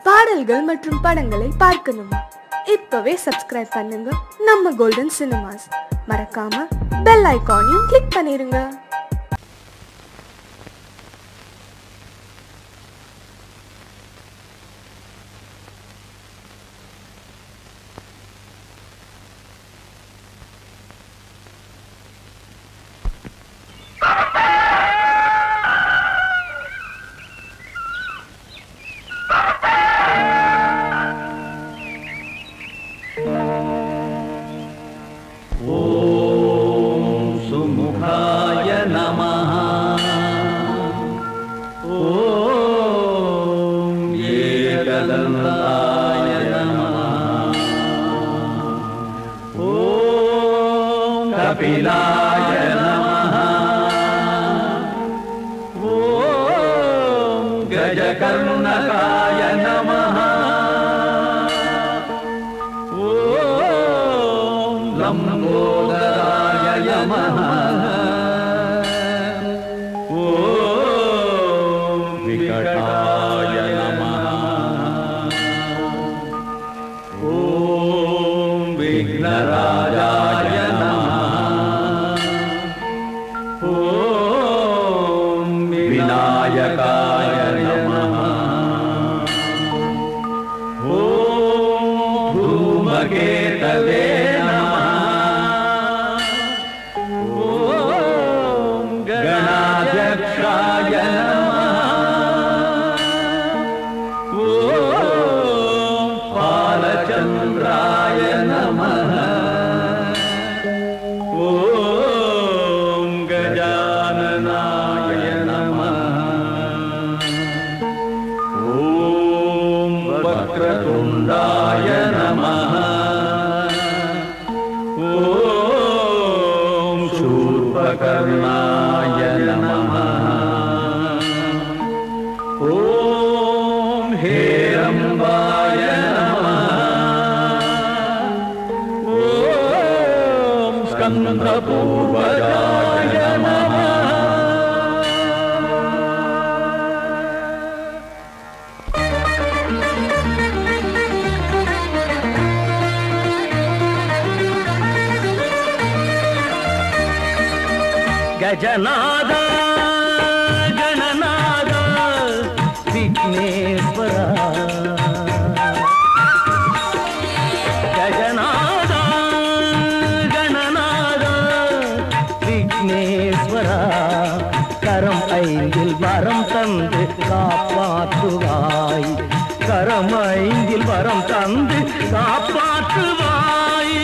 பாடல்கள் மற்றும் படங்களை பார்க்கணுமா இப்பவே சப்ஸ்கிரைப் பண்ணுங்க நம்ம கோல்டன் சினிமாஸ் மறக்காம பெல் ஐகானையும் கிளிக் பண்ணிருங்க सुमुखाय नमः ॐ एकदन्ताय नमः ॐ कपिलाय नमः ॐ गजकर्णकाय नमः ॐ लम्बोदराय नमः ॐ विकटाय नमः ॐ विघ्नराजाय नमः ॐ विनायकाय नमः ॐ धूमकेतवे नमः ॐ गणाध्यक्षाय नमः ॐ बालचन्द्राय नमः ॐ गजाननाय नमः ॐ वक्रतुण्डाय नमः ॐ शूर्पकर्णाय नमः ॐ हेरम्बाय नमः ॐ स्कन्दपूर्वजाय नमः ಗಜನಾದ ಗಣನಾದ ವಿಘ್ನೇಶ್ವರ ಗಜನಾದ ಗಣನಾದ விக்னேஸ்வர கரம் ஐந்தில் வரம் தந்து காப்பாற்றுவாய் கரம் ஐந்தில் வரம் தந்து காப்பாற்றுவாய்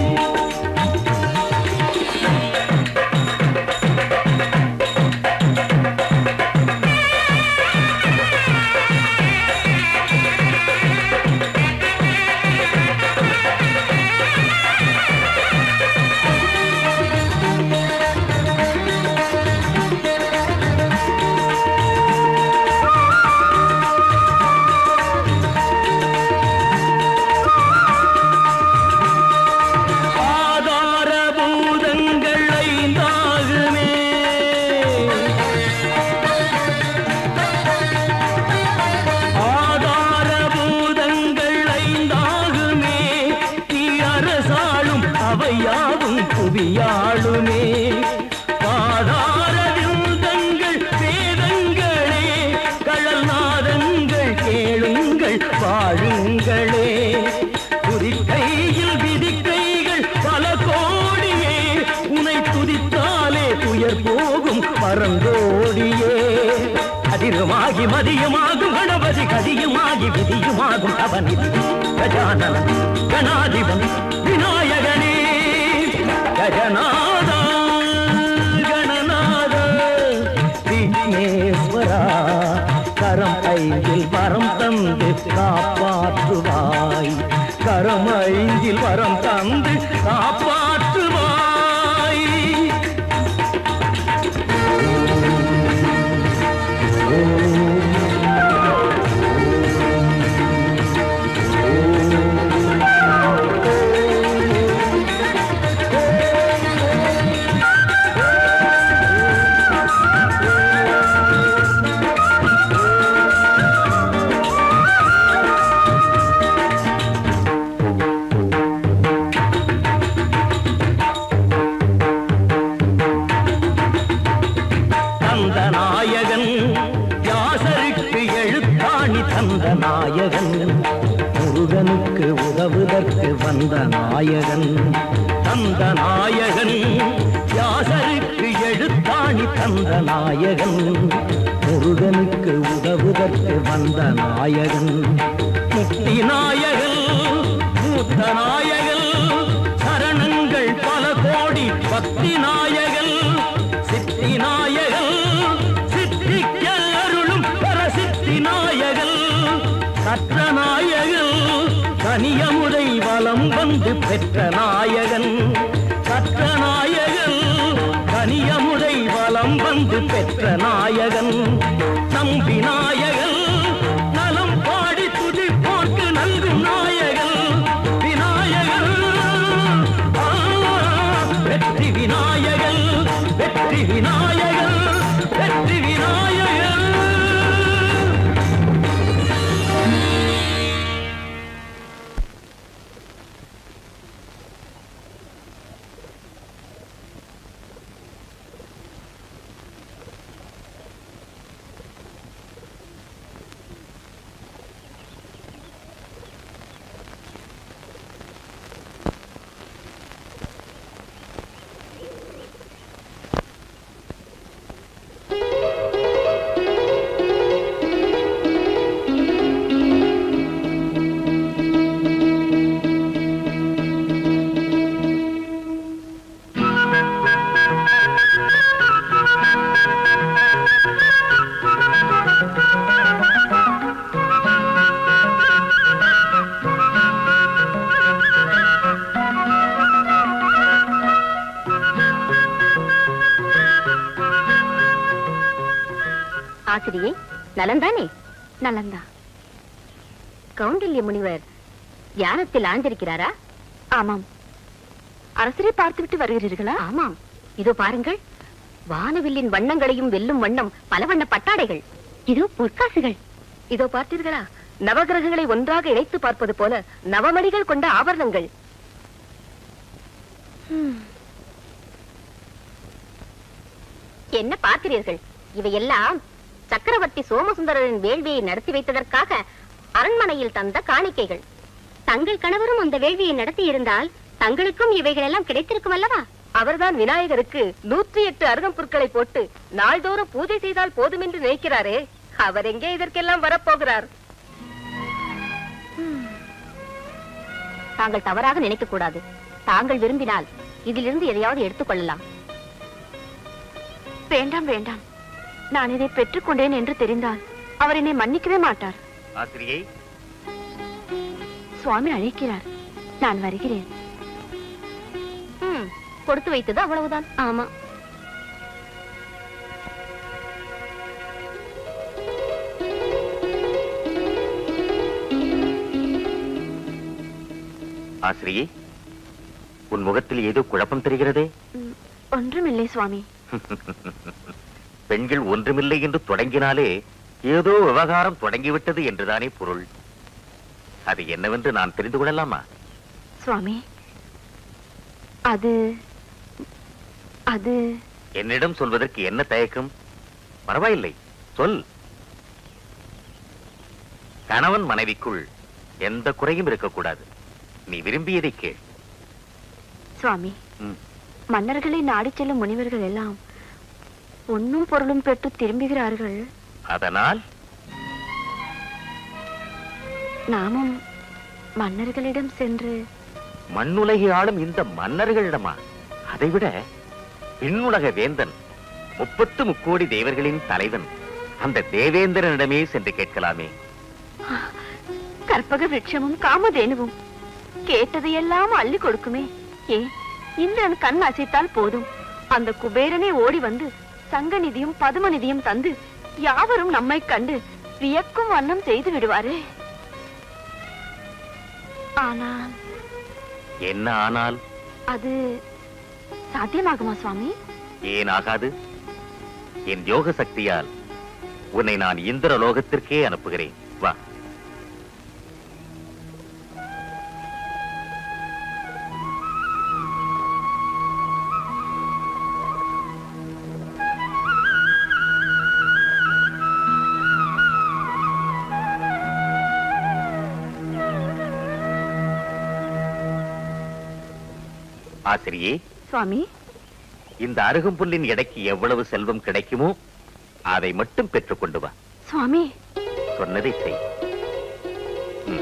ஆதார பூதங்கள் ஐந்தாகுமே ஆதார பூதங்கள் ஐந்தாகுமே நீ அரசாளும் அவையாவும் புவியாளுமே பாதார விருதங்கள் வேதங்களே கழல் நாதங்கள் கேளுங்கள் வாழுங்களே குறிக்கையில் விதிக்கைகள் பல கோடியே உனை துதித்தாலே துயர் போகும் பரங்கோடியே அதிருமாகி மதியமாகும் கணபதி கதியுமாகி விதியுமாகும் அவனிதி கஜானன கணாதிபன் விநாயகனே கஜநாதா கணநாத விக்னேஸ்வரா கரம் ஐந்தில் வரம் தந்து காப்பாற்றுவாய் கரம் ஐந்தில் வரம் தந்து காப்பாற்றுவாய் ॐ தந்த நாயகன் முருகனுக்கு உதவுதற்கு வந்த நாயகன் தந்த நாயகன் வியாசருக்கு எழுத்தாணி தந்த நாயகன் முருகனுக்கு உதவுதற்கு வந்த நாயகன் முக்தி நாயகன் மூத்த நாயகன் சரணங்கள் பல கோடி பக்தி நாயகன் சித்தி நாயகன் சித்திக்க அருளும் பரசித்தி நாயகன் கற்ற நாயகன் கனியமுதை வலம் வந்து பெற்ற நாயகன் கற்ற நாயகன் கனியமுதை வலம் வந்து பெற்ற நாயகன் நம்பி நாயகன் நலம் பாடி துதிப்போர்க்கு நல்கும் நாயகன் விநாயகன் ஆ, வெற்றி விநாயகன் வெற்றி விநாயகன் வெற்றி விநாயகன் ஆசிரியை நலந்தானே நலந்தா கௌண்டில்ய முனிவர் தியானத்தில் ஆழ்ந்திருக்கிறாரா ஆமாம் அரசரை பார்த்துவிட்டு வருகிறீர்களா ஆமாம் இதோ பாருங்கள் வானவில்லின் வண்ணங்களையும் வெல்லும் வண்ணம் பல வண்ண பட்டாடைகள் இதோ பொற்காசுகள் இதோ பார்த்தீர்களா நவகிரகங்களை ஒன்றாக இணைத்து பார்ப்பது போல நவமணிகள் கொண்ட ஆபரணங்கள் என்ன பார்க்கிறீர்கள் இவையெல்லாம் சக்கரவர்த்தி சோமசுந்தரரின் வேள்வியை நடத்தி வைத்ததற்காக அரண்மனையில் தந்த காணிக்கைகள் தங்கள் கணவரும் அந்த வேள்வியை நடத்தி இருந்தால் தங்களுக்கும் இவைகள் எல்லாம் கிடைத்திருக்கும் அல்லவா அவர்தான் விநாயகருக்கு நூற்றி எட்டு அருகம்புற்களை போட்டு நாள்தோறும் பூஜை செய்தால் போதும் என்று நினைக்கிறாரே அவர் எங்கே இதற்கெல்லாம் வரப்போகிறார் தாங்கள் தவறாக நினைக்க கூடாது தாங்கள் விரும்பினால் இதிலிருந்து எதையாவது எடுத்துக்கொள்ளலாம் வேண்டாம் வேண்டாம் நான் இதை பெற்றுக்கொண்டேன் என்று தெரிந்தால் அவர் என்னை மன்னிக்கவே மாட்டார் ஆசிரியை சுவாமி அழைக்கிறார் நான் வருகிறேன் ம், கொடுத்து வைத்தது அவ்வளவுதான் ஆமா ஆசிரியை உன் முகத்தில் ஏதோ குழப்பம் தெரிகிறதே ம், ஒன்றுமில்லை சுவாமி பெண்கள் ஒன்றுமில்லை என்று தொடங்கினாலே ஏதோ விவகாரம் தொடங்கிவிட்டது என்றுதானே பொருள் அது என்னவென்று நான் தெரிந்து கொள்ளலாமா சுவாமி அது அது என்னிடம் சொல்வதற்கு என்ன தயக்கம் பரவாயில்லை சொல் கணவன் மனைவிக்குள் எந்த குறையும் இருக்கக்கூடாது நீ விரும்பியதை கேள் சுவாமி ம். மன்னர்களை நாடிச் செல்லும் முனிவர்கள் எல்லாம் பொன்னும் பொருளும் பெற்று திரும்புகிறார்கள் அதனால் நாமும் மன்னர்களிடம் சென்று மண்ணுலகை ஆளும் இந்த மன்னர்களிடமா அதைவிட விண்ணுலக வேந்தன் முப்பத்து முக்கோடி தேவர்களின் தலைவன் அந்த தேவேந்திரனிடமே சென்று கேட்கலாமே கற்பக விருட்சமும் காமதேனுவும் கேட்டதையெல்லாம் அள்ளி கொடுக்குமே ஏ இந்திரன் கண் அசைத்தால் போதும் அந்த குபேரனே ஓடி வந்து சங்க நிதியும் பதும நிதியும் தந்து யாவரும் நம்மை கண்டு வியக்கும் வண்ணம் செய்து விடுவாரே ஆனால் என்ன ஆனால் அது சாத்தியமாகுமா சுவாமி ஏன் ஆகாது என் யோக சக்தியால் உன்னை நான் இந்திர லோகத்திற்கே அனுப்புகிறேன் வா ஆசிரியே சுவாமி இந்த அருகம்புல்லின் எடைக்கு எவ்வளவு செல்வம் கிடைக்குமோ அதை மட்டும் பெற்றுக் கொண்டு வா சுவாமி சொன்னதை செய் ம்.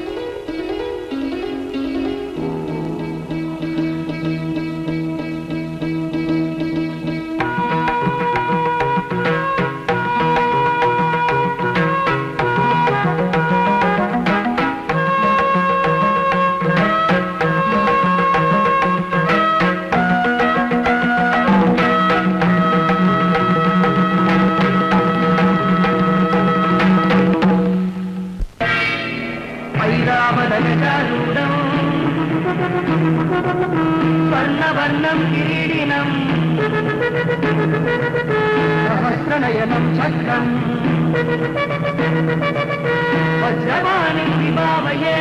ஐராவதகருடம் வர்ணவர்ணம் கிரீடினம் சஹஸ்ரநயனம் சக்கரம் வஜ்ரவாணி விபாவையே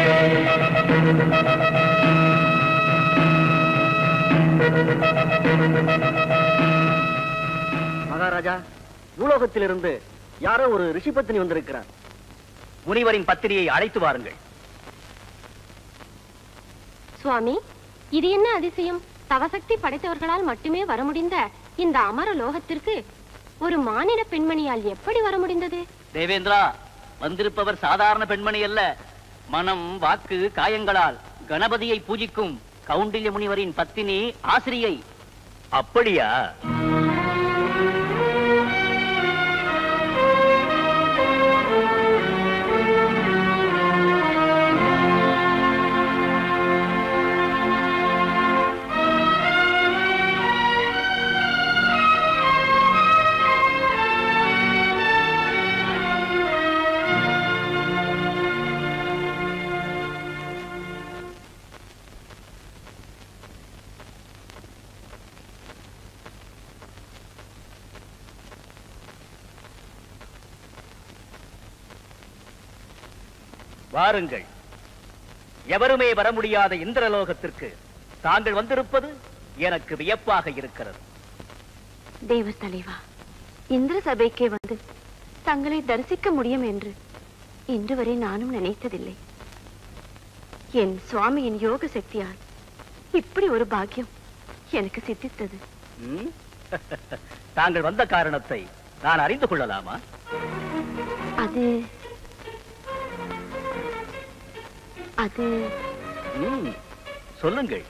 மகாராஜா பூலோகத்திலிருந்து யாரோ ஒரு ரிஷி பத்தினி வந்திருக்கிறார் முனிவரின் பத்திரியை அழைத்து வாருங்கள் சுவாமி இது என்ன அதிசயம் தவசக்தி படைத்தவர்களால் மட்டுமே வர முடிந்த இந்த அமர லோகத்திற்கு ஒரு மானிட பெண்மணியால் எப்படி வர முடிந்தது தேவேந்திரா வந்திருப்பவர் சாதாரண பெண்மணி அல்ல மனம் வாக்கு காயங்களால் கணபதியை பூஜிக்கும் கவுண்டில்ய முனிவரின் பத்தினி ஆசிரியை அப்படியா வாருங்கள் எவருமே வர முடியாத இந்திரலோகத்திற்கு தாங்கள் வந்திருப்பது எனக்கு வியப்பாக இருக்கிறது தேவ தலைவா இந்திர சபைக்கே வந்து தங்களை தரிசிக்க முடியும் என்று இன்று வரை நானும் நினைத்ததில்லை என் சுவாமியின் யோக சக்தியால் இப்படி ஒரு பாக்கியம் எனக்கு சித்தித்தது ம்? தாங்கள் வந்த காரணத்தை நான் அறிந்து கொள்ளலாமா அது அது ம், சொல்லுங்கள்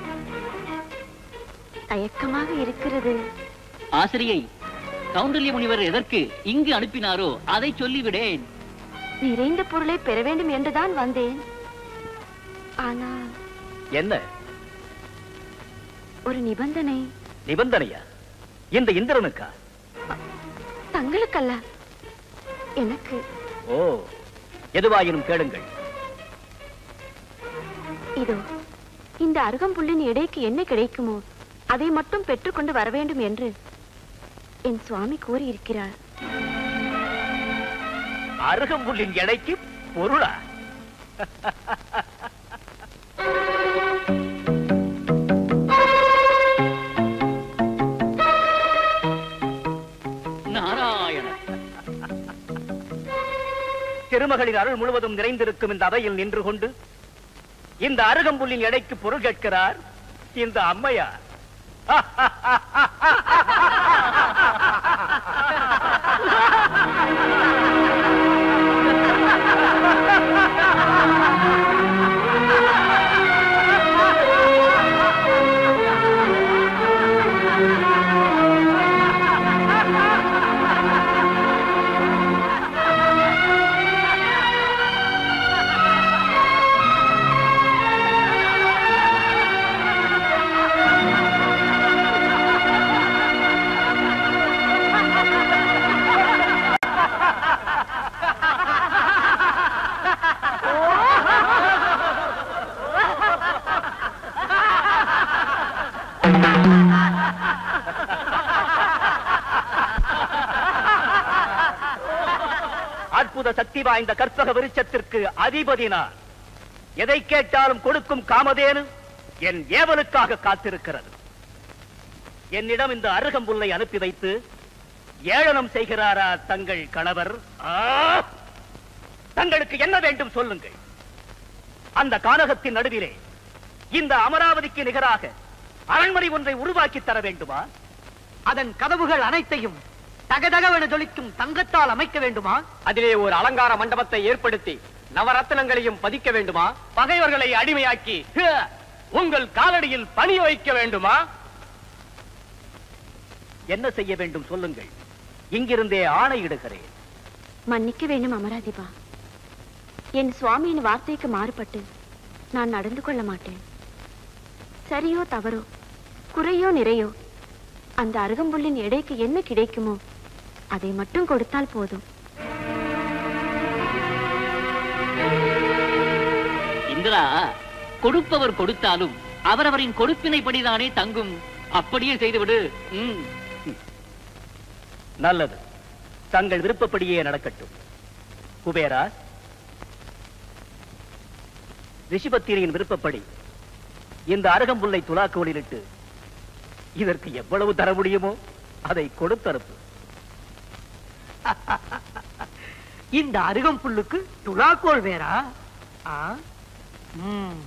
தயக்கமாக இருக்கிறது ஆசிரியை கவுண்டல்ய முனிவர் எதற்கு இங்கு அனுப்பினாரோ அதை சொல்லிவிடேன் நிறைந்த பொருளை பெற வேண்டும் என்றுதான் வந்தேன் ஆனால் என்ன ஒரு நிபந்தனை நிபந்தனையா இந்த இந்திரனுக்கா தங்களுக்கல்ல எனக்கு ஓ எதுவாயினும் கேளுங்கள் இதோ இந்த அருகம்புல்லின் எடைக்கு என்ன கிடைக்குமோ அதை மட்டும் பெற்றுக்கொண்டு வர வேண்டும் என்று என் சுவாமி கூறியிருக்கிறார் அருகம்புல்லின் எடைக்கு பொருளா நாராயண திருமகளின் அருள் முழுவதும் நிறைந்திருக்கும் இந்த அவையில் நின்று கொண்டு இந்த அருகம்புல்லின் எடைக்கு பொருள் கேட்கிறார் இந்த அம்மையார் அற்புத சக்தி வாய்ந்த கற்பக விருட்சத்திற்கு அதிபதி நான் எதை கேட்டாலும் கொடுக்கும் காமதேனு என் ஏவலுக்காக காத்திருக்கிறது என்னிடம் இந்த அருகம்புல்லை அனுப்பி வைத்து ஏளனம் செய்கிறாரா தங்கள் கணவர் ஆ! தங்களுக்கு என்ன வேண்டும் சொல்லுங்கள் அந்த கானகத்தின் நடுவிலே இந்த அமராவதிக்கு நிகராக அரண்மனை ஒன்றை உருவாக்கி தர வேண்டுமா அதன் கதவுகள் அனைத்தையும் தகதகவென ஜொலிக்கும் தங்கத்தால் அமைக்க வேண்டுமா அதிலே ஒரு அலங்கார மண்டபத்தை ஏற்படுத்தி நவரத்னங்களையும் பதிக்க வேண்டுமா பகைவர்களை அடிமையாக்கி ஹ, உங்கள் காலடியில் பணி வைக்க வேண்டுமா என்ன செய்ய வேண்டும் சொல்லுங்கள் இங்கிருந்தே ஆணையிடுகிறேன் மன்னிக்க வேண்டும் அமராதிபா என் சுவாமியின் வார்த்தைக்கு மாறுபட்டு நான் நடந்து கொள்ள மாட்டேன் சரியோ தவறோ குறையோ நிறையோ அந்த அருகம்புல்லின் எடைக்கு என்ன கிடைக்குமோ அதை மட்டும் கொடுத்தால் போதும் இந்திரா கொடுப்பவர் கொடுத்தாலும் அவரவரின் கொடுப்பினைப்படிதானே தங்கும் அப்படியே செய்துவிடு ம். நல்லது தங்கள் விருப்பப்படியே நடக்கட்டும் குபேரா ரிஷிபத்திரியின் விருப்பப்படி இந்த அருகம்புல்லை துலாக்கோலிலிட்டு இதற்கு எவ்வளவு தர முடியுமோ அதை கொடுத்தனுப்பு இந்த அருகம்புல்லுக்கு துலாக்கோல் வேறா ஆ? ம்.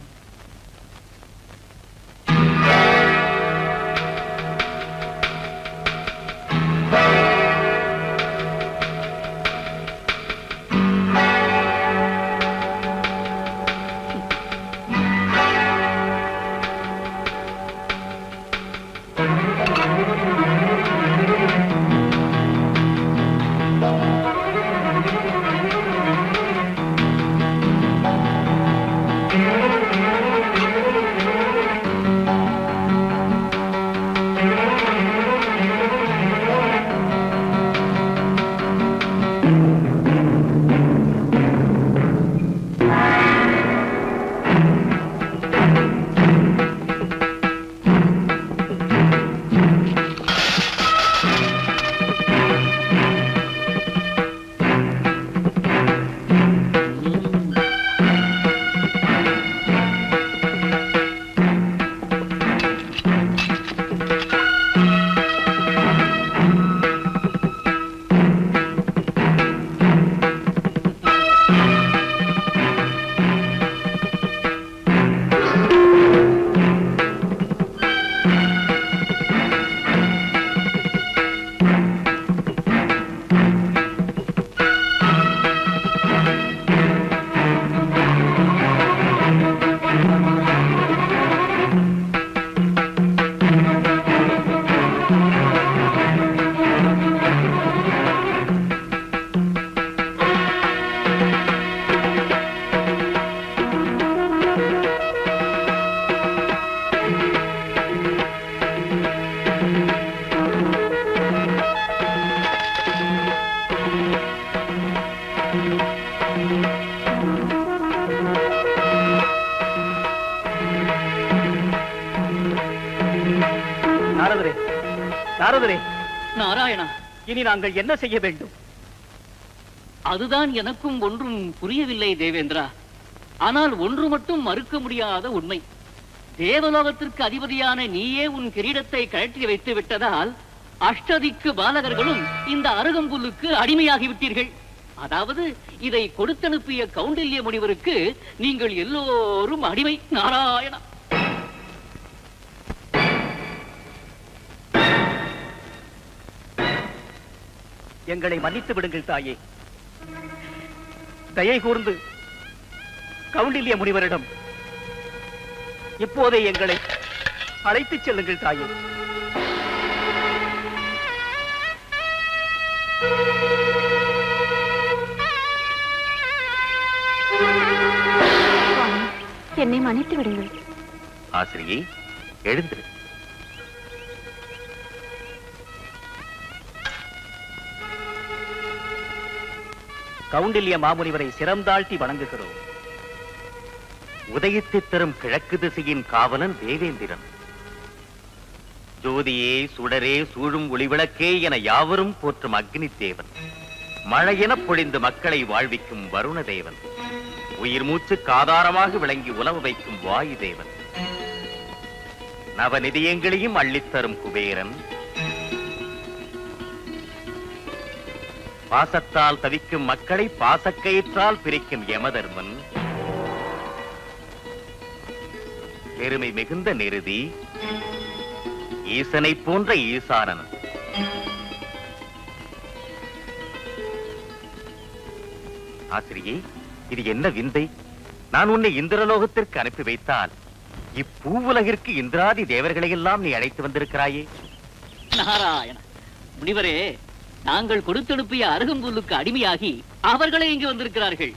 நாரதரே நாரதரே நாராயணா இனி நாங்கள் என்ன செய்ய வேண்டும் அதுதான் எனக்கும் ஒன்றும் புரியவில்லை தேவேந்திரா ஆனால் ஒன்று மட்டும் மறுக்க முடியாத உண்மை தேவலோகத்திற்கு அதிபதியான நீயே உன் கிரீடத்தை கழற்றி வைத்து விட்டதால் அஷ்டதிக்கு பாலகர்களும் இந்த அருகம்புல்லுக்கு அடிமையாகி விட்டீர்கள் அதாவது இதை கொடுத்தனுப்பிய கௌண்டில்ய முனிவருக்கு நீங்கள் எல்லோரும் அடிமை நாராயணா எங்களை மன்னித்து விடுங்கள் தாயே தயை கூர்ந்து கவுண்டில்ய முனிவரிடம் இப்போதே எங்களை அழைத்துச் செல்லுங்கள் தாயே சுவாமி என்னை மன்னித்து விடுங்கள் ஆசிரியை எழுந்திரு கவுண்டில்ய மாமுனிவரை சிறந்தாழ்த்தி வணங்குகிறோம் உதயத்தைத் தரும் கிழக்கு திசையின் காவலன் தேவேந்திரன் ஜோதியே சுடரே சூழும் ஒளிவிளக்கே என யாவரும் போற்றும் அக்னி தேவன் மழையெனப் பொழிந்து மக்களை வாழ்விக்கும் வருண தேவன் உயிர் மூச்சுக்கு ஆதாரமாக விளங்கி உலவு வைக்கும் வாயு தேவன் நவநிதியங்களையும் அள்ளித்தரும் குபேரன் பாசத்தால் தவிக்கும் மக்களை பாசக்கயிற்றால் பிரிக்கும் யமதர்மன் பெருமை மிகுந்த நிருதி ஈசனை போன்ற ஈசானன் ஆசிரியே இது என்ன விந்தை நான் உன்னை இந்திரலோகத்திற்கு அனுப்பி வைத்தால் இப்பூவுலகிற்கு இந்திராதி தேவர்களை எல்லாம் நீ அழைத்து வந்திருக்கிறாயே நாராயண முனிவரே நாங்கள் கொடுத்தனுப்பிய அருகம்புல்லுக்கு அடிமையாகி அவர்களே இங்கு வந்திருக்கிறார்கள்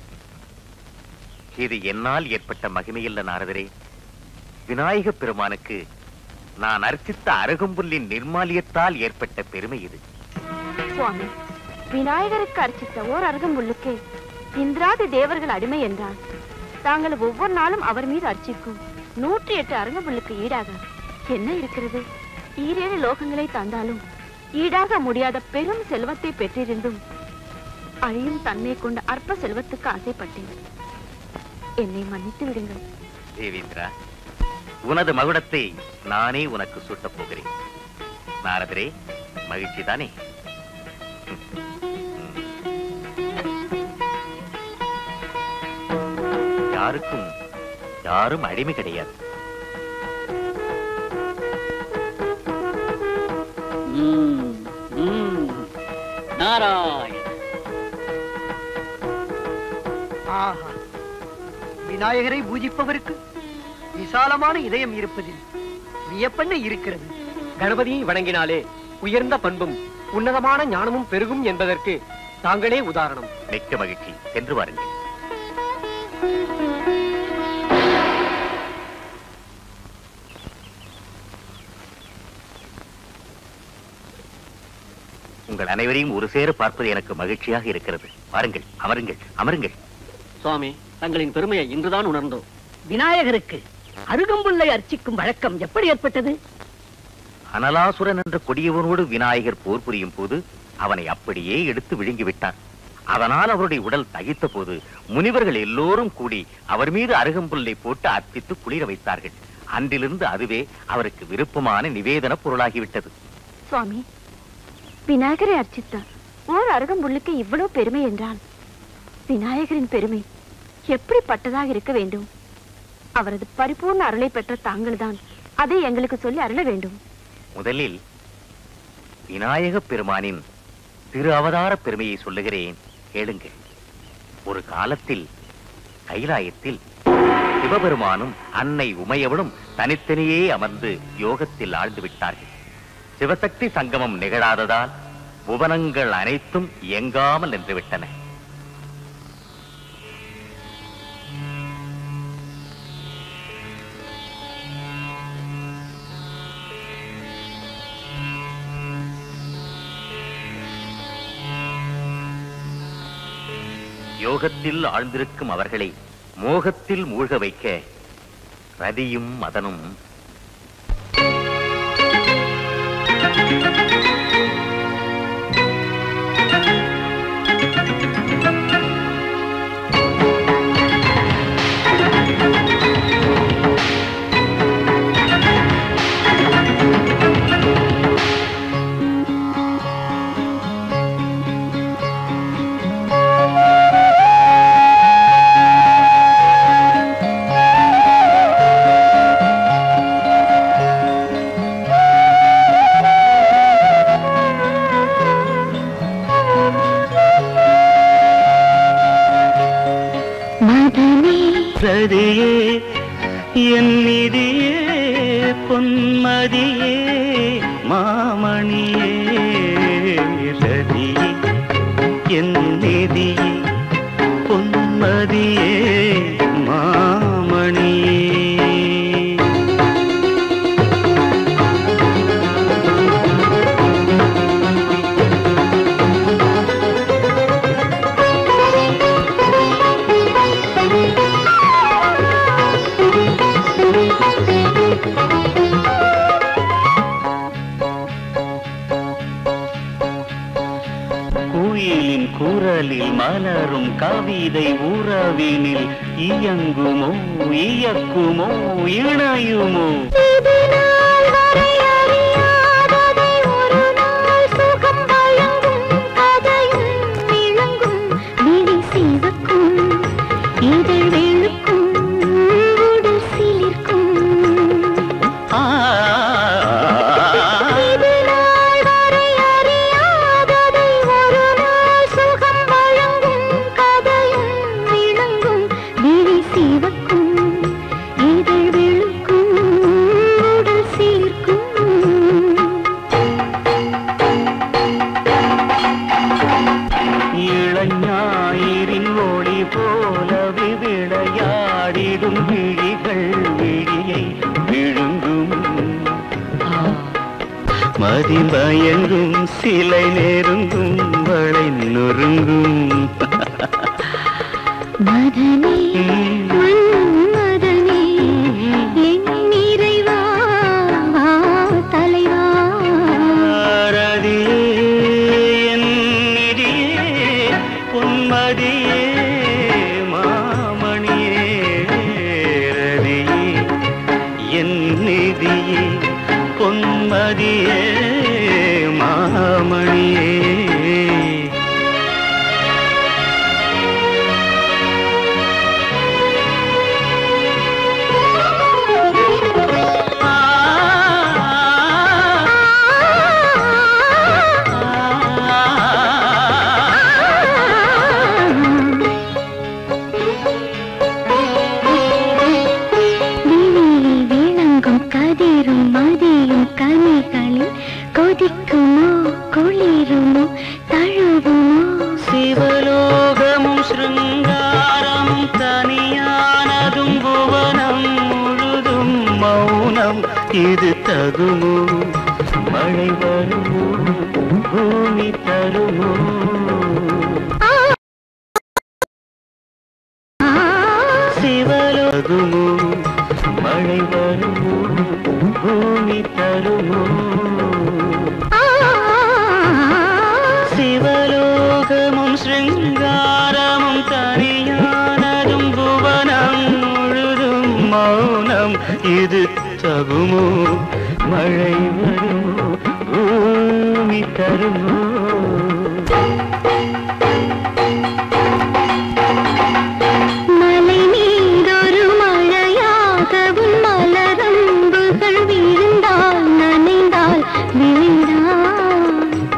இது என்னால் ஏற்பட்ட மகிமையல்ல நாரதரே விநாயக பெருமானுக்கு நான் அர்ச்சித்த அருகம்புல்லின் நிர்மாலியத்தால் ஏற்பட்ட பெருமை இது சுவாமி விநாயகருக்கு அர்ச்சித்த ஓர் அருகம்புல்லுக்கு இந்திராதி தேவர்கள் அடிமை என்றால் தாங்கள் ஒவ்வொரு நாளும் அவர் மீது அர்ச்சிக்கும் நூற்றி எட்டு அருகம்புல்லுக்கு ஈடாக என்ன இருக்கிறது ஈரேழு லோகங்களை தந்தாலும் ஈடாக முடியாத பெரும் செல்வத்தை பெற்றிருந்தும் அழியும் தன்மை கொண்ட அற்ப செல்வத்துக்கு ஆசைப்பட்டேன் என்னை மன்னித்து விடுங்கள் தேவேந்திரா உனது மகுடத்தை நானே உனக்கு சூட்டப் போகிறேன் நாரதரே மகிழ்ச்சி தானே யாருக்கும் யாரும் அடிமை கிடையாது ம், ம். நாராயண ஆஹா விநாயகரை பூஜிப்பவருக்கு விசாலமான இதயம் இருப்பதில் வியப்பென்ன இருக்கிறது கணபதியை வணங்கினாலே உயர்ந்த பண்பும் உன்னதமான ஞானமும் பெருகும் என்பதற்கு தாங்களே உதாரணம் மிக்க மகிழ்ச்சி சென்று வாருங்கள் உங்கள் அனைவரையும் ஒரு சேர பார்ப்பது எனக்கு மகிழ்ச்சியாக இருக்கிறது வாருங்கள் அமருங்கள் அமருங்கள் சுவாமி தங்களின் பெருமையை இன்றுதான் உணர்ந்தோம் விநாயகருக்கு அருகம்புல்லை அர்ச்சிக்கும் வழக்கம் எப்படி ஏற்பட்டது அனலாசுரன் என்ற கொடியவனோடு விநாயகர் போர் புரியும் போது அவனை அப்படியே எடுத்து விழுங்கி விட்டார் அதனால் அவருடைய உடல் தகித்த போது முனிவர்கள் எல்லோரும் கூடி அவர் மீது அருகம்புல்லை போட்டு அர்ப்பித்து குளிர வைத்தார்கள் அன்றிலிருந்து அதுவே அவருக்கு விருப்பமான நிவேதன பொருளாகிவிட்டது சுவாமி விநாயகரை அர்ச்சித்தார் ஓர் அருகம்புல்லுக்கு இவ்வளவு பெருமை என்றால் விநாயகரின் பெருமை எப்படிப்பட்டதாக இருக்க வேண்டும் அவரது பரிபூர்ண அருளை பெற்ற தாங்கள்தான் அதை எங்களுக்கு சொல்லி அருள வேண்டும் முதலில் விநாயக பெருமானின் திரு அவதார பெருமையை சொல்லுகிறேன் கேளுங்க ஒரு காலத்தில் கைலாயத்தில் சிவபெருமானும் அன்னை உமையவளும் தனித்தனியே அமர்ந்து யோகத்தில் ஆழ்ந்து விட்டார்கள் சிவசக்தி சங்கமம் நிகழாததால் புவனங்கள் அனைத்தும் இயங்காமல் நின்றுவிட்டன யோகத்தில் ஆழ்ந்திருக்கும் அவர்களை மோகத்தில் மூழ்க வைக்க ரதியும் மதனும் ரதியே என் நிதியே பொன்மதியே மாமணியே ரதியே என் நிதியே பொன்மதியே மாமணியே குயிலின் குரலில் மலரும் கவிதை உறவினில் இயங்குமோ இயக்குமோ இணையுமோ ஆ தேடிடும் விழிகள் விழியை விழுங்கும் மதி பயங்கும் சிலை நெருங்கும் வளை நொறுங்கும் மதனே மன்மதனே என் நிறைவா தலைவா ரதியே என் நிதியே பொன்மதியே மாமணியே ரதியே என் நிதியே பொன்மதியே மாமணியே விழியில் விளங்கும் கதிரும் மதியும் கனிகளில் கொதிக்குமோ குளிருமோ தழுவுமோ சிவலோகமும் சிருங்காரமும் தனியானதும் புவனம் முழுதும் மௌனம் இது தகுமோ மழை வருமோ பூமி தருமோ சிவலோகமோ மழை வருமோ பூமி தருமோ சிவலோகமும் சிருங்காரமும் தனியானதும் புவனம் முழுதும் மௌனம் இது தகுமோ மழை வருமோ பூமி தருமோ மலை மீதொரு மழையாகவும் மலரம்புகள் விழுந்தால் நனைந்தால் விழுந்தால்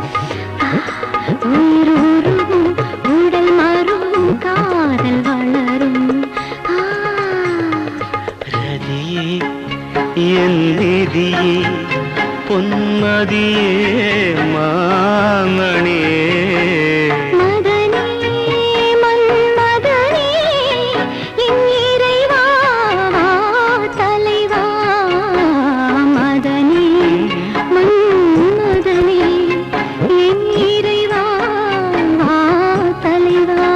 உயிருருவும் உடல் மருவும் காதல் வளரும் ஆ ரதியே என் நிதியே பொன்மதியே மாமணியே மதனே மன்மதனே என் இறைவா தலைவா மதனே மன்மதனே என் இறைவா தலைவா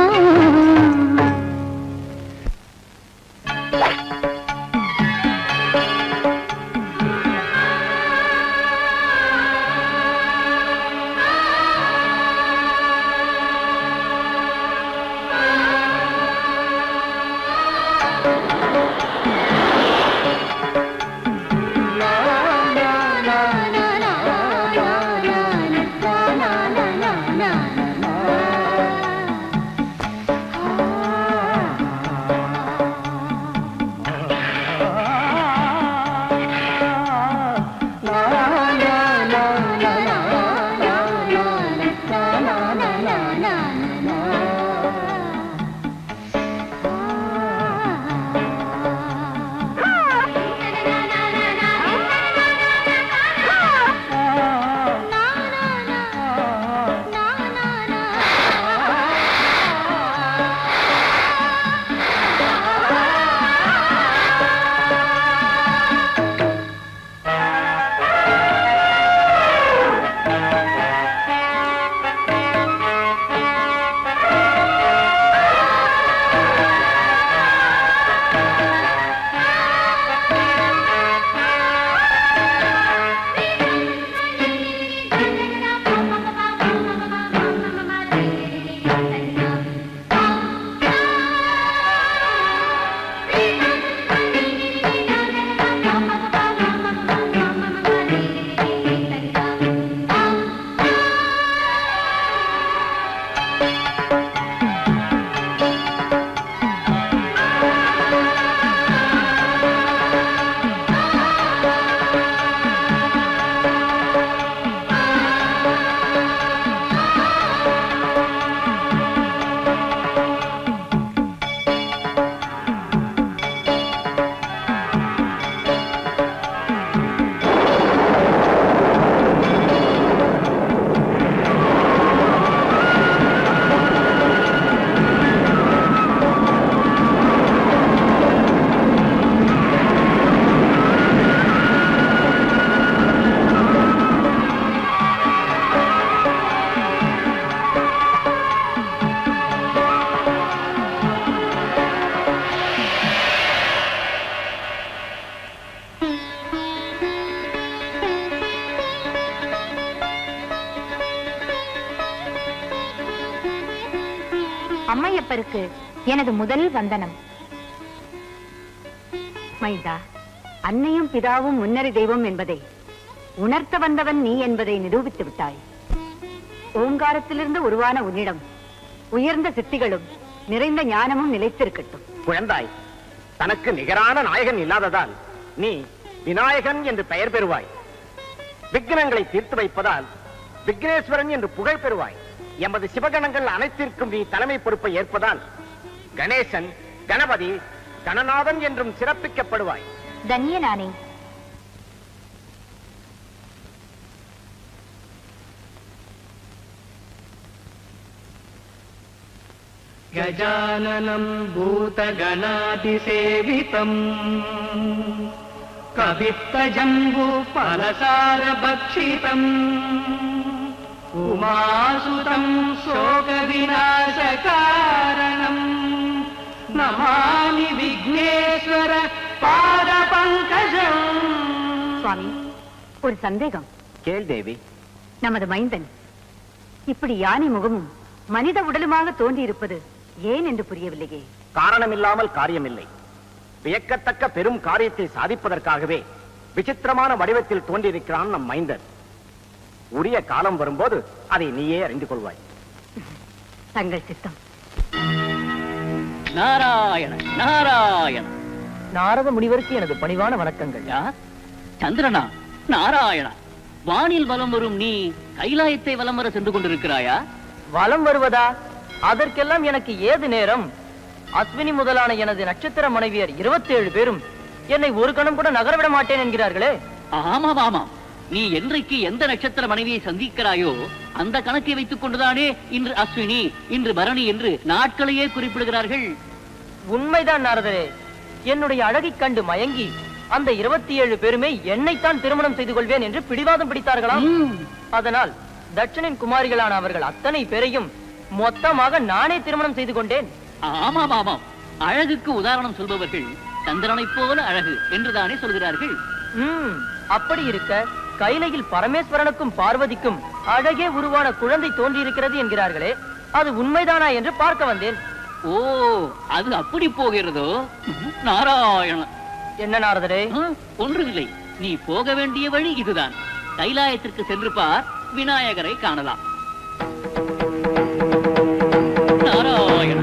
அம்மையப்பருக்கு எனது முதல் வந்தனம் மைந்தா அன்னையும் பிதாவும் முன்னறி தெய்வம் என்பதை உணர்த்த வந்தவன் நீ என்பதை நிரூபித்து விட்டாய் ஓங்காரத்திலிருந்து உருவான உன்னிடம் உயர்ந்த சித்திகளும் நிறைந்த ஞானமும் நிலைத்திருக்கட்டும் குழந்தாய் தனக்கு நிகரான நாயகன் இல்லாததால் நீ விநாயகன் என்று பெயர் பெறுவாய் விக்னங்களை தீர்த்து வைப்பதால் விக்னேஸ்வரன் என்று புகழ் பெறுவாய் எமது சிவகணங்கள் அனைத்திற்கும் நீ தலைமை பொறுப்பை ஏற்பதால் கணேசன் கணபதி கணநாதன் என்றும் சிறப்பிக்கப்படுவாய் தன்யனானே गजाननं भूतगणातिसेवितम् कवित्तजम्बूफलसारभक्षितम् उमासुतम् शोकविनाशकारणम् नमामि विघ्नेश्वर पादपङ्कजम् சுவாமி ஒரு சந்தேகம் கேள் தேவி நமது மைந்தன் இப்படி யானை முகமும் மனித உடலுமாக தோன்றியிருப்பது ஏன் என்று புரியவில்லையே காரணமில்லாமல் காரியமில்லை வியக்கத்தக்க பெரும் காரியத்தை சாதிப்பதற்காகவே விசித்திரமான வடிவத்தில் தோன்றியிருக்கிறான் நம் மைந்தன் உரிய காலம் வரும்போது அதை நீயே அறிந்து கொள்வாய் தங்கள் சித்தம் நாராயண நாராயண நாரத முனிவருக்கு எனது பணிவான வணக்கங்கள் யார் சந்திரனா நாராயணா வானில் வலம் வரும் நீ கைலாயத்தை வலம் வர சென்று கொண்டிருக்கிறாயா வலம் வருவதா அதற்கெல்லாம் எனக்கு ஏது நேரம் அஸ்வினி முதலான எனது நட்சத்திர மனைவியர் இருபத்தி ஏழு பேரும் என்னை ஒரு கணம் கூட நகரவிட மாட்டேன் என்கிறார்களே ஆமாம் ஆமாம் நீ என்றைக்கு எந்த நட்சத்திர மனைவியை சந்திக்கிறாயோ அந்த கணக்கை வைத்துக் கொண்டுதானே இன்று அஸ்வினி இன்று பரணி என்று நாட்களையே குறிப்பிடுகிறார்கள் உண்மைதான் நாரதரே என்னுடைய அழகைக் கண்டு மயங்கி அந்த இருபத்தி ஏழு பேருமே என்னைத்தான் திருமணம் செய்து கொள்வேன் என்று பிடிவாதம் பிடித்தார்களாம் ம், அதனால் தட்சனின் குமாரிகளான அவர்கள் அத்தனை பேரையும் மொத்தமாக நானே திருமணம் செய்து கொண்டேன் ஆமாம் ஆமாம் அழகுக்கு உதாரணம் சொல்பவர்கள் சந்திரனைப் போல அழகு என்றுதானே சொல்கிறார்கள் ம் அப்படி இருக்க கைலையில் பரமேஸ்வரனுக்கும் பார்வதிக்கும் அழகே உருவான குழந்தை தோன்றியிருக்கிறது என்கிறார்களே அது உண்மைதானா என்று பார்க்க வந்தேன் ஓ அது அப்படி போகிறதோ நாராயண என்ன நாரதரே ஆ, ஒன்றுமில்லை நீ போக வேண்டிய வழி இதுதான் கைலாயத்திற்கு சென்று பார் விநாயகரை காணலாம் நாராயண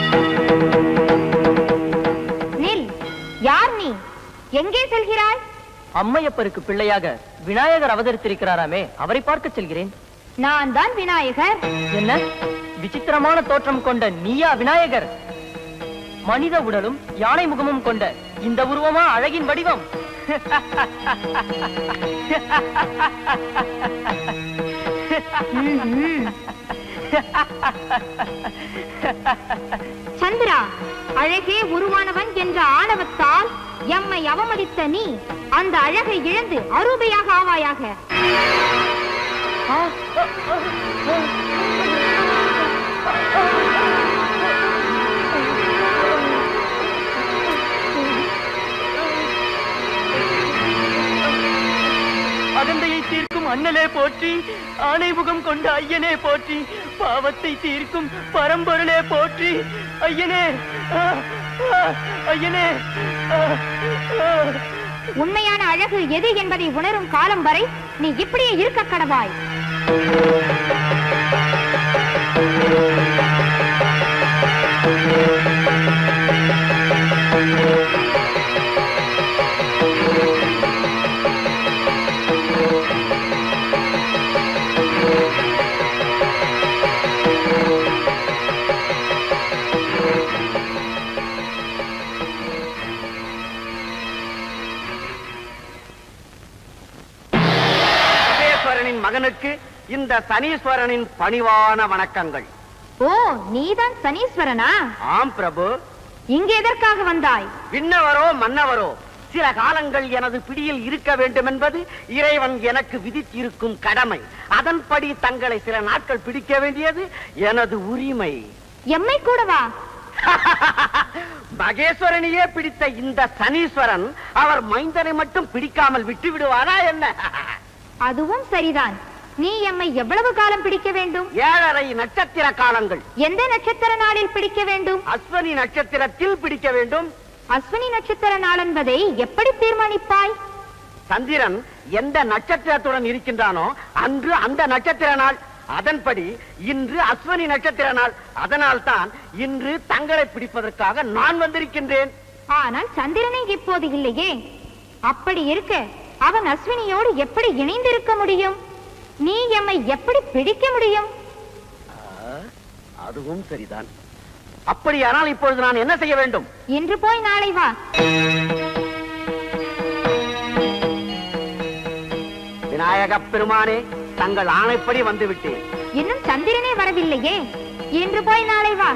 நில் யார் நீ எங்கே செல்கிறாய் அம்மையப்பருக்கு பிள்ளையாக விநாயகர் அவதரித்திருக்கிறாராமே அவரை பார்க்க செல்கிறேன் நான் தான் விநாயகர் என்ன விசித்திரமான தோற்றம் கொண்ட நீயா விநாயகர் மனித உடலும் யானை முகமும் கொண்ட இந்த உருவமா அழகின் வடிவம் ம்ஹும். சந்திரா அழகே உருவானவன் என்ற ஆணவத்தால் எம்மை அவமதித்த நீ அந்த அழகை இழந்து அரூபையாக ஆவாயாக அகந்தையை தீர்க்கும் அண்ணலே போற்றி ஆணை முகம் கொண்ட ஐயனே போற்றி பாவத்தை தீர்க்கும் பரம்பொருளே போற்றி ஐயனே ஆ, ஆ, ஐயனே ஆ, ஆ. உண்மையான அழகு எது என்பதை உணரும் காலம் வரை நீ இப்படியே இருக்க கடவாய் சர்வேஸ்வரனின் மகனுக்கு இந்த சனீஸ்வரனின் பணிவான வணக்கங்கள் ஓ நீதான் சனீஸ்வரனா ஆம் பிரபு இங்கு எதற்காக வந்தாய் விண்ணவரோ மன்னவரோ சில காலங்கள் எனது பிடியில் இருக்க வேண்டும் என்பது இறைவன் எனக்கு விதித்திருக்கும் கடமை அதன்படி தங்களை சில நாட்கள் பிடிக்க வேண்டியது எனது உரிமை எம்மை கூடவா மகேஸ்வரனையே பிடித்த இந்த சனீஸ்வரன் அவர் மைந்தனை மட்டும் பிடிக்காமல் விட்டு விடுவாரா என்ன அதுவும் சரிதான் நீ எம்மை எவ்வளவு காலம் பிடிக்க வேண்டும் ஏழரை நட்சத்திர காலங்கள் எந்த நட்சத்திர நாளில் பிடிக்க வேண்டும் அஸ்வனி நட்சத்திரத்தில் பிடிக்க வேண்டும் அஸ்வினி நட்சத்திர நாள் என்பதை எப்படி தீர்மானிப்பாய் சந்திரன் எந்த நட்சத்திரத்துடன் இருக்கின்றானோ அன்று அந்த நட்சத்திர நாள் அதன்படி இன்று அஸ்வனி நட்சத்திர நாள் அதனால் தான் இன்று தங்களை பிடிப்பதற்காக நான் வந்திருக்கின்றேன் ஆனால் சந்திரனை இப்போது இல்லையே அப்படி இருக்க அவன் அஸ்வினியோடு எப்படி இணைந்திருக்க முடியும் நீ எம்மை எப்படி பிடிக்க முடியும் அதுவும் சரிதான் அப்படியானால் இப்பொழுது நான் என்ன செய்ய வேண்டும் இன்று போய் நாளை வா விநாயகப் பெருமானே தங்கள் ஆணைப்படி வந்துவிட்டேன் இன்னும் சந்திரனே வரவில்லையே இன்று போய் நாளை வா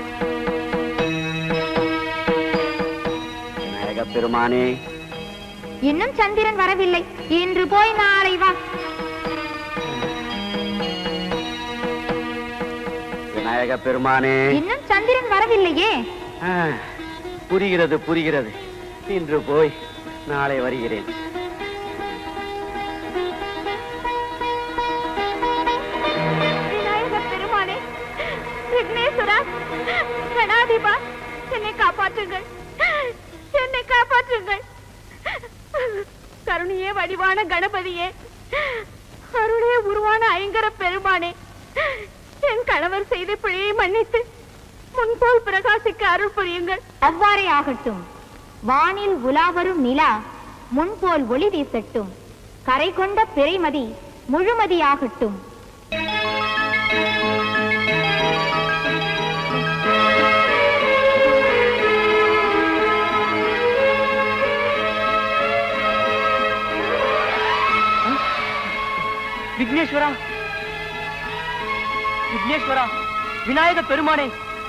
விநாயகப் பெருமானே இன்னும் சந்திரன் வரவில்லை இன்று போய் நாளை வா விநாயகப் பெருமானே இன்னும் சந்திரன் வரவில்லையே ஆ, புரிகிறது புரிகிறது இன்று போய் நாளை வருகிறேன் விநாயக பெருமானே விக்னேஸ்வரா கணாதிபா என்னை காப்பாற்றுங்கள் என்னை காப்பாற்றுங்கள் கருணையே வடிவான கணபதியே அருளே உருவான ஐங்கர பெருமானே என் கணவர் செய்த பிழையை மன்னித்து முன்போல் பிரகாசிக்க அருள் புரியுங்கள் அவ்வாறே ஆகட்டும் வானில் உலாவரும் நிலா முன்போல் ஒளி வீசட்டும் கரை கொண்ட பிறைமதி முழுமதியாகட்டும் விக்னேஸ்வரா விக்னேஸ்வரா விநாயக பெருமானே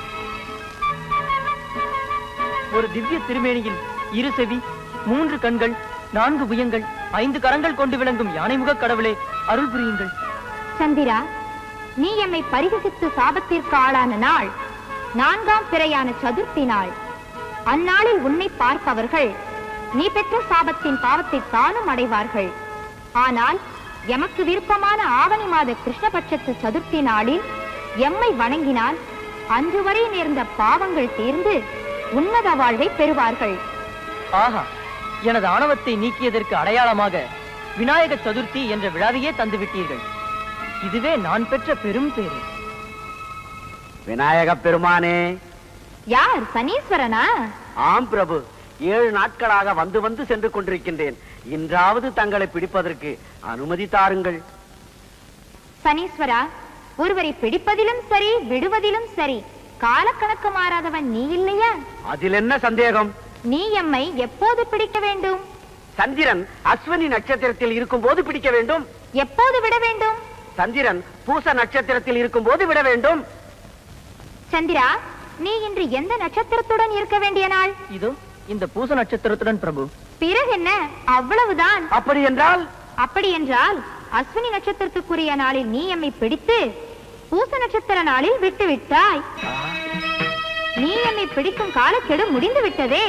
ஒரு திவ்ய திருமேனியில் இரு செவி மூன்று கண்கள் நான்கு புயங்கள் ஐந்து கரங்கள் கொண்டு விளங்கும் யானைமுகக் கடவுளே அருள் புரியுங்கள் சந்திரா நீ எம்மை பரிகசித்து சாபத்திற்கு ஆளான நாள் நான்காம் பிறையான சதுர்த்தி நாள் அந்நாளில் உன்னை பார்ப்பவர்கள் நீ பெற்ற சாபத்தின் பாவத்தை தானும் அடைவார்கள் ஆனால் எமக்கு விருப்பமான ஆவணி மாத கிருஷ்ணபட்சத்து சதுர்த்தி நாளில் எம்மை வணங்கினால் அன்று வரை நேர்ந்த பாவங்கள் தீர்ந்து உன்னத வாழ்வை பெறுவார்கள் ஆஹா எனது ஆணவத்தை நீக்கியதற்கு அடையாளமாக விநாயக சதுர்த்தி என்ற விழாவையே தந்துவிட்டீர்கள் இதுவே நான் பெற்ற பெரும் பேரு விநாயகப் பெருமானே யார் சனீஸ்வரனா ஆம் பிரபு ஏழு நாட்களாக வந்து வந்து சென்று கொண்டிருக்கின்றேன் இன்றாவது தங்களை பிடிப்பதற்கு அனுமதி தாருங்கள் சனீஸ்வரா ஒருவரை பிடிப்பதிலும் சரி விடுவதிலும் சரி காலக்கணக்கு மாறாதவன் நீ இல்லையா அதில் என்ன சந்தேகம் நீ எம்மை எப்போது பிடிக்க வேண்டும் சந்திரன் அஸ்வினி நட்சத்திரத்தில் இருக்கும் போது பிடிக்க வேண்டும் எப்போது விட வேண்டும் சந்திரன் பூச நட்சத்திரத்தில் இருக்கும் போது விட வேண்டும் சந்திரா நீ இன்று எந்த நட்சத்திரத்துடன் இருக்க வேண்டிய நாள் இதோ இந்த பூச நட்சத்திரத்துடன் பிரபு பிறகு என்ன அவ்வளவுதான் அப்படி என்றால் அப்படி என்றால் அஸ்வினி நட்சத்திரத்துக்குரிய நாளில் நீ எம்மை பிடித்து பூச நட்சத்திர நாளில் விட்டு விட்டாய் நீ எம்மை பிடிக்கும் காலக்கெடு முடிந்து விட்டதே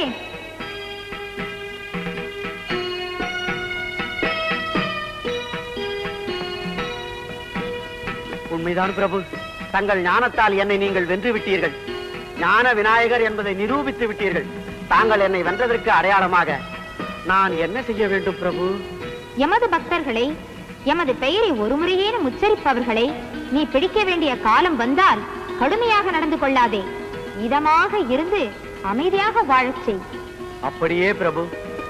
உண்மைதான் பிரபு தங்கள் ஞானத்தால் என்னை நீங்கள் வென்று விட்டீர்கள் ஞான விநாயகர் என்பதை நிரூபித்து விட்டீர்கள் தாங்கள் என்னை வென்றதற்கு அடையாளமாக நான் என்ன செய்ய வேண்டும் பிரபு எமது பக்தர்களை எமது பெயரை ஒருமுறையேனும் உச்சரிப்பவர்களை நீ பிடிக்க வேண்டிய காலம் வந்தால் கடுமையாக நடந்து கொள்ளாதே இதமாக இருந்து அமைதியாக வாழச் செய் அப்படியே பிரபு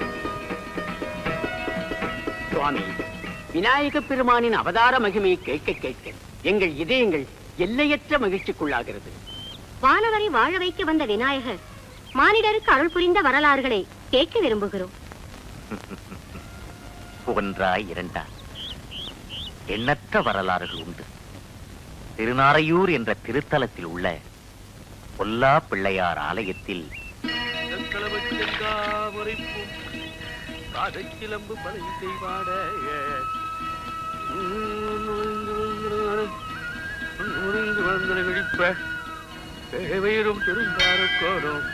சுவாமி விநாயக பெருமானின் அவதார மகிமையை கேட்க கேட்க எங்கள் இதயங்கள் எல்லையற்ற மகிழ்ச்சிக்குள்ளாகிறது வானவரை வாழ வைக்க வந்த விநாயகர் மானிடருக்கு அருள் புரிந்த வரலாறுகளை கேட்க விரும்புகிறோம் ஒன்றா இரண்டா எண்ணற்ற வரலாறுகள் உண்டு திருநாரையூர் என்ற திருத்தலத்தில் உள்ள பொல்லா பிள்ளையார் ஆலயத்தில் சிலம்பு பலை செய்வாட விழிப்ப வயிறும் பெருந்தாருக்கோடும்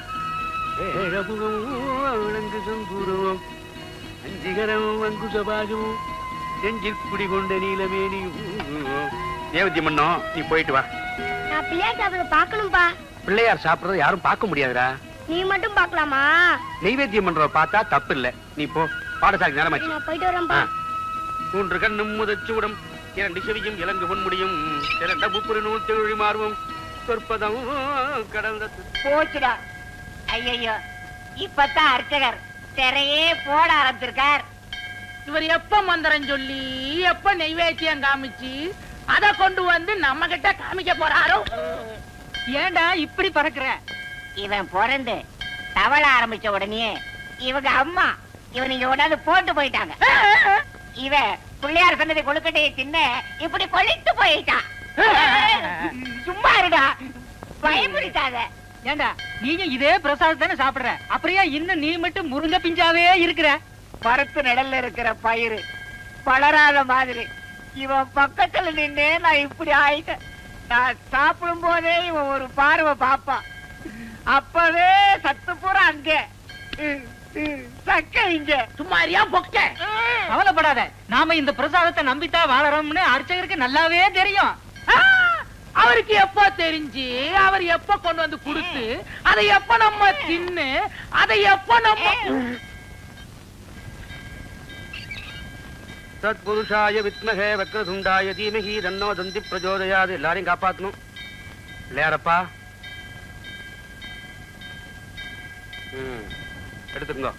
ஏழமுகம் விளங்கு சங்குருவம் அஞ்சிகரமும் அங்குசபாகமும் நெஞ்சில் குடிகொண்ட நீலமேனி தேவதி மன்னோ நீ போயிட்டு வா நான் பிள்ளையார் சாப்பிட பார்க்கணும்பா பிள்ளையார் சாப்பிடுறத யாரும் பார்க்க முடியாதுடா நீ மட்டும் பார்க்கலாமா நெய்வேத்தியம் பண்றத பார்த்தா தப்பு இல்ல நீ போ பாடசாலை நேரமாச்சு நான் போயிட்டு வரேன்பா மூன்று கண்ணும் முதச்சூடம் இரண்டு செவியும் இலங்கு பொன்முடியும் இரண்ட முப்புரி நூல் தெழி மாறுவோம் சொற்பதம் கடந்த போச்சுடா ஐயோ இப்பதான் அர்ச்சகர் திரையே போட ஆரம்பிச்சிருக்கார் இவர் எப்ப மந்திரம் சொல்லி எப்ப நெய்வேத்தியம் காமிச்சு அத கொண்டு வந்து நம்ம கிட்ட காமிக்க போறாரோ ஏண்டா இப்படி பறக்குற இவன் பிறந்து தவள ஆரம்பிச்ச உடனே இவங்க அம்மா இவன் இங்க கொண்டாந்து போட்டு போயிட்டாங்க இவன் பிள்ளையார் சொன்னதை கொழுக்கட்டையை தின்ன இப்படி கொளித்து போயிட்டான் சும்மா இருடா பயமுடித்தாத ஏண்டா நீயும் இதே பிரசாதம் தானே சாப்பிடுற அப்படியே இன்னும் நீ மட்டும் முருங்க பிஞ்சாவே இருக்கிற மரத்து நிழல்ல இருக்கிற பயிறு வளராத மாதிரி இவன் பக்கத்துல நின்னே நான் இப்படி ஆயிட்டேன் நான் சாப்பிடும் போதே இவன் ஒரு பார்வை பாப்பான் அப்பவே சத்து பூரா அங்க சக்க இங்க சும்மாரியா பொக்க கவலைப்படாத நாம இந்த பிரசாதத்தை நம்பித்தான் வாழறோம்னு அர்ச்சகருக்கு நல்லாவே தெரியும் அவருக்கு எப்ப தெரிஞ்சு அவர் எப்ப கொண்டு வந்து கொடுத்து அதை எப்ப நம்ம தின்னு அதை எப்ப நம்ம தத்புருஷாய வித்மகே வக்ரதுண்டாய தீமகி தன்னோ தந்தி பிரஜோதயாது எல்லாரையும் காப்பாத்தணும் பிள்ளையாரப்பா ம், எடுத்துக்கோ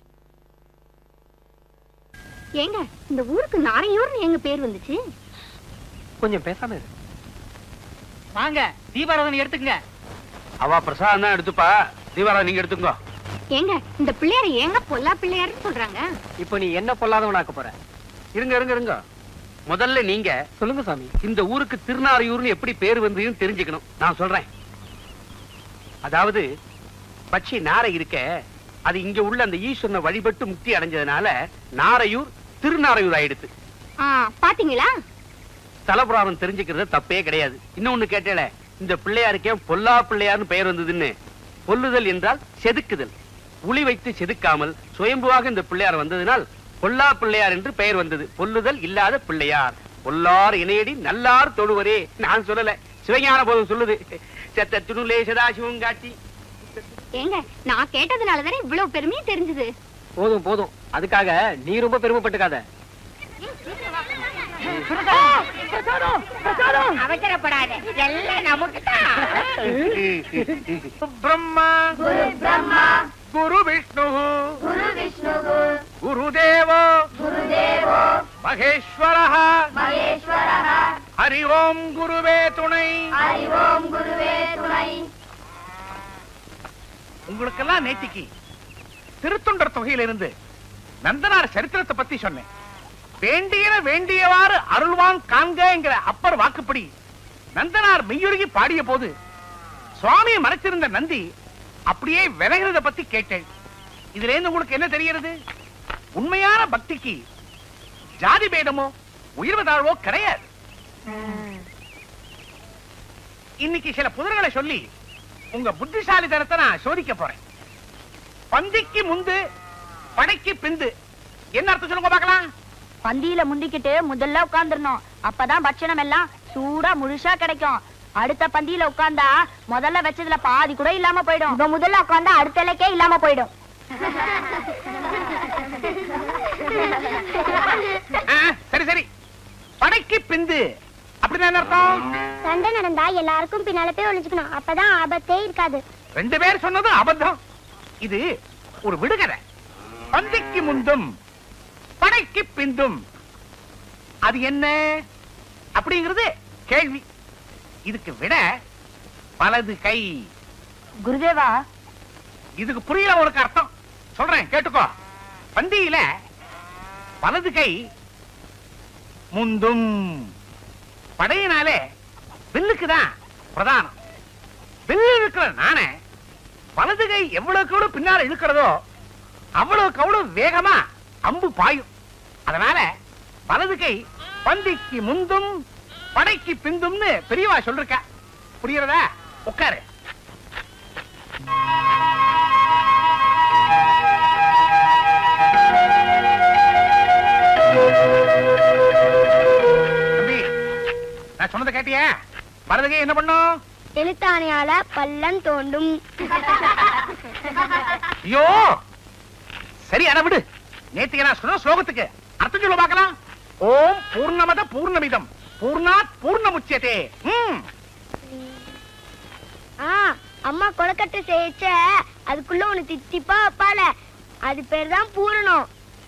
ஏங்க இந்த ஊருக்கு நாரையூர்னு எங்க பேர் வந்துச்சு கொஞ்சம் பேசாம இரு வாங்க தீபாராதனை எடுத்துக்கங்க அவ பிரசாதம் தான் எடுத்துப்பா தீபாரா நீங்க எடுத்துக்கோ ஏங்க இந்த பிள்ளையார ஏங்க பொல்லா பிள்ளையாருன்னு சொல்றாங்க இப்போ நீ என்ன பொல்லாதவனாக்க போற இருங்க இருங்க இருங்க முதல்ல நீங்க சொல்லுங்க சாமி இந்த ஊருக்கு திருநாரையூர்னு எப்படி பேர் வந்ததுன்னு தெரிஞ்சுக்கணும் நான் சொல்றேன் அதாவது பச்சை நாரை இருக்க அது இங்க உள்ள அந்த ஈஸ்வரனை வழிபட்டு முக்தி அடைஞ்சதுனால நாரையூர் திருநாரையூர் ஆயிடுத்து ஆ பாத்தீங்களா தலபுராணம் தெரிஞ்சுக்கிறது தப்பே கிடையாது இன்னொன்னு கேட்டேல இந்த பிள்ளையாருக்கே பொல்லா பிள்ளையார்னு பெயர் வந்ததுன்னு பொல்லுதல் என்றால் செதுக்குதல் உளி வைத்து செதுக்காமல் சுயம்புவாக இந்த பிள்ளையார் வந்ததினால் பொல்லா பிள்ளையார் என்று பெயர் வந்தது பொல்லுதல் இல்லாத பிள்ளையார் பொல்லார் இணையடி நல்லார் தொழுவரே நான் சொல்லல சிவஞான போதும் சொல்லுது செத்த துணுலே சதாசிவம் காட்டி ஏங்க நான் கேட்டதுனால தானே இவ்வளவு பெருமையும் தெரிஞ்சது போதும் போதும் அதுக்காக நீ ரொம்ப பெருமைப்பட்டுக்காத அவசரப்படாத எல்லாம் நமக்கு பிரம்மா குரு பிரம்மா குரு விஷ்ணு குரு விஷ்ணு குருதேவோ குருதேவோ மகேஸ்வர மகேஸ்வர ஹரி ஓம் குருவே துணை ஹரி ஓம் குருவே துணை உங்களுக்கெல்லாம் நேத்திக்கு திருத்தொண்டர் தொகையிலிருந்து நந்தனார் சரித்திரத்தை பத்தி சொன்னேன் வேண்டியன வேண்டியவாறு அருள்வான் காண்கிற அப்பர் வாக்குப்படி நந்தனார் மெய்யுருகி பாடிய போது சுவாமியை மறைச்சிருந்த நந்தி அப்படியே விலகிறத பத்தி கேட்டேன் இதுல இருந்து உங்களுக்கு என்ன தெரிகிறது உண்மையான பக்திக்கு ஜாதி பேதமோ உயர்வு தாழ்வோ கிடையாது இன்னைக்கு சில புதிர்களை சொல்லி உங்க புத்திசாலித்தனத்தை நான் சோதிக்க போறேன் பந்திக்கு முந்து படைக்கு பிந்து என்ன அர்த்தம் சொல்லுங்க பார்க்கலாம் பந்தியில முந்திக்கிட்டு முதல்ல உட்கார்ந்துடணும் அப்பதான் பட்சணம் எல்லாம் சூடா முழுசா கிடைக்கும் அடுத்த பந்தியில உட்கார்ந்தா முதல்ல வச்சதுல பாதி கூட இல்லாம போயிடும் இப்ப முதல்ல உட்கார்ந்தா அடுத்த இலக்கே இல்லாம போயிடும் ஆ, சரி சரி படைக்கு பிந்து அப்படின்னா என்ன அர்த்தம் சண்டை நடந்தா எல்லாருக்கும் பின்னால போய் ஒளிஞ்சுக்கணும் அப்பதான் ஆபத்தே இருக்காது ரெண்டு பேர் சொன்னது அபத்தம் இது ஒரு விடுகதை பந்திக்கு முந்தும் படைக்கு பிந்தும் அது என்ன அப்படிங்கிறது கேள்வி இதுக்கு விட வலது கை குருதேவா இதுக்கு புரியல உனக்கு அர்த்தம் சொல்றேன் கேட்டுக்கோ பந்தியில வலது கை முந்தும் படையினாலே வில்லுக்கு தான் பிரதானம் வில்லு இருக்கிற நானே வலது கை எவ்வளவுக்கு எவ்வளவு பின்னால இழுக்கிறதோ அவ்வளவுக்கு அவ்வளவு வேகமா அம்பு பாயும் அதனால வலது கை பந்திக்கு முந்தும் படைக்கு பிந்தும்னு பெரியவா சொல்லிருக்க புரியுறதா உட்காரு சொன்னதை கேட்டியா மருதகை என்ன பண்ணும் எழுத்தாணியால பள்ளம் தோண்டும் ஐயோ சரி அத விடு நேத்திக்கு நான் சொன்ன ஸ்லோகத்துக்கு அர்த்தம் சொல்ல பார்க்கலாம் ஓம் பூர்ணமத பூர்ணமிதம் பூர்ணாத் பூர்ணமுச்சியதே ம் ஆ அம்மா கொலக்கட்டை செய்யச்ச அதுக்குள்ள ஒண்ணு தித்திப்பா வைப்பால அது பேர் தான் பூரணம்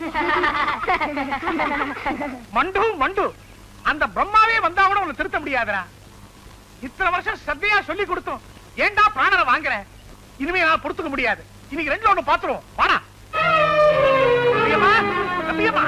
மண்டு மண்டு அந்த பிரம்மாவே வந்தா கூட உன்னை திருத்த முடியாதுடா இத்தனை வருஷம் சத்தையா சொல்லி கொடுத்தோம் ஏன்டா பிராணனை வாங்குற இனிமே நான் பொறுத்துக்க முடியாது இன்னைக்கு ரெண்டுல ஒண்ணு பாத்துருவோம் வாடா நம்பியம்மா, நம்பியம்மா.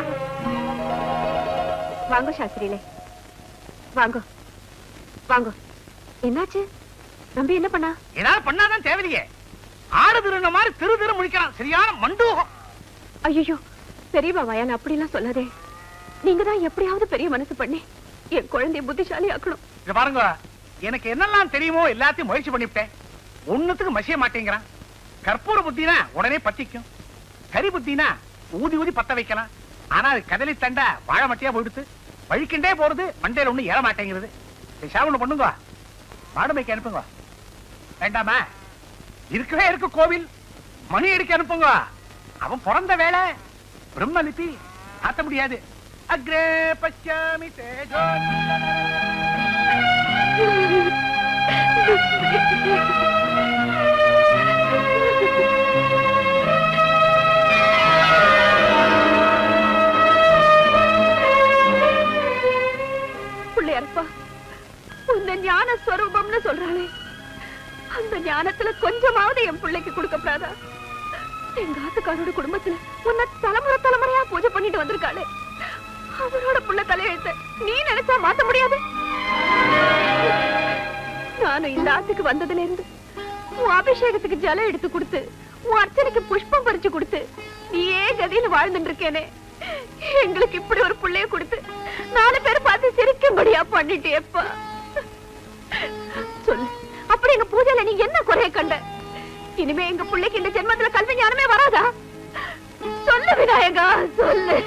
வாங்க சாஸ்திரியிலே வாங்க வாங்க என்னாச்சு நம்பி என்ன பண்ணா ஏதாவது பண்ணாதான் தேவையில்லையே ஆடு திருந்த மாதிரி திரு திரு முழிக்கிறான் சரியான மண்டூகம் ஐயோ பெரியவா வயான் அப்படிலாம் சொல்லாதே நீங்க தான் எப்படியாவது பெரிய மனசு பண்ணி என் குழந்தைய புத்திசாலி ஆக்கணும் இத பாருங்க எனக்கு என்னெல்லாம் தெரியுமோ எல்லாத்தையும் முயற்சி பண்ணிவிட்டேன் ஒண்ணுத்துக்கு மசிய மாட்டேங்கிறான் கற்பூர புத்தினா உடனே பத்திக்கும் கரி புத்தினா ஊதி ஊதி பத்த வைக்கலாம் ஆனா அது கதலி தண்டா வாழை மட்டியா போயிடுத்து வழிக்கிண்டே போறது மண்டையில ஒண்ணு ஏற மாட்டேங்கிறது பேசாம ஒண்ணு பண்ணுங்க மாடு மேய்க்க அனுப்புங்க வேண்டாமா இருக்கவே இருக்கு கோவில் மணி அடிக்க அனுப்புங்க அவன் பிறந்த வேலை பிரம்மலிபி மாத்த முடியாது அக்ரே பச்சாமி தேஜோ பிள்ளையாரப்பா உந்த ஞான ஸ்வரூபம்னு சொல்றாளே அந்த ஞானத்துல கொஞ்சமாவது என் பிள்ளைக்கு கொடுக்கப்படாதா எங்க ஆத்துக்காரோட குடும்பத்துல உன்னை தலைமுறை தலைமுறையா பூஜை பண்ணிட்டு வந்திருக்காளே அவரோட புள்ள தலையெழுத்த நீ நினைச்சா மாத்த முடியாது நானும் இந்த ஆத்துக்கு வந்ததுல இருந்து உன் அபிஷேகத்துக்கு ஜலம் எடுத்து கொடுத்து உன் அர்ச்சனைக்கு புஷ்பம் பறிச்சு கொடுத்து நீயே கதின்னு வாழ்ந்துட்டு இருக்கேனே எங்களுக்கு இப்படி ஒரு புள்ளைய கொடுத்து நாலு பேர் பார்த்து சிரிக்கும்படியா பண்ணிட்டியப்பா சொல்லு அப்படி எங்க பூஜையில நீ என்ன குறைய கண்ட இனிமே எங்க பிள்ளைக்கு இந்த ஜென்மத்துல கல்வி ஞானமே வராதா சொல்லு விநாயகா சொல்லு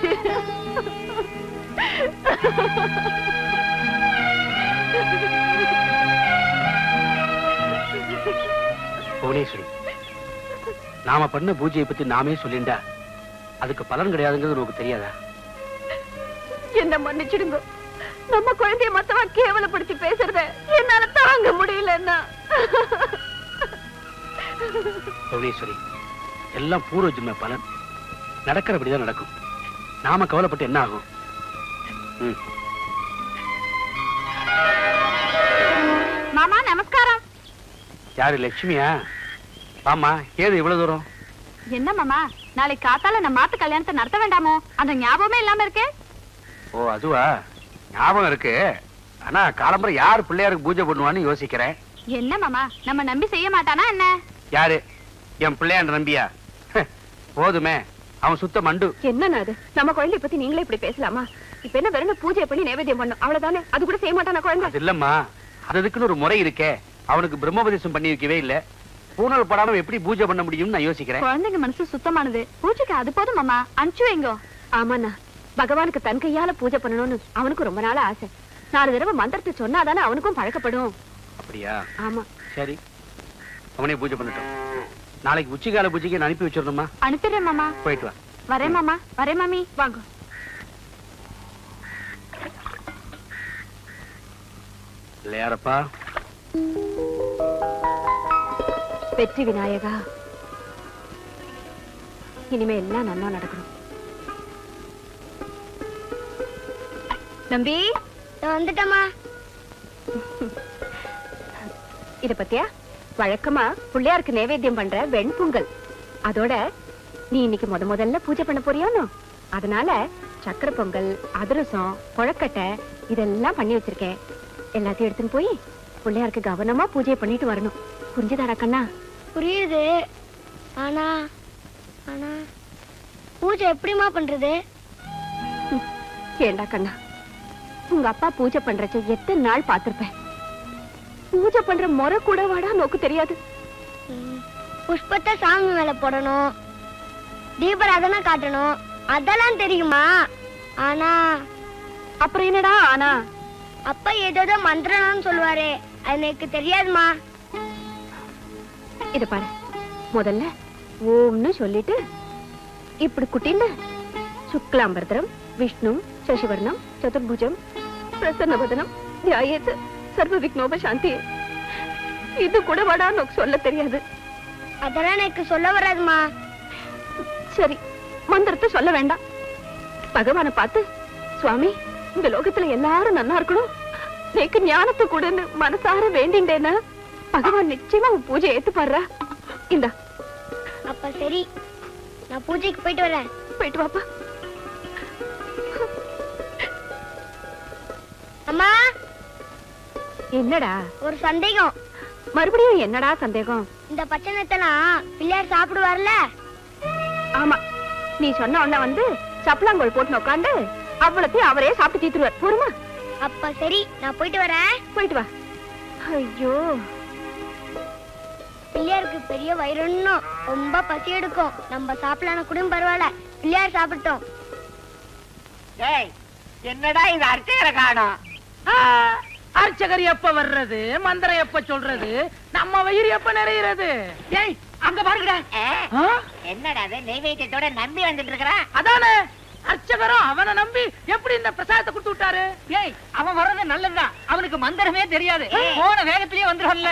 புவனேஸ்வரி நாம பண்ண பூஜையை பத்தி நாமே சொல்லிண்டா அதுக்கு பலன் கிடையாதுங்கிறது உனக்கு தெரியாதா என்ன மன்னிச்சிடுங்க நம்ம குழந்தைய மத்தவன் கேவலப்படுத்தி பேசுறத என்னால தாங்க முடியலன்னா புவனேஸ்வரி எல்லாம் பூர்வ ஜென்ம பலன் நடக்கிறபடிதான் நடக்கும் நாம கவலைப்பட்டு என்ன ஆகும் ம் மாமா நமஸ்காரம் யாரு லட்சுமியா ஆமா ஏது இவ்வளவு தூரம் என்ன மாமா நாளைக்கு காத்தால நம்ம மாத்து கல்யாணத்தை நடத்த வேண்டாமோ அந்த ஞாபகமே இல்லாம இருக்கே ஓ அதுவா ஞாபகம் இருக்கு ஆனா காலம்பரை யார் பிள்ளையாருக்கு பூஜை பண்ணுவான்னு யோசிக்கிறேன் என்ன மாமா நம்ம நம்பி செய்ய மாட்டானா என்ன யாரு என் பிள்ளையாண்ட நம்பியா போதுமே அவன் சுத்த மண்டு என்னண்ணா அது நம்ம குழந்தைய பத்தி நீங்களே இப்படி பேசலாமா இப்ப என்ன வெறும் பூஜை பண்ணி நைவேத்தியம் பண்ணும் அவ்வளவுதானே அது கூட செய்ய மாட்டானா குழந்தை அது இல்லம்மா அது அதுக்குன்னு ஒரு முறை இருக்கே அவனுக்கு பிரம்மோபதேசம் பண்ணி வைக்கவே இல்ல பூனல் படாம எப்படி பூஜை பண்ண முடியும்னு நான் யோசிக்கிறேன் குழந்தைங்க மனசு சுத்தமானது பூஜைக்கு அது போதும் மாமா அனுப்பிச்சு வைங்கோ ஆமாண்ணா பகவானுக்கு தன் கையால பூஜை பண்ணணும்னு அவனுக்கு ரொம்ப நாளா ஆசை நாலு தடவை மந்திரத்தை சொன்னாதானே அவனுக்கும் பழக்கப்படும் அப்படியா ஆமா சரி அவனே பூஜை பண்ணட்டும் நாளைக்கு உச்சிகால பூஜைக்கு நான் அனுப்பி வச்சிடணுமா அனுப்பிடுறேன் மாமா போயிட்டு வா வரேன் மாமா வரேன் மாமி வாங்க இல்லையாரப்பா வெற்றி விநாயகா இனிமே எல்லாம் நல்லா நடக்கணும் நம்பி வந்துட்டமா இத பத்தியா வழக்கமா பிள்ளையாருக்கு நைவேத்தியம் பண்ற வெண்பொங்கல் அதோட நீ இன்னைக்கு முத முதல்ல பூஜை பண்ண போறியானோ அதனால சக்கரை பொங்கல் அதிரசம் கொழக்கட்டை இதெல்லாம் பண்ணி வச்சிருக்கேன் எல்லாத்தையும் எடுத்துன்னு போய் பிள்ளையாருக்கு கவனமா பூஜை பண்ணிட்டு வரணும் புரிஞ்சுதாடா கண்ணா புரியுது ஆனா ஆனா பூஜை எப்படிமா பண்றது ஏண்டா கண்ணா உங்க அப்பா பூஜை பண்றச்ச எத்தனை நாள் பார்த்திருப்பேன் பூஜை பண்ற முறை கூட வாடா நோக்கு தெரியாது ம், புஷ்பத்தை சாமி மேல போடணும் தீபராதனை காட்டணும் அதெல்லாம் தெரியுமா ஆனா அப்புறம் என்னடா ஆனா அப்பா ஏதோ மந்திரம்னு சொல்லுவாரு அது எனக்கு தெரியாதுமா இது பாரு முதல்ல ஓம்னு சொல்லிட்டு இப்படி குட்டின்னு சுக்லாம்பரதரம் விஷ்ணு சசிவர்ணம் சதுர்புஜம் பிரசன்னவதனம் தியாயத்து சர்வ விக்னோப சாந்தி இது கூட வடா நோக்கு சொல்ல தெரியாது அதெல்லாம் எனக்கு சொல்ல வராதுமா சரி மந்திரத்தை சொல்ல வேண்டாம் பகவானை பார்த்து சுவாமி இந்த லோகத்துல எல்லாரும் நல்லா இருக்கணும் நேக்கு ஞானத்தை கொடுன்னு மனசார வேண்டிண்டேனா பகவான் நிச்சயமா உன் பூஜை ஏத்துப்பாடுறா இந்தா அப்ப சரி நான் பூஜைக்கு போயிட்டு வரேன் போயிட்டு வாப்பா அம்மா என்னடா ஒரு சந்தேகம் மறுபடியும் என்னடா சந்தேகம் இந்த பச்சனத்தெல்லாம் பிள்ளையார் சாப்பிடுவார்ல ஆமா நீ சொன்ன உடனே வந்து சப்பலாங்கோல் போட்டு உட்காந்து அவ்வளத்தையும் அவரே சாப்பிட்டு தீத்துருவார் போருமா அப்ப சரி நான் போயிட்டு வரேன் போயிட்டு வா ஐயோ பிள்ளையாருக்கு பெரிய வயிறுன்னும் ரொம்ப பசி எடுக்கும் நம்ம சாப்பிடலான கூட பரவாயில்ல பிள்ளையார் சாப்பிட்டோம் ஏய் என்னடா இந்த அர்ச்சகரை காணோம் அர்ச்சகர் எப்ப வர்றது மந்திரம் எப்ப சொல்றது நம்ம வயிறு எப்ப நிறையிறது ஏய் அங்க பாருங்கடா ஆ? என்னடா அது நெய்வேத்தியத்தோட நம்பி வந்துட்டு இருக்கிறான் அதானே அர்ச்சகரும் அவனை நம்பி எப்படி இந்த பிரசாதத்தை கொடுத்து விட்டாரு ஏய் அவன் வர்றது நல்லதுதான் அவனுக்கு மந்திரமே தெரியாது போன வேகத்திலேயே வந்துடும்ல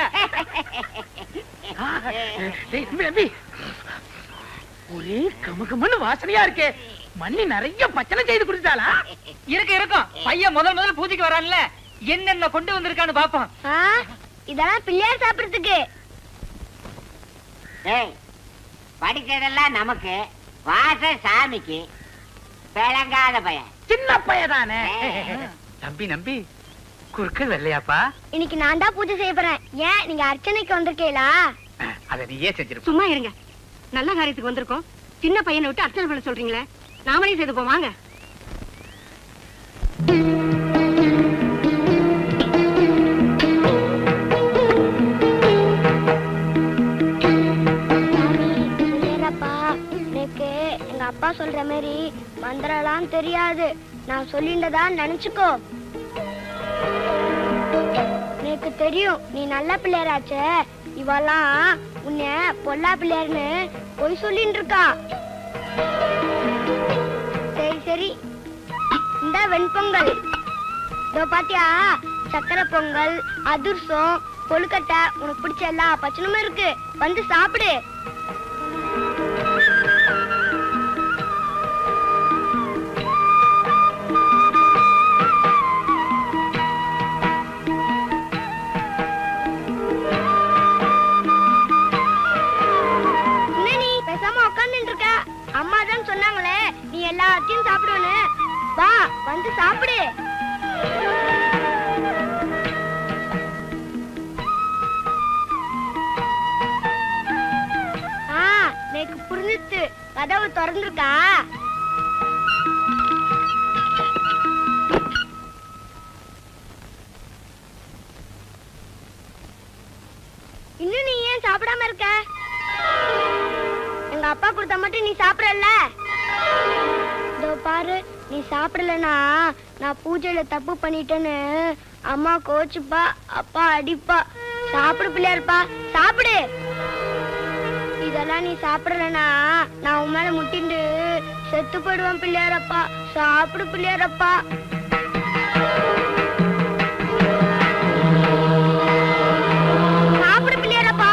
டேய், தம்பி, தம்பி. ஒரே கமகமன்னு வாசனையா இருக்கே மண்ணி நிறைய பச்சனை செய்து குடிச்சாளா இருக்கு இருக்கும் பையன் முதல் முதல் பூஜைக்கு வரான்ல என்னென்ன கொண்டு வந்திருக்கான்னு பாப்போம் ஆ, இதெல்லாம் பிள்ளையார் சாப்பிடுறதுக்கு ஏய் படிச்சதெல்லாம் நமக்கு வாச சாமிக்கு விளங்காத பையன் சின்ன பையதானே நம்பி நம்பி குறுக்கள் வெள்ளையாப்பா இன்னைக்கு நான் தான் பூஜை செய்ய போறேன் ஏன் நீங்க அர்ச்சனைக்கு வந்திருக்கீங்களா அதை நீயே செஞ்சிருப்ப சும்மா இருங்க நல்ல காரியத்துக்கு வந்திருக்கோம் சின்ன பையனை விட்டு அர்ச்சனை பண்ண சொல்றீங்களே நாமளே செய்து போவாங்க பிள்ளையாரப்பா எனக்கு எங்க அப்பா சொல்ற மாதிரி மந்திரம்லாம் தெரியாது நான் சொல்லிண்டதா நினைச்சுக்கோ எனக்கு தெரியும் நீ நல்ல பிள்ளையராச்சே இவெல்லாம் உன்னை பொல்லா பிள்ளையார்னு பொய் சொல்லிட்டு இருக்கா சரி சரி இந்த வெண்பொங்கல் இதோ பாத்தியா சக்கரை பொங்கல் அதிர்சம் கொழுக்கட்டை உனக்கு பிடிச்ச எல்லா பச்சனமும் இருக்கு வந்து சாப்பிடு என்ன நீ பேசாம உட்கார்ந்துட்டு இருக்க அம்மா தான் சொன்னாங்களே நீ எல்லாத்தையும் சாப்பிடுவேன்னு வா வந்து சாப்பிடு ஆ எனக்கு புரிஞ்சிச்சு கதவு திறந்துருக்கா இன்னும் நீ ஏன் சாப்பிடாம இருக்க எங்க அப்பா கொடுத்தா மட்டும் நீ சாப்பிடல இதோ பாரு நீ சாப்பிடலனா நான் பூஜையில தப்பு பண்ணிட்டேன்னு அம்மா கோச்சுப்பா அப்பா அடிப்பா சாப்பிடு பிள்ளையாருப்பா சாப்பிடு இதெல்லாம் நீ சாப்பிடலனா நான் உன் மேல முட்டிண்டு செத்து போயிடுவேன் பிள்ளையாரப்பா சாப்பிடு பிள்ளையாரப்பா சாப்பிடு பிள்ளையாரப்பா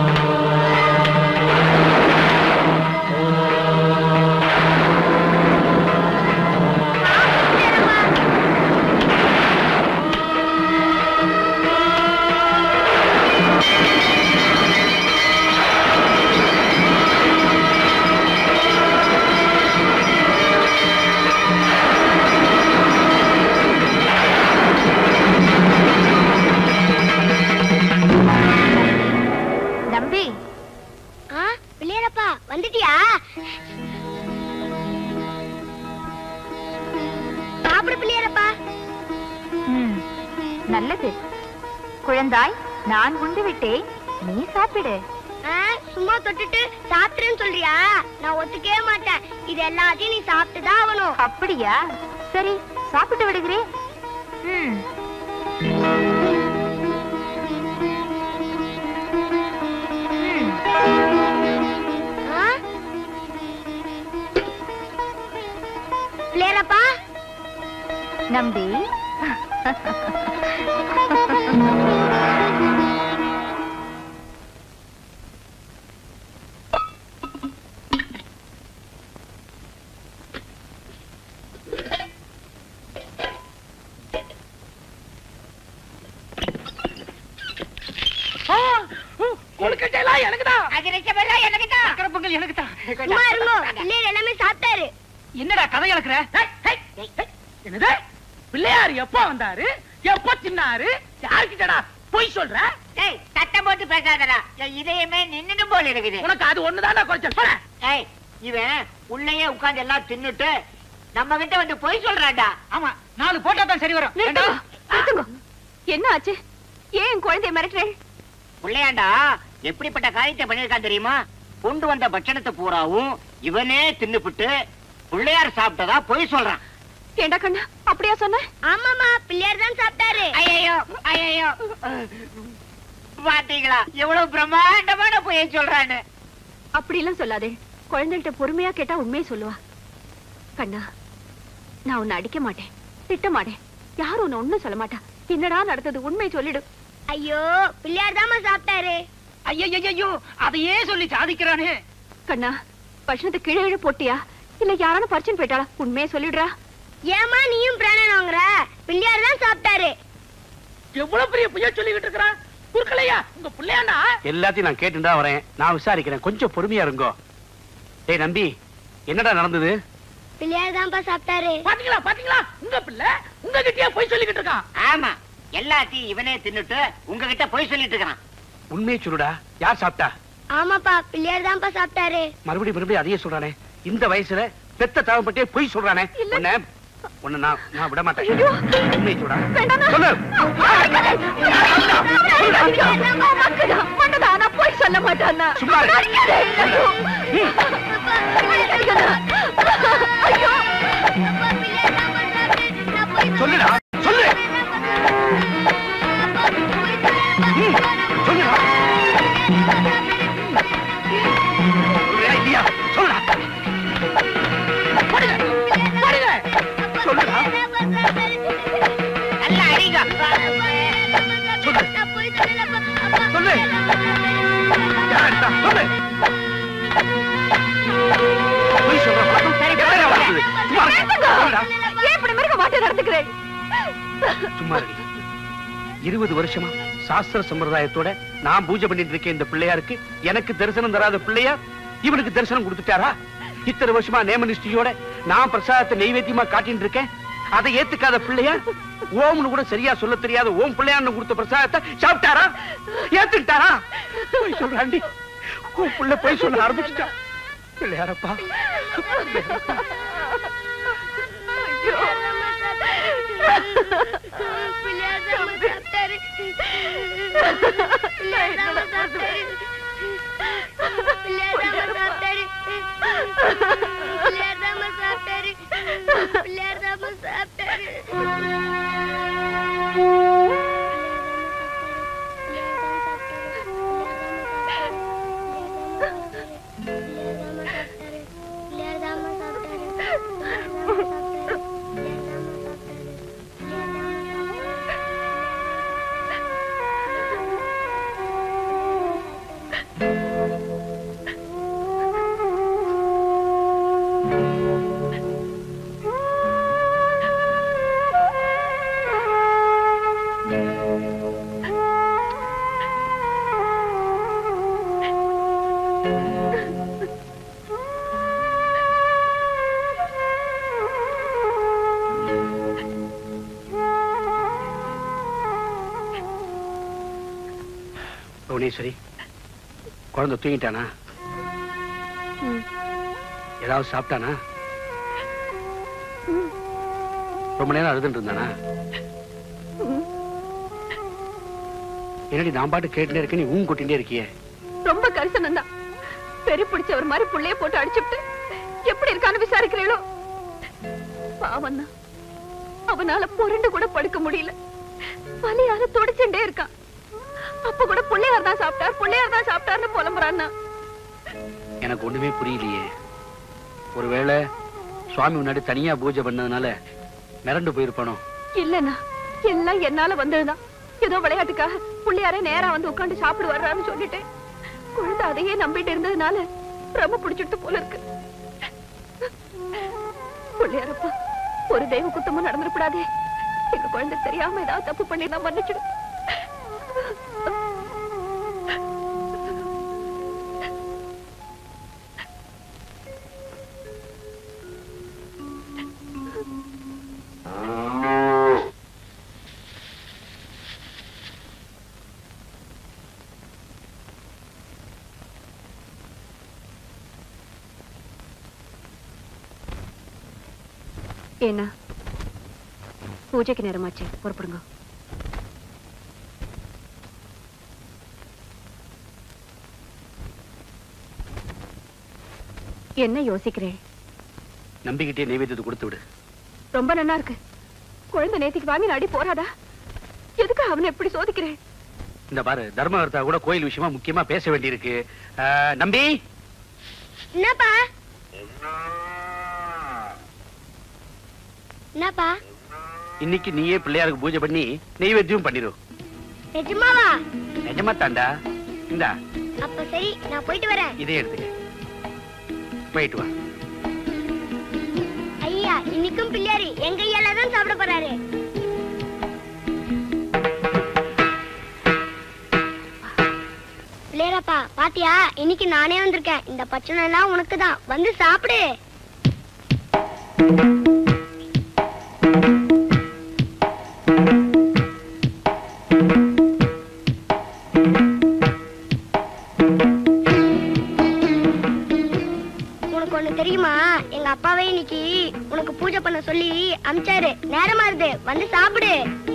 நம்பி ஆ பிள்ளையாரப்பா வந்துட்டியா சாப்பிடு பிள்ளையாரப்பா ம், நல்லது குழந்தாய் நான் உண்டு விட்டேன் நீ சாப்பிடு ஆ, சும்மா தொட்டுட்டு சாப்பிட்டுன்னு சொல்றியா நான் ஒத்துக்கவே மாட்டேன் இது எல்லாத்தையும் நீ சாப்பிட்டு தான் ஆகணும் அப்படியா சரி சாப்பிட்டு விடுகிறேன் ம், பிள்ளையாரப்பா நம்பி கொழுக்கட்டையெல்லாம் எனக்குதான் அதிரச்சமெல்லாம் எனக்குதான் சக்கரை பொங்கல் எனக்குதான் சும்மா இருங்கோ பிள்ளையார் எல்லாமே சாப்பிட்டாரு என்னடா கதை இழக்கிற என்னது பிள்ளையார் எப்போ வந்தாரு எப்போ தின்னாரு யாருக்கிட்டடா பொய் சொல்ற டேய் சத்தம் போட்டு பேசாதடா என் இதயமே நின்னுட்டு போல இருக்குது உனக்கு அது ஒண்ணுதான்டா குறைச்சல் போட ஏய் இவன் உள்ளேயே உட்கார்ந்து எல்லாம் தின்னுட்டு நம்ம கிட்ட வந்து பொய் சொல்றான்டா ஆமா நாலு போட்டா தான் சரி வரும் நிறுத்துங்க, நிறுத்துங்க. என்ன ஆச்சு ஏன் என் குழந்தைய மிரட்டுறேன் பிள்ளையாண்டா எப்படிப்பட்ட காரியத்தை பண்ணிருக்கான் தெரியுமா கொண்டு வந்த பட்சணத்தை பூராவும் இவனே தின்னுபிட்டு பிள்ளையார் சாப்பிட்டதா பொய் சொல்றான் ஏண்டா கண்ணா அப்படியா சொன்ன ஆமாமா பிள்ளையார் தான் சாப்பிட்டாரு ஐயோ ஐயோ பாத்தீங்களா எவ்வளவு பிரம்மாண்டமான பொய்யை சொல்றான்னு அப்படி எல்லாம் சொல்லாதே குழந்தைகிட்ட பொறுமையா கேட்டா உண்மையை சொல்லுவா கண்ணா நான் உன்னை அடிக்க மாட்டேன் திட்ட மாட்டேன் யாரும் உன்னை ஒண்ணும் சொல்ல மாட்டா என்னடா நடந்தது உண்மையை சொல்லிடு ஐயோ பிள்ளையார் தாம்மா சாப்பிட்டாரு ஐயோ அதையே சொல்லி சாதிக்கிறானே கண்ணா பட்சணத்தை கீழே கீழே போட்டியா இல்ல யாரான பறிச்சுன்னு போயிட்டாளா உண்மையை சொல்லிடுறா ஏமா நீயும் பிராணன் வாங்குற பிள்ளையார் தான் சாப்பிட்டாரு எவ்வளவு பெரிய பொய்யா சொல்லிக்கிட்டு இருக்கிறான் குறுக்கலையா உங்க பிள்ளையாண்டா எல்லாத்தையும் நான் கேட்டுதான் வரேன் நான் விசாரிக்கிறேன் கொஞ்சம் பொறுமையா இருங்கோ டேய் நம்பி என்னடா நடந்தது பிள்ளையார் தான்ப்பா சாப்பிட்டாரு பாத்தீங்களா பாத்தீங்களா உங்க பிள்ளை உங்ககிட்டயே பொய் சொல்லிக்கிட்டு இருக்கான் ஆமா எல்லாத்தையும் இவனே தின்னுட்டு உங்ககிட்ட பொய் சொல்லிட்டு இருக்கான் உண்மையை சொல்லுடா யார் சாப்பிட்டா ஆமாப்பா பிள்ளையார் தான்ப்பா சாப்பிட்டாரு மறுபடியும் மறுபடியும் அதையே சொல்றானே இந்த வயசுல பெத்த தாவப்பட்டே பொய் சொல்றானே உன்னை உன்னை நான் நான் விட மாட்டேன் உண்மையை சொல்றா சொல்லு நான் போய் சொல்ல மாட்டானா சும்மா இரு. ஐயோ சொல்லுடா சொல்லு ம், சொல்லுடா சொல்றியா இல்லையா சொல்லுடா போடுங்க போடுங்க சொல்லுடா நல்லா அடிங்க சொல்லு சொல்லு யார்டா? சொல்லு பொய் சொல்ற பழக்கம் எத்தனை வளர்ந்தது? சும்மா இரு. சொல்லுடா ஏன் இப்படி மிருக மாட்டே நடந்துக்கிறேன் சும்மா இருடி. இருபது வருஷமா சாஸ்திர சம்பிரதாயத்தோட நான் பூஜை பண்ணிட்டு இருக்கேன் இந்த பிள்ளையாருக்கு எனக்கு தரிசனம் தராத பிள்ளையார் இவனுக்கு தரிசனம் கொடுத்துட்டாரா இத்தனை வருஷமா நேமனிஷ்டியோட நான் பிரசாதத்தை நெய்வேத்தியமா காட்டிட்டு இருக்கேன் அதை ஏத்துக்காத பிள்ளையார் ஓம்னு கூட சரியா சொல்ல தெரியாத ஓம் பிள்ளையார்னு கொடுத்த பிரசாதத்தை சாப்பிட்டாரா ஏத்துக்கிட்டாரா போய் சொல்றாண்டி உன் பிள்ளை போய் சொல்ல ஆரம்பிச்சுட்டா பிள்ளையாரப்பா பிள்ளையார் தாம்மா சாப்பிட்டாரு பிள்ளையார் தாம்மா சாப்பிட்டாரு பிள்ளையார் தாம்மா சாப்பிட்டாரு பிள்ளையார் தாம்மா சாப்பிட்டாரு பிள்ளையார் தாம்மா சாப்பிட்டாரு பிள்ளையார் தாம்மா புவனேஸ்வரி குழந்தை தூங்கிட்டானா ஏதாவது சாப்பிட்டானா ரொம்ப நேரம் அழுதுட்டு இருந்தானா என்னடி நான் பாட்டு கேட்டுட்டே இருக்கேன் நீ ஊன் கொட்டிட்டே இருக்கியே ரொம்ப கரிசனம் தான் பெரிய பிடிச்சவர் மாதிரி புள்ளைய போட்டு அடிச்சுட்டு எப்படி இருக்கான்னு விசாரிக்கிறீங்களோ பாவம் தான் அவனால புரண்டு கூட படுக்க முடியல வலியால துடிச்சுட்டே இருக்கான் அப்ப கூட பிள்ளையார் தான் சாப்பிட்டார் பிள்ளையார் தான் சாப்பிட்டாருன்னு புலம்புறான்னா எனக்கு ஒண்ணுமே புரியலையே ஒருவேளை சுவாமி முன்னாடி தனியா பூஜை பண்ணதுனால மிரண்டு போயிருப்பானோ இல்லண்ணா எல்லாம் என்னால வந்ததுதான் ஏதோ விளையாட்டுக்காக பிள்ளையாரே நேரா வந்து உட்கார்ந்து சாப்பிடு வர்றான்னு சொல்லிட்டு குழந்தை அதையே நம்பிட்டு இருந்ததுனால ரொம்ப பிடிச்சிட்டு போல இருக்கு பிள்ளையாரப்பா ஒரு தெய்வ குத்தமும் நடந்துடக்கூடாதே எங்க குழந்தை தெரியாம ஏதாவது தப்பு பண்ணி தான் மன்னிச்சிடும் ஏன்னா பூஜைக்கு நேரமாச்சு புறப்படுங்க என்ன யோசிக்கிறேன் நம்பிக்கிட்டே நைவேத்தியத்தை கொடுத்து விடு ரொம்ப நல்லா இருக்கு குழந்தை நேத்திக்கு வாங்கி நாடி போறாதா எதுக்கு அவனை எப்படி சோதிக்கிறேன் இந்த பாரு தர்மகர்த்தா கூட கோயில் விஷயமா முக்கியமா பேச வேண்டியிருக்கு ஆஹ், நம்பி என்னப்பா என்னப்பா இன்னைக்கு நீயே பிள்ளையாருக்கு பூஜை பண்ணி நெய்வேத்தியம் பண்ணிரு நிஜமாவா நிஜமா தாண்டா இந்தா அப்ப சரி நான் போயிட்டு வரேன் இதே எடுத்துக்க போயிட்டு வா ஐயா இன்னைக்கும் பிள்ளையாரு எங்க ஐயால தான் சாப்பிட போறாரு பிள்ளையாரப்பா பாத்தியா இன்னைக்கு நானே வந்திருக்கேன் இந்த பச்சனை எல்லாம் உனக்கு தான் வந்து சாப்பிடு உனக்கு ஒண்ணு தெரியுமா எங்க அப்பாவே இன்னைக்கு உனக்கு பூஜை பண்ண சொல்லி அமிச்சாரு நேரமா இருது வந்து சாப்பிடு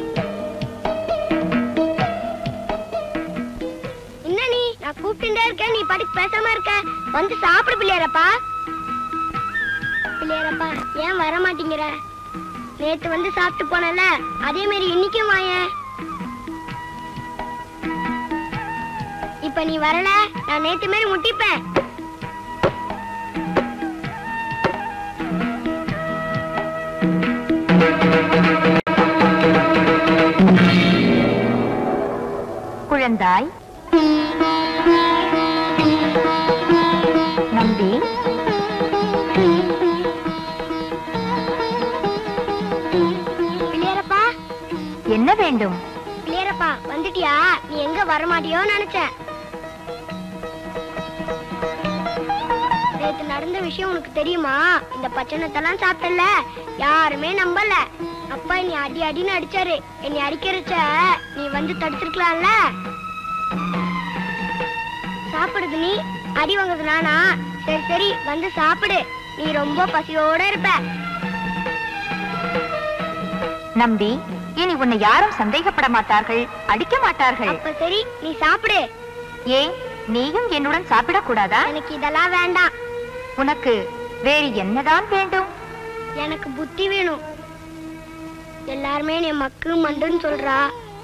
என்ன நீ நான் கூப்பிட்டுட்டே இருக்கேன் நீ பாட்டுக்கு பேசாம இருக்க வந்து சாப்பிடு பிள்ளையாரப்பா பிள்ளையாரப்பா ஏன் வர மாட்டேங்கிற நேத்து வந்து சாப்பிட்டு போனல அதே மாதிரி இன்னைக்கும் வாயேன் இப்ப நீ வரல நான் நேத்து மாதிரி முட்டிப்பேன் குழந்தாய் நம்பி பிள்ளையாரப்பா என்ன வேண்டும் பிள்ளையாரப்பா வந்துட்டியா நீ எங்க வர மாட்டியோ நினைச்சேன் நேத்து நடந்த விஷயம் உனக்கு தெரியுமா இந்த பச்சனத்தெல்லாம் சாப்பிட்டல யாருமே நம்பல அப்பா நீ அடி அடின்னு அடிச்சாரு என்னை அடிக்கிறச்ச நீ வந்து தடுத்திருக்கலாம்ல சாப்பிடுது நீ அடி வாங்குறது நானா சரி சரி வந்து சாப்பிடு நீ ரொம்ப பசியோட இருப்ப நம்பி இனி உன்னை யாரும் சந்தேகப்பட மாட்டார்கள் அடிக்க மாட்டார்கள் அப்ப சரி நீ சாப்பிடு ஏன் நீயும் என்னுடன் சாப்பிடக் கூடாதா எனக்கு இதெல்லாம் வேண்டாம் உனக்கு வேறு என்னதான் வேண்டும் எனக்கு புத்தி வேணும் எல்லாருமே நீ மக்கு மண்டுன்னு சொல்றா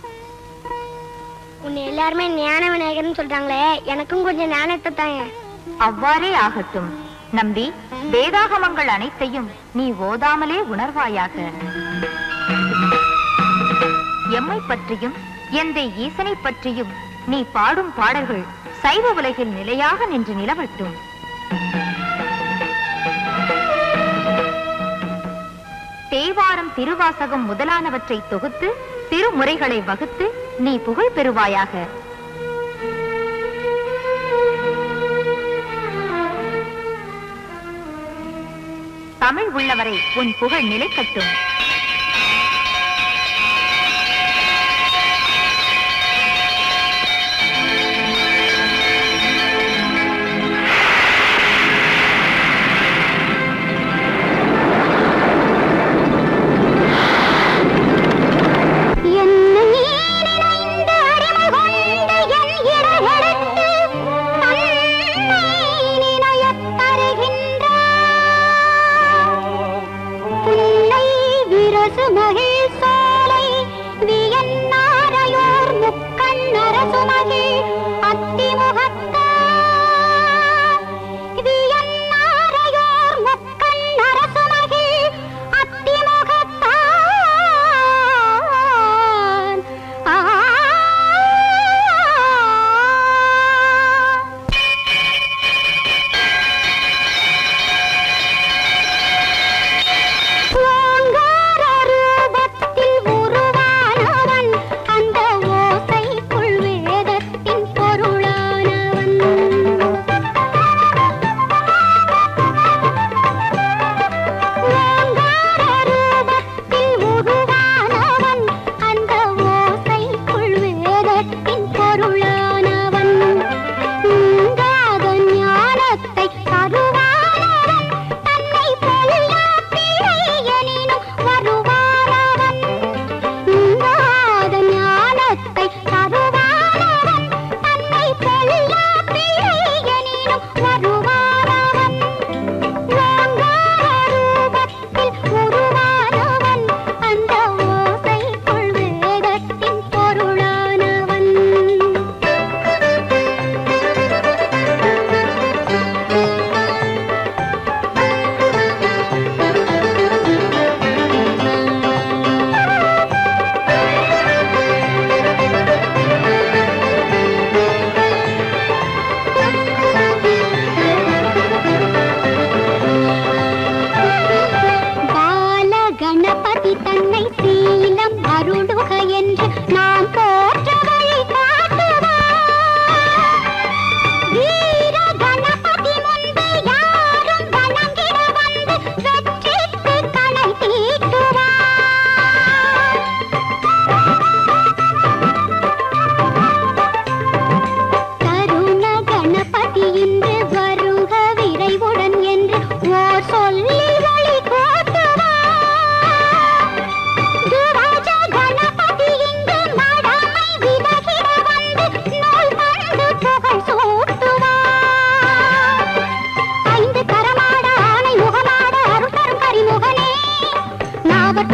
உன்னை எல்லாருமே ஞான விநாயகர்னு சொல்றாங்களே எனக்கும் கொஞ்சம் ஞானத்தை தாங்க அவ்வாறே ஆகட்டும் நம்பி வேதாகமங்கள் அனைத்தையும் நீ ஓதாமலே உணர்வாயாக எம்மை பற்றியும் எந்தை ஈசனை பற்றியும் நீ பாடும் பாடல்கள் சைவ உலகில் நிலையாக நின்று நிலவட்டும் தேவாரம் திருவாசகம் முதலானவற்றை தொகுத்து திருமுறைகளை வகுத்து நீ புகழ் பெறுவாயாக தமிழ் உள்ளவரை உன் புகழ் நிலைக்கட்டும் என்னை நினைந்து அடிமை கொண்ட என் இடரெடுத்து தன்னை நினையத் தருகின்றார். புன்னை விரசு மகிழ் சோலை வியன்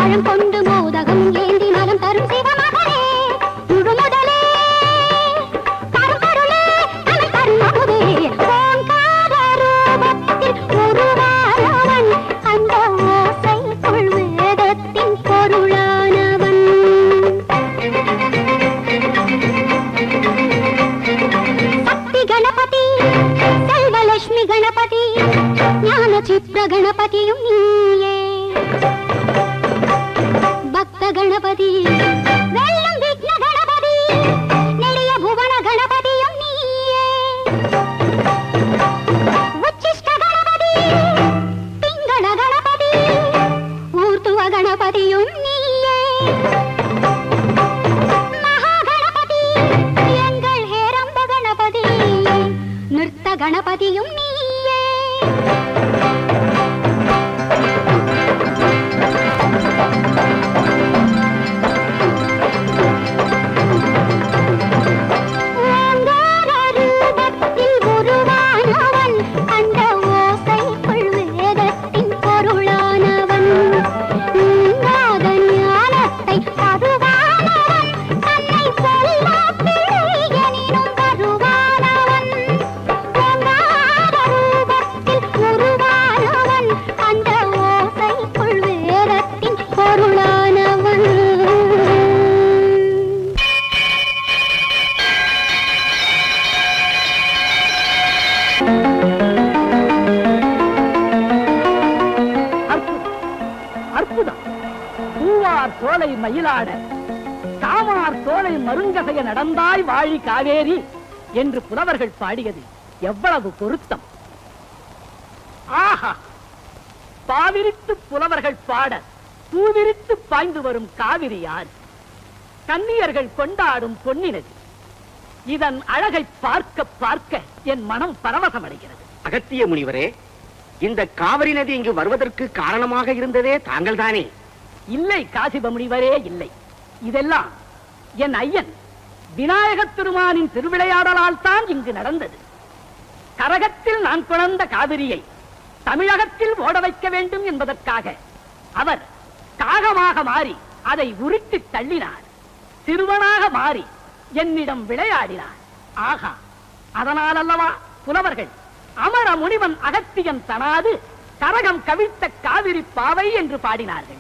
பழம் கொண்டு மோதகம் ஏந்தி நலம் தரும் சிவமகனே முழுமுதலே கரும்பொருளே தமிழ் தன்மகுவே ஓங்கார ரூபத்தில் உருவானவன் அந்த ஓசைக்குள் வேதத்தின் பொருளானவன் சக்தி கணபதி செல்வலட்சுமி கணபதி ஞான சித்திர கணபதியும் நீயே பக்த கணபதி வெள்ளம் விக்ன கணபதி நெடிய புவன கணபதியும் நீயே உச்சிஷ்ட கணபதி பிங்கள கணபதி ஊர்த்துவ கணபதியும் நீயே மகாகணபதி எங்கள் ஹேரம்ப கணபதி நிறுத்த கணபதியும் நீயே ஓங்கார ரூபத்தில் உருவானவன் அந்த ஓசைக்குள் வேதத்தின் பொருளானவன் நீங்காத ஞானத்தை அதுவானவன் தன்னை சொல்லா பிழையெனினும் வருவானவன் ஓங்கார ரூபத்தில் உருவானவன் அந்த ஓசைக்குள் வேதத்தின் பொருளானவன் அற்புதம் பூவார் சோலை மயிலாட காமார் சோலை மருங்கசைய நடந்தாய் வாழி காவேரி என்று புலவர்கள் பாடியது எவ்வளவு பொருத்தம் ஆஹா பாவிரித்து புலவர்கள் பாட பூவிரித்து பாய்ந்து வரும் காவிரி யார் கன்னியர்கள் கொண்டாடும் பொன்னினது இதன் அழகை பார்க்க பார்க்க என் மனம் பரவசமடைகிறது அகத்திய முனிவரே இந்த காவிரி நதி இங்கு வருவதற்கு காரணமாக இருந்ததே தாங்கள் தானே இல்லை காசிப முனிவரே இல்லை இதெல்லாம் என் ஐயன் விநாயகத் திருமானின் திருவிளையாடலால் தான் இங்கு நடந்தது கரகத்தில் நான் குழந்த காவிரியை தமிழகத்தில் ஓட வைக்க வேண்டும் என்பதற்காக அவர் காகமாக மாறி அதை உருட்டி தள்ளினார் சிறுவனாக மாறி என்னிடம் விளையாடினார் ஆகா அதனால் அல்லவா புலவர்கள் அமர முனிவன் அகத்தியன் தனாது கரகம் கவிழ்த்த காவிரி பாவை என்று பாடினார்கள்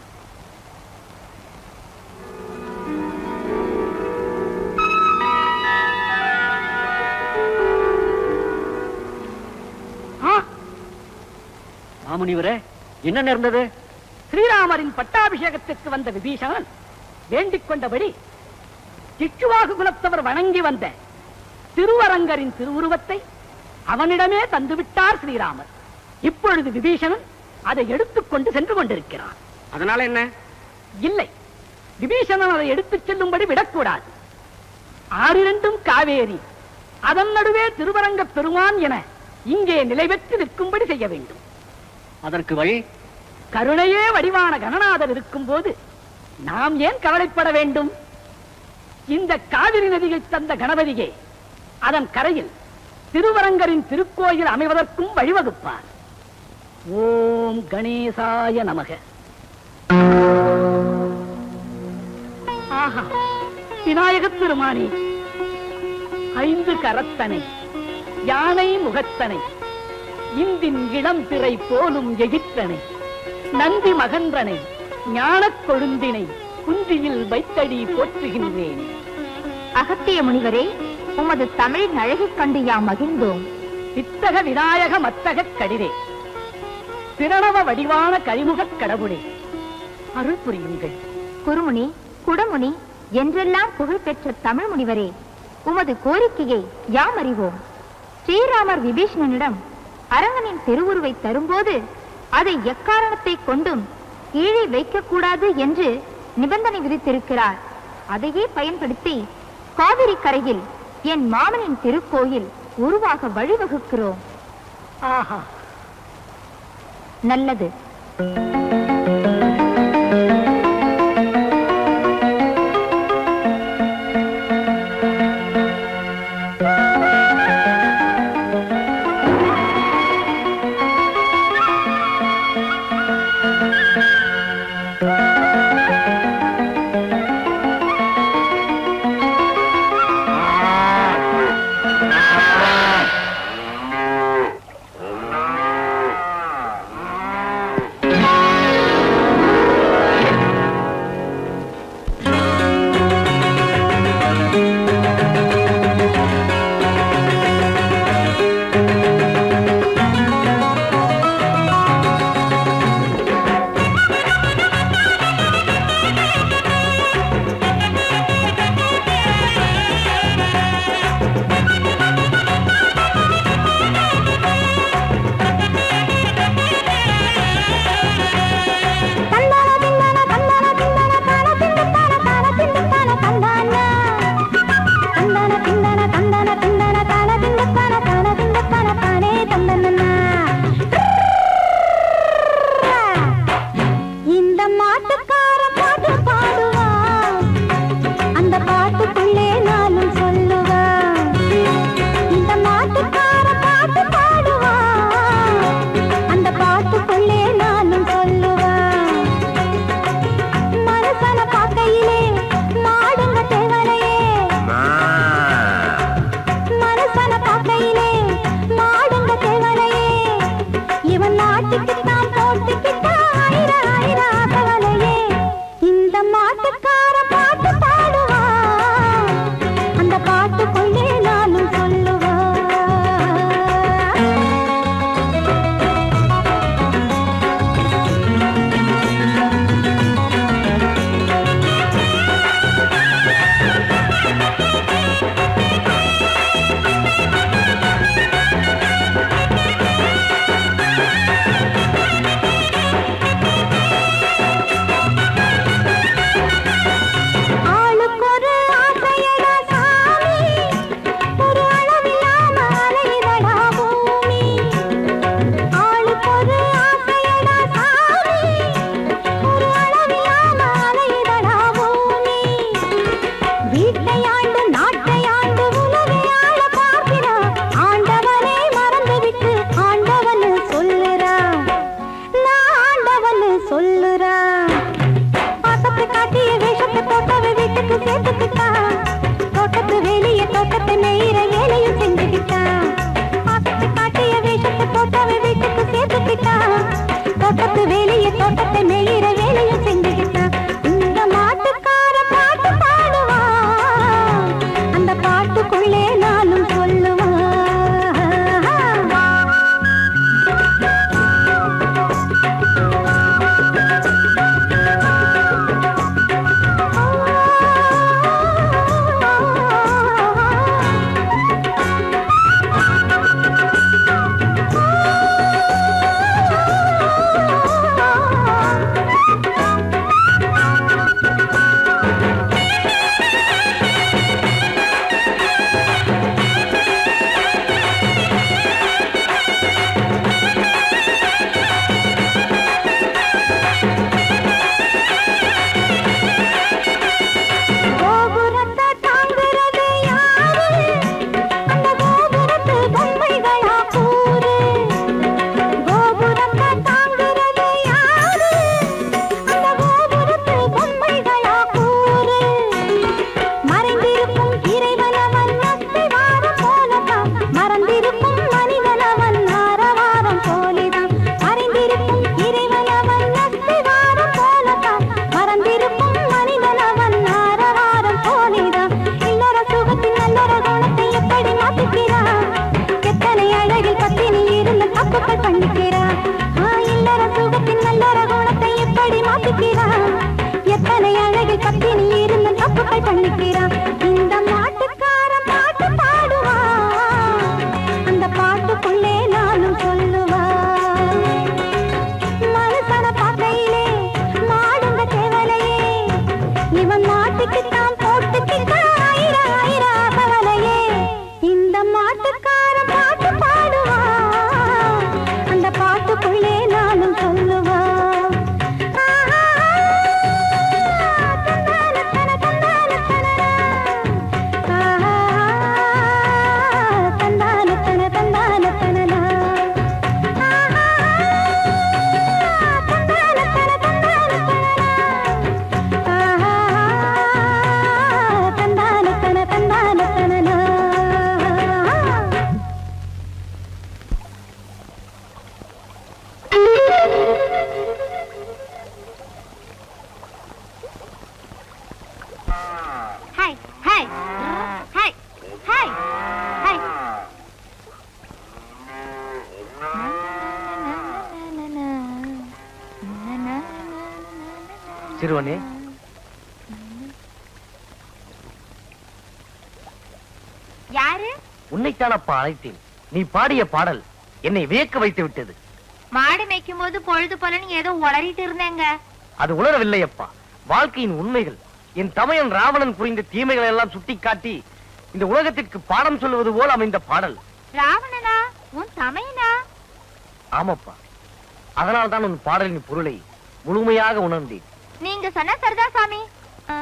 ஆ, மாமுனிவரே என்ன நேர்ந்தது ஸ்ரீராமரின் பட்டாபிஷேகத்திற்கு வந்த விபீஷணன் வேண்டிக் கொண்டபடி இச்சுவாகு குலத்தவர் வணங்கி வந்த திருவரங்கரின் திருவுருவத்தை அவனிடமே தந்துவிட்டார் ஸ்ரீராமர் இப்பொழுது விபீஷணன் அதை எடுத்துக்கொண்டு சென்று கொண்டிருக்கிறான் அதனால என்ன இல்லை விபீஷணன் அதை எடுத்துச் செல்லும்படி விடக்கூடாது ஆறிரண்டும் காவேரி அதன் நடுவே திருவரங்க பெருமான் என இங்கே நிலை பெற்று நிற்கும்படி செய்ய வேண்டும் அதற்கு வழி கருணையே வடிவான கணநாதர் இருக்கும் போது நாம் ஏன் கவலைப்பட வேண்டும் இந்த காவிரி நதியை தந்த கணபதியே அதன் கரையில் திருவரங்கரின் திருக்கோயில் அமைவதற்கும் வழிவகுப்பார் ஓம் கணேசாய நமக ஆஹா விநாயகத் பெருமானே ஐந்து கரத்தனை யானை முகத்தனை இந்தின் இளம் திரை போலும் எகிற்றனை நந்தி மகன்றனை ஞானக் கொழுந்தினை குந்தியில் வைத்தடி போற்றுகின்றேன் அகத்திய முனிவரே உமது தமிழின் அழகைக் கண்டு யாம் மகிழ்ந்தோம் வித்தக விநாயக மத்தகக் கடிதே பிரணவ வடிவான கரிமுகக் கடவுளே அருள் புரியுங்கள் குருமுனி குடமுனி என்றெல்லாம் புகழ்பெற்ற தமிழ் முனிவரே உமது கோரிக்கையை யாம் அறிவோம் ஸ்ரீராமர் விபீஷணனிடம் அரங்கனின் திருவுருவை தரும்போது அதை எக்காரணத்தை கொண்டும் கீழே வைக்கக்கூடாது என்று நிபந்தனை விதித்திருக்கிறார் அதையே பயன்படுத்தி காவிரி கரையில் என் மாமனின் திருக்கோயில் உருவாக வழிவகுக்கிறோம் ஆஹா நல்லது ஆ ஆயிரா கவலையே இந்த மாட்டுக்கார பாட்டு பாடுவா அந்த பாட்டுக்குள்ளே நானும் சொல்லுவா ஆளுக்கொரு ஆசையடா சாமி ஒரு அளவில்லாம அலைதடா பூமி ஆளுக்கொரு ஆசையடா சாமி ஒரு அளவில்லாம அலைதடா பூமி வீட்டையாண்டு நாட்டையாண்டு உலகை ஆள பார்க்கிறான் ஆண்டவனை மறந்துவிட்டு ஆண்டவன் சொல்லுறான் நான் ஆண்டவன் சொல்லுறான் பாசத்தை காட்டிய வேஷத்தை போட்டவ வீட்டுக்கு சேர்த்துக்கிட்டான் தோட்டத்து வேலைய தோட்டத்தை நெய்கிற வேலையும் செஞ்சுக்கிட்டான் பாசத்தை காட்டிய வேஷத்தை போட்டவ வீட்டுக்கு சேர்த்துக்கிட்டான் தோட்டத்து வேலைய தோட்டத்தை நெய்கிற வேலையும் செஞ்சுக்கிட்டான் இந்த மாட்டுக்கார பாட்டு பாடுவான் அந்த பாட்டுக்குள்ளே நானும் சொல்லுவான் கோபுரத்தை தாங்குறது யாரு அந்த கோபுரத்து பொம்மைகளா கூறு கோபுரத்தை தாங்குறது யாரு அந்த கோபுரத்து பொம்மைகளா கூறு மறைந்திருக்கும் இறைவனவன் அஸ்திவாரம் போலதான் மறந்திருக்கும் மனிதனவன் ஆரவாரம் போலிதான் மறைந்திருக்கும் இறைவனவன் அஸ்திவாரம் போலதான் மறந்திருக்கும் மனிதனவன் ஆரவாரம் போலிதான் இல்லற சுகத்தின் நல்லற குணத்தை எப்படி மாத்திக்கிறான் எத்தனை அழகில் பத்தினி இருந்து தப்புக்கள் பண்ணிக்கிறான் ஆ, இல்லற சுகத்தின் நல்லற குணத்தை எப்படி மாத்திக்கிறான் எத்தனை அழகில் பத்தினி இருந்து தப்புக்கள் பண்ணிக்கிறான் இந்த மாட்டுக்காரன் பாட்டு பாடுவான் அந்த பாட்டுக்குள்ளே நானும் சொல்லுவான் மனுஷன பார்க்கையிலே மாடுங்க தேவலையே இவன் மாட்டுக்கு தான் போட்டுக்கிட்டான் ஆயிர ஆயிர கவலையே இந்த மாட்டுக்காரன் பாட்டு பாடுவான் அந்த பாட்டுக்குள்ளே நானும் சொல்லுவான் தந்தான தன தந்தான தனனா தந்தான தன தந்தான தனனா hi hi hi hi hi சிறுவனே யாரு உன்னைத்தானப்பா அழைத்தேன் நீ பாடிய பாடல் என்னை வியக்க வைத்து விட்டது மாடு மேய்க்கும் போது பொழுது போலன்னு ஏதோ உளறிட்டு இருந்தேங்க அது உணரவில்லை அப்பா வாழ்க்கையின் உண்மைகள் என் தமையன் ராவணன் புரிந்த தீமைகளை எல்லாம் சுட்டிக்காட்டி இந்த உலகத்திற்கு பாடம் சொல்லுவது போல் அமைந்த பாடல் ராவணனா உன் தமையனா ஆமாப்பா அதனால் தான் உன் பாடலின் பொருளை முழுமையாக உணர்ந்தேன் நீங்க சொன்ன சரிதான் சாமி ஆ.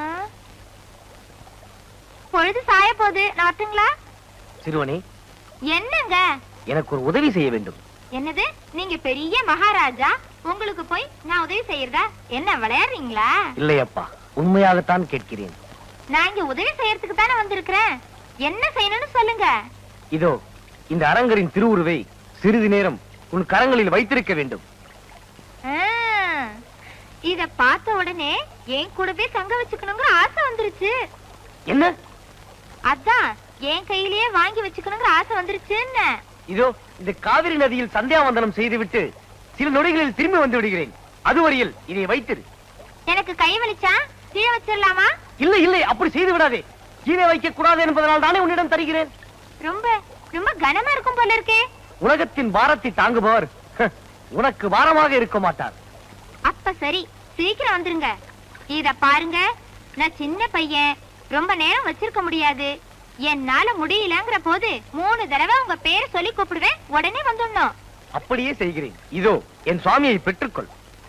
பொழுது சாய போகுது நான் வரட்டுங்களா சிறுவனே என்னங்க எனக்கு ஒரு உதவி செய்ய வேண்டும் என்னது நீங்க பெரிய மகாராஜா உங்களுக்கு போய் நான் உதவி செய்யறதா என்ன விளையாடுறீங்களா இல்லையப்பா உண்மையாகத்தான் கேட்கிறேன் நான் இங்க உதவி செய்யறதுக்கு தானே வந்திருக்கிறேன் என்ன செய்யணும்னு சொல்லுங்க இதோ இந்த அரங்கரின் திருவுருவை சிறிது நேரம் உன் கரங்களில் வைத்திருக்க வேண்டும் ஆ, இத பார்த்த உடனே என் கூடவே தங்க வச்சுக்கணுங்கிற ஆசை வந்துருச்சு என்ன அதான் என் கையிலேயே வாங்கி வச்சுக்கணுங்கிற ஆசை வந்துருச்சுன்னு இதோ இந்த காவிரி நதியில் சந்தியாவந்தனம் செய்துவிட்டு சில நொடிகளில் திரும்பி வந்து விடுகிறேன் அதுவரையில் இதை வைத்திரு எனக்கு கை வலிச்சா கீழே வச்சிடலாமா இல்லை இல்லை அப்படி செய்து விடாதே கீழே வைக்க கூடாது என்பதனால் தானே உன்னிடம் தருகிறேன் ரொம்ப ரொம்ப கனமா இருக்கும் போல இருக்கே உலகத்தின் பாரத்தை தாங்குபவர் ஹ, உனக்கு பாரமாக இருக்க மாட்டார் அப்ப சரி சீக்கிரம் வந்துருங்க இத பாருங்க நான் சின்ன பையன் ரொம்ப நேரம் வச்சிருக்க முடியாது என்னால முடியலங்கிற போது மூணு தடவை உங்க பேரை சொல்லி கூப்பிடுவேன் உடனே வந்துடணும் அப்படியே செய்கிறேன் இதோ என் சுவாமியை பெற்றுக்கொள்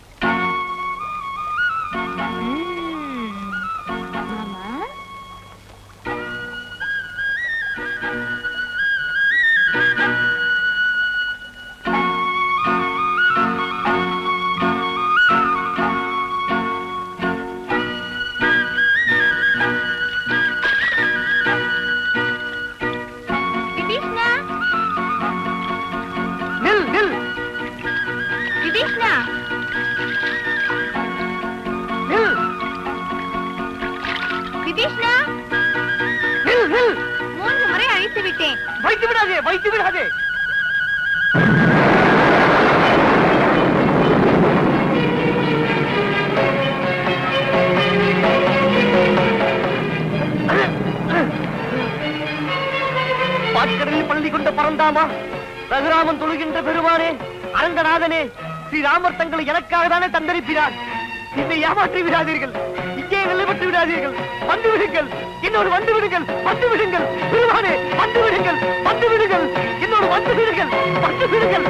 விபீஷ்ணா நில் நில் விபீஷ்ணா நில் விபீஷ்ணா நில் நில் மூன்று முறை அழைத்து விட்டேன் வைத்து விடாதே வைத்து விடாதே பாட்கடலில் பள்ளி கொண்ட பரந்தாமா ரகுராமன் தொழுகின்ற பெருமானே அரங்கநாதனே ஸ்ரீராமர் தங்களை எனக்காக தானே தந்தரிப்பினார் என்னை ஏமாற்றி விடாதீர்கள் இங்கே வெள்ளப்பட்டு விடாதீர்கள் வந்து விடுங்கள் என்னோடு வந்து விடுங்கள் வந்து விடுங்கள் பெருமானே வந்து விடுங்கள் வந்து விடுங்கள் என்னோடு வந்து விடுங்கள் வந்து விடுங்கள்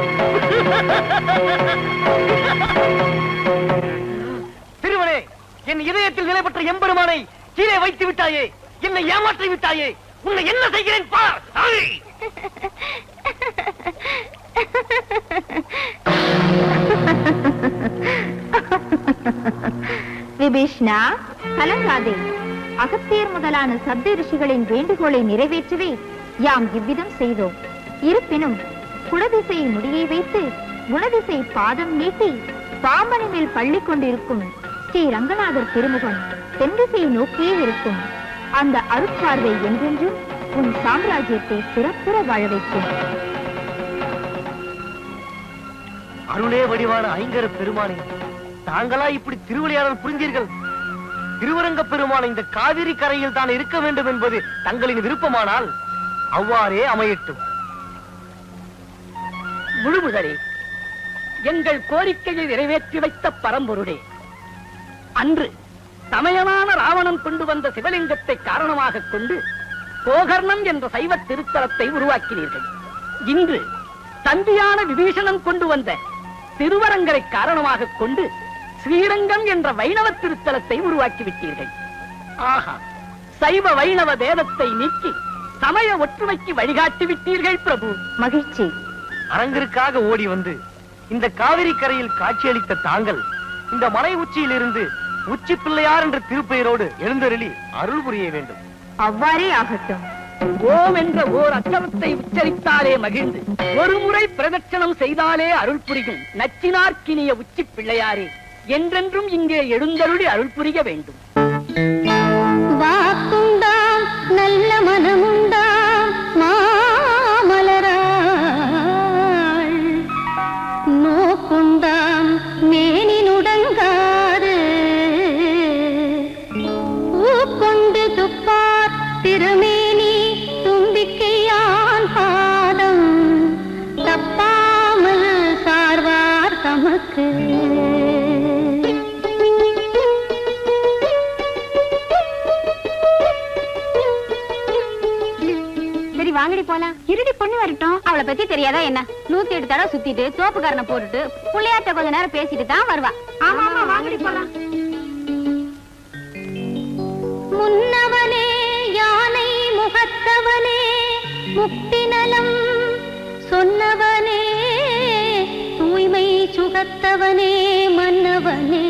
திருவனே என் இதயத்தில் நிலை பெற்ற எம்பெருமானை கீழே வைத்து விட்டாயே என்னை ஏமாற்றி விட்டாயே உன்னை என்ன செய்கிறேன் பார் ஆய்! விபீஷ்ணா கலங்காதே அகத்தியர் முதலான சப்த ரிஷிகளின் வேண்டுகோளை நிறைவேற்றவே யாம் இவ்விதம் செய்தோம் இருப்பினும் குடதிசை முடியை வைத்து குணதிசை பாதம் நீட்டி பாம்பனை மேல் பள்ளி கொண்டிருக்கும் ஸ்ரீ ரங்கநாதர் திருமுகம் தென்திசை நோக்கியே இருக்கும் அந்த அருட்பார்வை என்றென்றும் உன் சாம்ராஜ்யத்தை சிறப்புற வாழ வைக்கும் அருளே வடிவான ஐங்கர பெருமானே தாங்களா இப்படி திருவிளையாடல் புரிந்தீர்கள் திருவரங்க பெருமான் இந்த காவிரி கரையில் தான் இருக்க வேண்டும் என்பது தங்களின் விருப்பமானால் அவ்வாறே அமையட்டும் முழுமுதலே எங்கள் கோரிக்கையை நிறைவேற்றி வைத்த பரம்பொருளே அன்று சமயமான ராவணன் கொண்டு வந்த சிவலிங்கத்தை காரணமாக கொண்டு கோகர்ணம் என்ற சைவ திருத்தலத்தை உருவாக்கினீர்கள் இன்று தம்பியான விபீஷணன் கொண்டு வந்த திருவரங்கரை காரணமாக கொண்டு ஸ்ரீரங்கம் என்ற வைணவ திருத்தலத்தை உருவாக்கி விட்டீர்கள் ஆஹா சைவ வைணவ வேதத்தை நீக்கி சமய ஒற்றுமைக்கு வழிகாட்டி விட்டீர்கள் பிரபு மகிழ்ச்சி அரங்கிற்காக ஓடி வந்து இந்த காவிரி கரையில் காட்சியளித்த தாங்கள் இந்த மலை உச்சியிலிருந்து உச்சி பிள்ளையார் என்ற திருப்பெயரோடு எழுந்தருளி அருள் புரிய வேண்டும் அவ்வாறே ஆகட்டும் ஓம் என்ற ஓர் அச்சரத்தை உச்சரித்தாலே மகிழ்ந்து ஒரு முறை பிரதட்சணம் செய்தாலே அருள் புரியும் நச்சினார்க்கினிய உச்சி பிள்ளையாரே என்றென்றும் இங்கே எழுந்தருளி அருள் புரிய வேண்டும் வாக்குண்டாம் நல்ல மனமுண்டாம் மாமலராள் நோக்குண்டாம் மேனி நுடங்காது பூக்கொண்டு துப்பார் திருமேனி தும்பிக்கையான் பாதம் தப்பாமல் சார்வார் தமக்கு சரி வாங்கடி போலாம் இருடி பொண்ணு வரட்டும் அவளை பத்தி தெரியாதா என்ன நூத்தி எட்டு தடவை சுத்திட்டு தோப்புக்காரனை போட்டுட்டு புள்ளையாட்ட கொஞ்ச நேரம் பேசிட்டு தான் வருவா ஆமா ஆமா வாங்கடி போலாம் முன்னவனே யானை முகத்தவனே முக்தி நலம் சொன்னவனே தூய்மை சுகத்தவனே மன்னவனே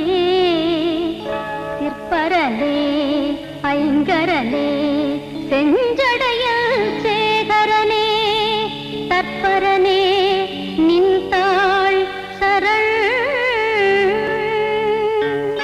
சிற்பரனே ஐங்கரனே செஞ்சடையல் சேகரனே தற்பரனே நின்தாள் சரண்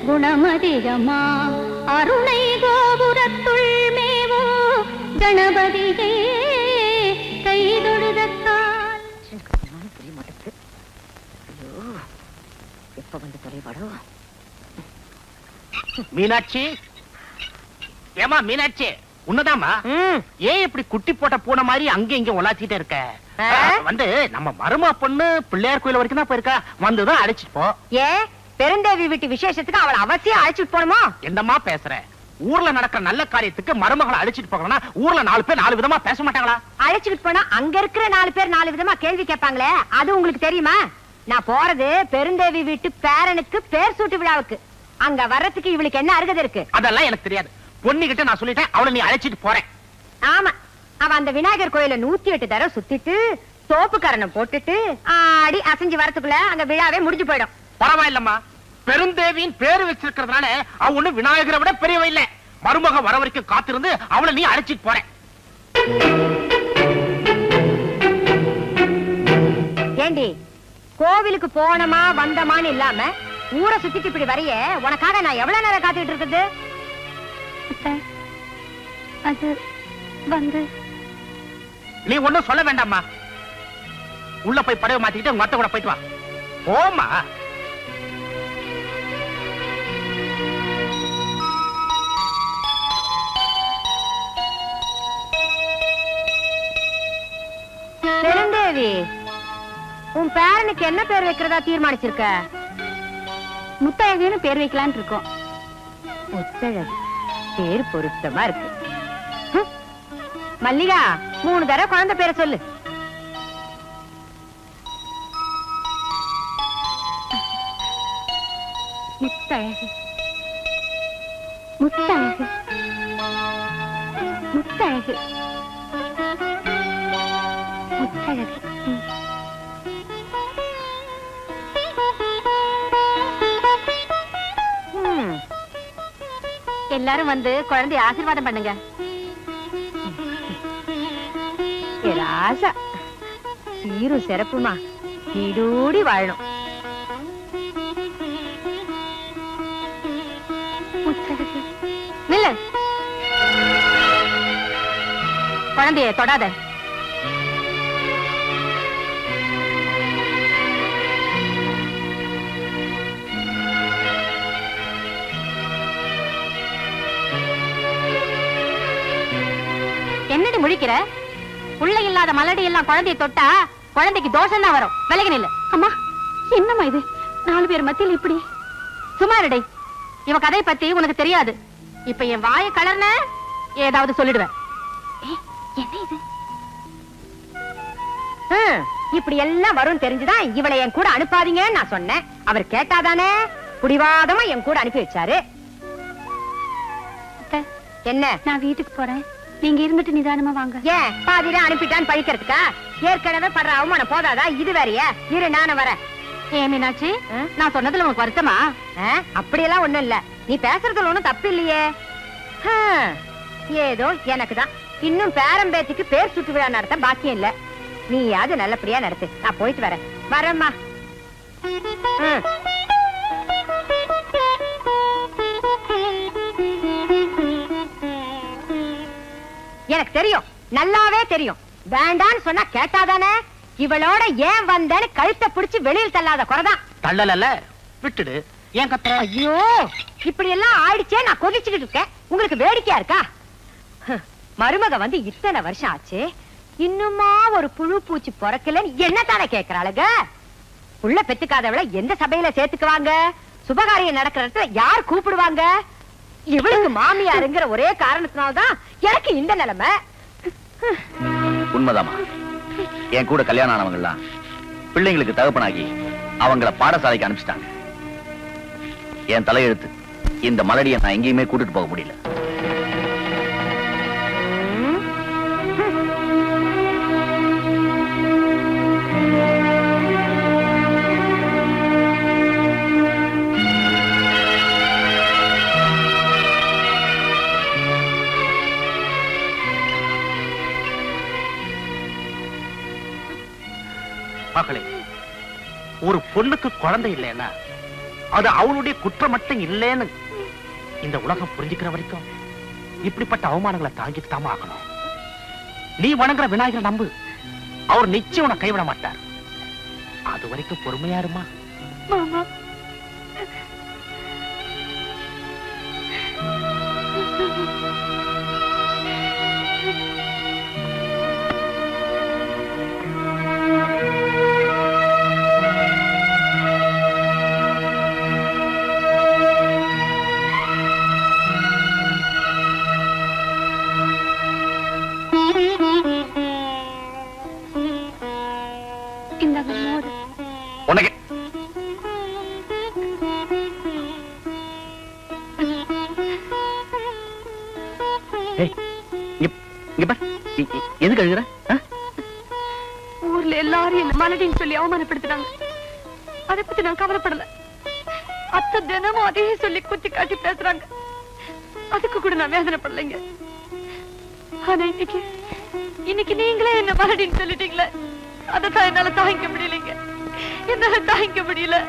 குணமதிகமா அருணை கோபுரத்துள் மேவோ கணபதியே கைதொழுதக்கால் புரிய மாட்டேங்குது ஐயோ எப்ப வந்து தொலைவாடோ மீனாட்சி ஏமா மீனாட்சி உன்னதாமா ஏன் இப்படி குட்டி போட்ட பூனை மாதிரி அங்க இங்க உலாச்சிட்டே இருக்க அஹ், வந்து நம்ம மருமா பொண்ணு பிள்ளையார் கோயில் வரைக்கும் தான் போயிருக்கா வந்துதான் அழைச்சிட்டு போ ஏ பெருந்தேவி வீட்டு விசேஷத்துக்கு அவளை அவசியம் அழைச்சிட்டு போகணுமா என்னம்மா பேசுற ஊர்ல நடக்கிற நல்ல காரியத்துக்கு மருமகளை அழைச்சிட்டு போகணும்னா ஊர்ல நாலு பேர் நாலு விதமா பேச மாட்டாங்களா அழைச்சிட்டு போனா அங்க இருக்கிற நாலு பேர் நாலு விதமா கேள்வி கேட்பாங்களே அது உங்களுக்கு தெரியுமா நான் போறது பெருந்தேவி வீட்டு பேரனுக்கு பேர் சூட்டு விழாவுக்கு அங்க வர்றதுக்கு இவளுக்கு என்ன அருகதை இருக்கு அதெல்லாம் எனக்கு தெரியாது பொண்ணுகிட்ட நான் சொல்லிட்டேன் அவளை நீ அழைச்சிட்டு போறேன் ஆமா அவ அந்த விநாயகர் கோயில நூத்தி எட்டு தடவை சுத்திட்டு தோப்பு கரணம் போட்டுட்டு ஆடி அசைஞ்சு வரதுக்குள்ள அங்க விழாவே முடிஞ்சு போயிடும் பரவாயில்லம்மா பெருந்தேவியின் பேரு வச்சிருக்கிறதுனால அவ ஒண்ணு விநாயகரை விட பெரியவ இல்ல மருமக வர வரைக்கும் காத்திருந்து அவளை நீ அழைச்சிட்டு போறேன் ஏண்டி கோவிலுக்கு போனமா வந்தமான்னு இல்லாம ஊரை சுத்திட்டு இப்படி வரைய உனக்காக நான் எவ்வளவு நேரம் காத்துக்கிட்டு இருக்குது அது வந்து நீ ஒண்ணும் சொல்ல வேண்டாம்மா உள்ள போய் படவை மாத்திக்கிட்டு உங்க அத்தை கூட போயிட்டு வா போமா பெருந்தேவி உன் பேரனுக்கு என்ன பேர் வைக்கிறதா தீர்மானிச்சிருக்க முத்தழகுன்னு பேர் வைக்கலான்னு இருக்கோம் முத்தழகு பேர் பொருத்தமா இருக்கு ஹம். மல்லிகா மூணு தடவை குழந்தை பேரை சொல்லு முத்தழகு முத்தழகு முத்தழகு முத்தழகு ம். ஹம். எல்லாரும் வந்து குழந்தைய ஆசீர்வாதம் பண்ணுங்க ஏ ராசா சீரும் சிறப்புமா நீடூடி வாழணும் முத்தழகு நில்லு குழந்தைய தொடாத என்னடி முழிக்கிற உள்ள இல்லாத மலடி எல்லாம் குழந்தைய தொட்டா குழந்தைக்கு தோஷம் தான் வரும் விலகி நில்லு அம்மா என்னம்மா இது நாலு பேர் மத்தியில் இப்படி சுமாரடை இவ கதை பத்தி உனக்கு தெரியாது இப்ப என் வாய கலர்ன ஏதாவது சொல்லிடுவேன் என்ன இது ஹம். இப்படி எல்லாம் வரும் தெரிஞ்சுதான் இவளை என் கூட அனுப்பாதீங்கன்னு நான் சொன்னேன் அவர் கேட்டாதானே புடிவாதமா என் கூட அனுப்பி வச்சாரு என்ன நான் வீட்டுக்கு போறேன் நீங்க இருந்துட்டு நிதானமா வாங்க ஏன் பாதியில அனுப்பிட்டான்னு பழிக்கிறதுக்கா ஏற்கனவே படுற அவமானம் போதாதா இது வேறயா இரு நானும் வரேன் ஏ மீனாட்சி நான் சொன்னதுல உனக்கு வருத்தமா ஆ, அப்படியெல்லாம் ஒண்ணும் இல்ல நீ பேசுறதுல ஒண்ணும் தப்பு இல்லையே ஹம், ஏதோ எனக்கு தான் இன்னும் பேரம்பேத்திக்கு பேர் சுட்டு விழா நடத்த பாக்கியம் இல்ல நீயாவது நல்லபடியா நடத்து நான் போயிட்டு வரேன் வரேம்மா ம். எனக்கு தெரியும் நல்லாவே தெரியும் வேண்டான்னு சொன்னா கேட்டாதானே இவளோட ஏன் வந்தேன்னு கழுத்தை பிடிச்சு வெளியில் தள்ளாத குறைதான் தள்ளல விட்டுடு ஏன் கத்துற ஐயோ இப்படி எல்லாம் ஆயிடுச்சே நான் கொதிச்சுக்கிட்டு இருக்கேன் உங்களுக்கு வேடிக்கையா இருக்கா ஹ், மருமக வந்து இத்தனை வருஷம் ஆச்சு இன்னுமா ஒரு புழு பூச்சி பிறக்கலன்னு என்ன தானே கேக்குறாளுங்க புள்ள பெத்துக்காதவள எந்த சபையில சேர்த்துக்குவாங்க சுபகாரியம் நடக்கிற இடத்துல யார் கூப்பிடுவாங்க இவளுக்கு மாமியாருங்கிற ஒரே காரணத்தினால்தான் எனக்கு இந்த நிலைமை உண்மைதாமா என் கூட கல்யாணம் ஆனவங்கலாம் பிள்ளைங்களுக்கு தகப்பனாகி அவங்கள பாடசாலைக்கு அனுப்பிச்சிட்டாங்க என் தலையெழுத்து இந்த மலடியை நான் எங்கேயுமே கூட்டிட்டு போக முடியல மகளே ஒரு பொண்ணுக்கு குழந்தை இல்லைன்னா அது அவளுடைய குற்றம் மட்டும் இல்லைன்னு இந்த உலகம் புரிஞ்சுக்கிற வரைக்கும் இப்படிப்பட்ட அவமானங்களை தாங்கிட்டு தாமா ஆகணும் நீ வணங்குற விநாயகரை நம்பு அவர் நிச்சயம் உன்னை கைவிட மாட்டார் அது வரைக்கும் பொறுமையா இருமா மாமா இந்தாங்க மோர் உனக்கு ஏய், இங்க- இங்க பார். இ- இ- எதுக்கு அழுகுற ஆ? ஊர்ல எல்லாரும் என்ன மலடின்னு சொல்லி அவமானப்படுத்துறாங்க அதை பத்தி நான் கவலைப்படல அத்தை தினமும் அதையே சொல்லி குத்தி காட்டி பேசுறாங்க அதுக்கு கூட நான் வேதனைப்படலைங்க ஆனா இன்னைக்கு இன்னைக்கு நீங்களே என்ன மலடின்னு சொல்லிட்டீங்களே அதைத்தான் என்னால தாங்கிக்க முடியலைங்க என்னால தாங்கிக்க முடியல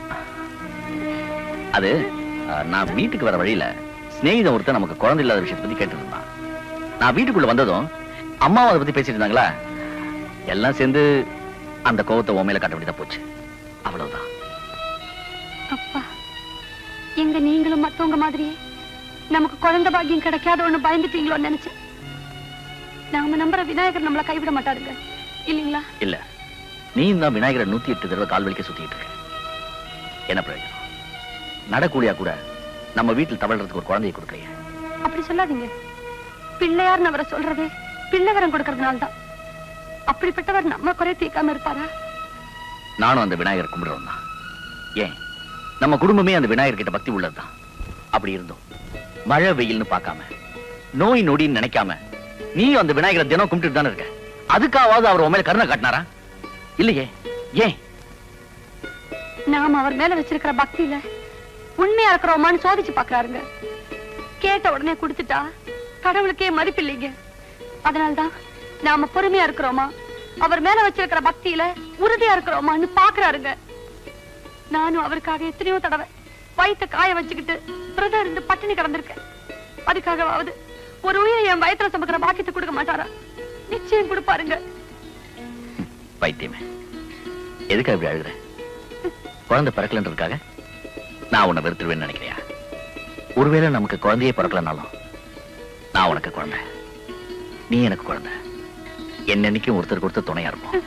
அது அஹ், நான் வீட்டுக்கு வர வழியில சிநேகிதன் ஒருத்தன் நமக்கு குழந்தை இல்லாத விஷயத்தை பத்தி கேட்டு இருந்தான் நான் வீட்டுக்குள்ள வந்ததும் அம்மாவும் அதை பத்தி பேசிட்டு இருந்தாங்களா எல்லாம் சேர்ந்து அந்த கோவத்தை உன் மேல காட்ட வேண்டியதா போச்சு அவ்வளவுதான் அப்பா எங்க நீங்களும் மத்தவங்க மாதிரியே நமக்கு குழந்தை பாக்கியம் கிடைக்காத ஒண்ணு பயந்துட்டீங்களோன்னு நினைச்சேன் நாம நம்புற விநாயகர் நம்மள கைவிட மாட்டாருங்க இல்லீங்களா இல்ல நீ தான் விநாயகரை நூத்தி எட்டு தடவை கால் வலிக்க சுத்திட்டு இருக்க என்ன பிரயோஜனம் நடக்கூடியா கூட நம்ம வீட்டில் தவழ்றதுக்கு ஒரு குழந்தையை கொடுக்கலையே அப்படி சொல்லாதீங்க பிள்ளையார்னு அவரை சொல்றதே பிள்ளை வரம் கொடுக்கறதுனால தான் அப்படிப்பட்டவர் நம்ம குறை தீர்க்காம இருப்பாரா நானும் அந்த விநாயகரை கும்பிடுறோம் தான் ஏன் நம்ம குடும்பமே அந்த விநாயகர் கிட்ட பக்தி உள்ளதுதான் அப்படி இருந்தோம் மழை வெயில்னு பார்க்காம நோய் நொடின்னு நினைக்காம நீ அந்த விநாயகரை தினம் கும்பிட்டு தானே இருக்க அதுக்காவது அவர் உன் மேல கருணை காட்டினாரா இல்லையே ஏன் நாம அவர் மேல வச்சிருக்கிற பக்தியில உண்மையா இருக்கிறோமான்னு சோதிச்சு பாக்குறாருங்க கேட்ட உடனே கொடுத்துட்டா கடவுளுக்கே மதிப்பு இல்லைங்க அதனால்தான் நாம பொறுமையா இருக்கிறோமா அவர் மேல வச்சிருக்கிற பக்தியில உறுதியா இருக்கிறோமான்னு பாக்குறாருங்க நானும் அவருக்காக எத்தனையோ தடவை வயித்த காய வச்சுக்கிட்டு விரதம் இருந்து பட்டினி கிடந்திருக்கேன் அதுக்காகவாவது ஒரு உயிரை என் வயத்துல சுமக்கிற பாக்கியத்தை கொடுக்க மாட்டாரா நிச்சயம் கொடுப்பாருங்க பைத்தியமே எதுக்கு அப்படி அழுகுற குழந்தை பிறக்கலன்றதுக்காக நான் உன்னை வெறுத்துருவேன்னு நினைக்கிறியா ஒருவேளை நமக்கு குழந்தையே பிறக்கலனாலும் நான் உனக்கு குழந்தை நீ எனக்கு குழந்தை என்னன்னைக்கும் ஒருத்தருக்கு ஒருத்தர் துணையா இருப்போம்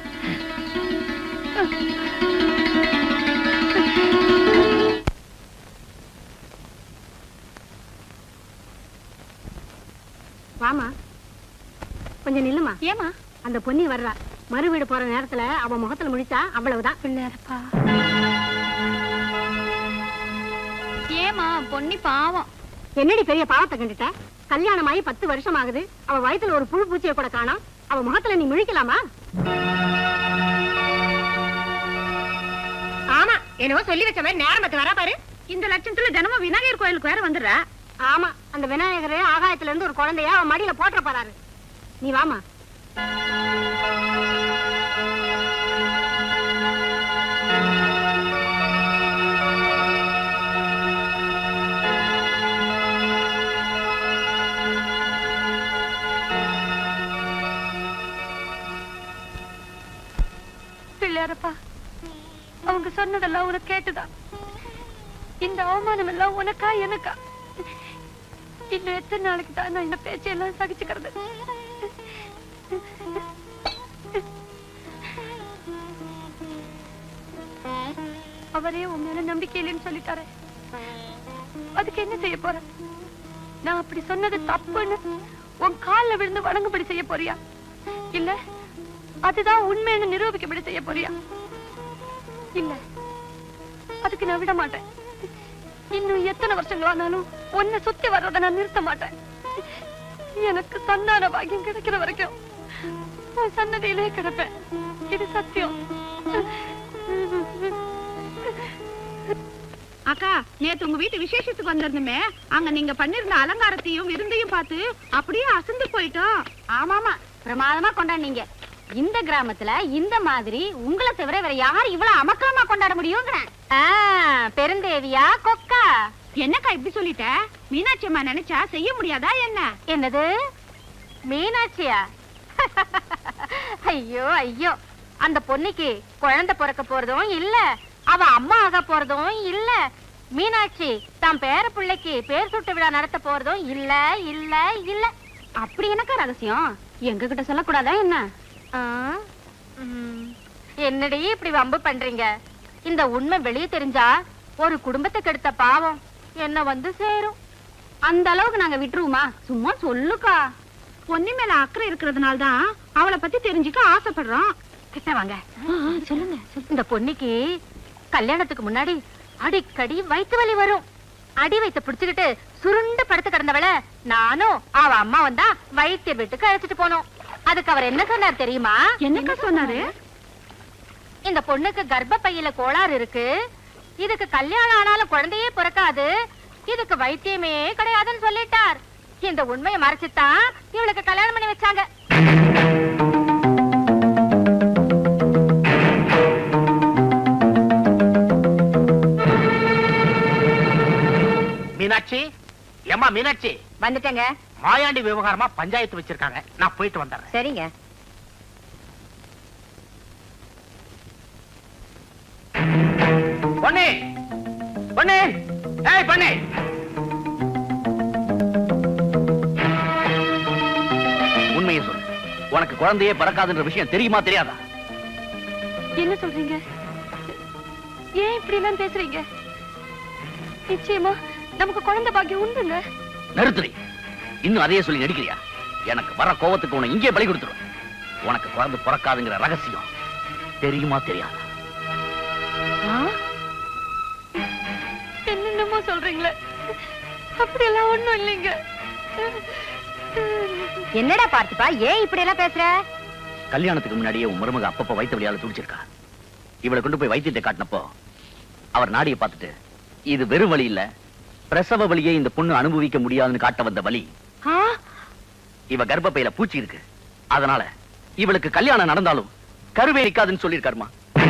வாமா கொஞ்சம் நில்லுமா ஏமா அந்த பொன்னி வர்றா மறு வீடு போற நேரத்துல அவ முகத்துல முழிச்சா அவ்வளவுதான் பிள்ளையாரப்பா ஏமா பொன்னி பாவம் என்னடி பெரிய பாவத்தை கண்டுட்ட கல்யாணம் ஆகி பத்து வருஷம் ஆகுது அவ வயித்துல ஒரு புழு பூச்சியை கூட காணோம் அவ முகத்துல நீ முழிக்கலாமா ஆமா என்னவோ சொல்லி வச்ச மாதிரி நேரம் பத்து வரா பாரு இந்த லட்சத்துல தினமும் விநாயகர் கோயிலுக்கு வேற வந்துடுற ஆமா அந்த விநாயகர் ஆகாயத்துல இருந்து ஒரு குழந்தைய அவன் மடியில போட்டுற போறாரு நீ வாமா பிள்ளையாரப்பா அவங்க சொன்னதெல்லாம் உனக்கு கேட்டுதா இந்த அவமானம் எல்லாம் உனக்கா எனக்கா இன்னும் எத்தனை நாளைக்கு தான் நான் இந்த பேச்சையெல்லாம் சகிச்சுக்கிறது அவரே உன் மேல நம்பிக்கை இல்லைன்னு சொல்லிட்டாரு அதுக்கு என்ன செய்ய போற நான் அப்படி சொன்னது தப்புன்னு உன் கால்ல விழுந்து வணங்கும்படி செய்ய போறியா இல்ல அதுதான் உண்மைன்னு நிரூபிக்கும்படி செய்ய போறியா இல்ல அதுக்கு நான் விட மாட்டேன் இன்னும் எத்தனை வருஷங்கள் ஆனாலும் உன்னை சுத்தி வர்றதை நான் நிறுத்த மாட்டேன் எனக்கு சந்தான பாக்கியம் கிடைக்கிற வரைக்கும் உன் சன்னதியிலே கிடப்பேன் இது சத்தியம் அக்கா நேத்து உங்க வீட்டு விசேஷத்துக்கு வந்திருந்தோமே அங்க நீங்க பண்ணிருந்த அலங்காரத்தையும் விருந்தையும் பார்த்து அப்படியே அசந்து போயிட்டோம் ஆமாமா பிரமாதமா கொண்டாடுனீங்க இந்த கிராமத்துல இந்த மாதிரி உங்களை தவிர வேற யார் இவ்வளவு அமக்கலமா கொண்டாட முடியுங்கிறேன் ஆ, பெருந்தேவி தேவியா கொக்கா என்னக்கா இப்படி சொல்லிட்ட மீனாட்சி அம்மா நினைச்சா செய்ய முடியாதா என்ன என்னது மீனாட்சியா ஐயோ ஐயோ அந்த பொண்ணுக்கு குழந்தை பிறக்க போறதும் இல்ல அவ அம்மா ஆக போறதும் இல்ல மீனாட்சி தன் பேர பிள்ளைக்கு பேர் சுட்டு விழா நடத்த போறதும் இல்ல இல்ல இல்ல அப்படி என்னக்கா ரகசியம் எங்க கிட்ட சொல்லக்கூடாதா என்ன ஆ? ம். என்னடி இப்படி வம்பு பண்றீங்க இந்த உண்மை வெளியே தெரிஞ்சா ஒரு குடும்பத்தை கெடுத்த பாவம் என்ன வந்து சேரும் அந்த அளவுக்கு நாங்க விட்டுருவோமா சும்மா சொல்லுக்கா பொன்னி மேல அக்கறை இருக்கிறதுனால தான் அவளை பத்தி தெரிஞ்சுக்க ஆசைப்படுறோம் கிட்ட வாங்க சொல்லுங்க இந்த பொண்ணுக்கு கல்யாணத்துக்கு முன்னாடி அடிக்கடி வயித்து வலி வரும் அடி வயித்த புடிச்சுக்கிட்டு சுருண்டு படுத்து கிடந்தவள நானும் அவ அம்மா வந்தா வைத்திய வீட்டுக்கு அழைச்சிட்டு போனோம் அதுக்கு அவர் என்ன சொன்னார் தெரியுமா என்னக்கா சொன்னாரு இந்த பொண்ணுக்கு கர்ப்பப்பையில கோளாறு இருக்கு இதுக்கு கல்யாணம் ஆனாலும் குழந்தையே பிறக்காது இதுக்கு வைத்தியமே கிடையாதுன்னு சொல்லிட்டார் இந்த உண்மையை மறைச்சுதான் இவளுக்கு கல்யாணம் பண்ணி வச்சாங்க மீனாட்சி ஏம்மா மீனாட்சி வந்துட்டேங்க மாயாண்டி விவகாரமா பஞ்சாயத்து வச்சிருக்காங்க நான் போயிட்டு வந்துடுறேன் சரிங்க பொண்ணே பொண்ணே ஏய் பொண்ணே உண்மையை சொல்லு உனக்கு குழந்தையே பிறக்காதுன்ற விஷயம் தெரியுமா தெரியாதா என்ன சொல்றீங்க ஏன் இப்படி எல்லாம் பேசுறீங்க நிச்சயமா நமக்கு குழந்தை பாக்கியம் உண்டுங்க நிறுத்துறி இன்னும் அதையே சொல்லி நடிக்கிறியா எனக்கு வர கோவத்துக்கு உன்னை இங்கே பலி கொடுத்துருவேன் உனக்கு குழந்தை பிறக்காதுங்கிற ரகசியம் தெரியுமா தெரியாதா என்னென்னமோ சொல்றீங்களே அப்படியெல்லாம் ஒண்ணும் இல்லைங்க என்னடா பார்த்திபா ஏன் இப்படி எல்லாம் பேசுற கல்யாணத்துக்கு முன்னாடியே உன் மருமக அப்பப்ப வயிற்று வழியால துடிச்சிருக்கா இவளை கொண்டு போய் வைத்தியத்தை காட்டினப்போ அவர் நாடியை பார்த்துட்டு இது வெறும் வழி இல்ல பிரசவ வலியை இந்த பொண்ணு அனுபவிக்க முடியாதுன்னு காட்ட வந்த வலி இவ கர்ப்பப்பையில பூச்சி இருக்கு அதனால இவளுக்கு கல்யாணம் நடந்தாலும் கருவே நிக்காதுன்னு சொல்லியிருக்காருமா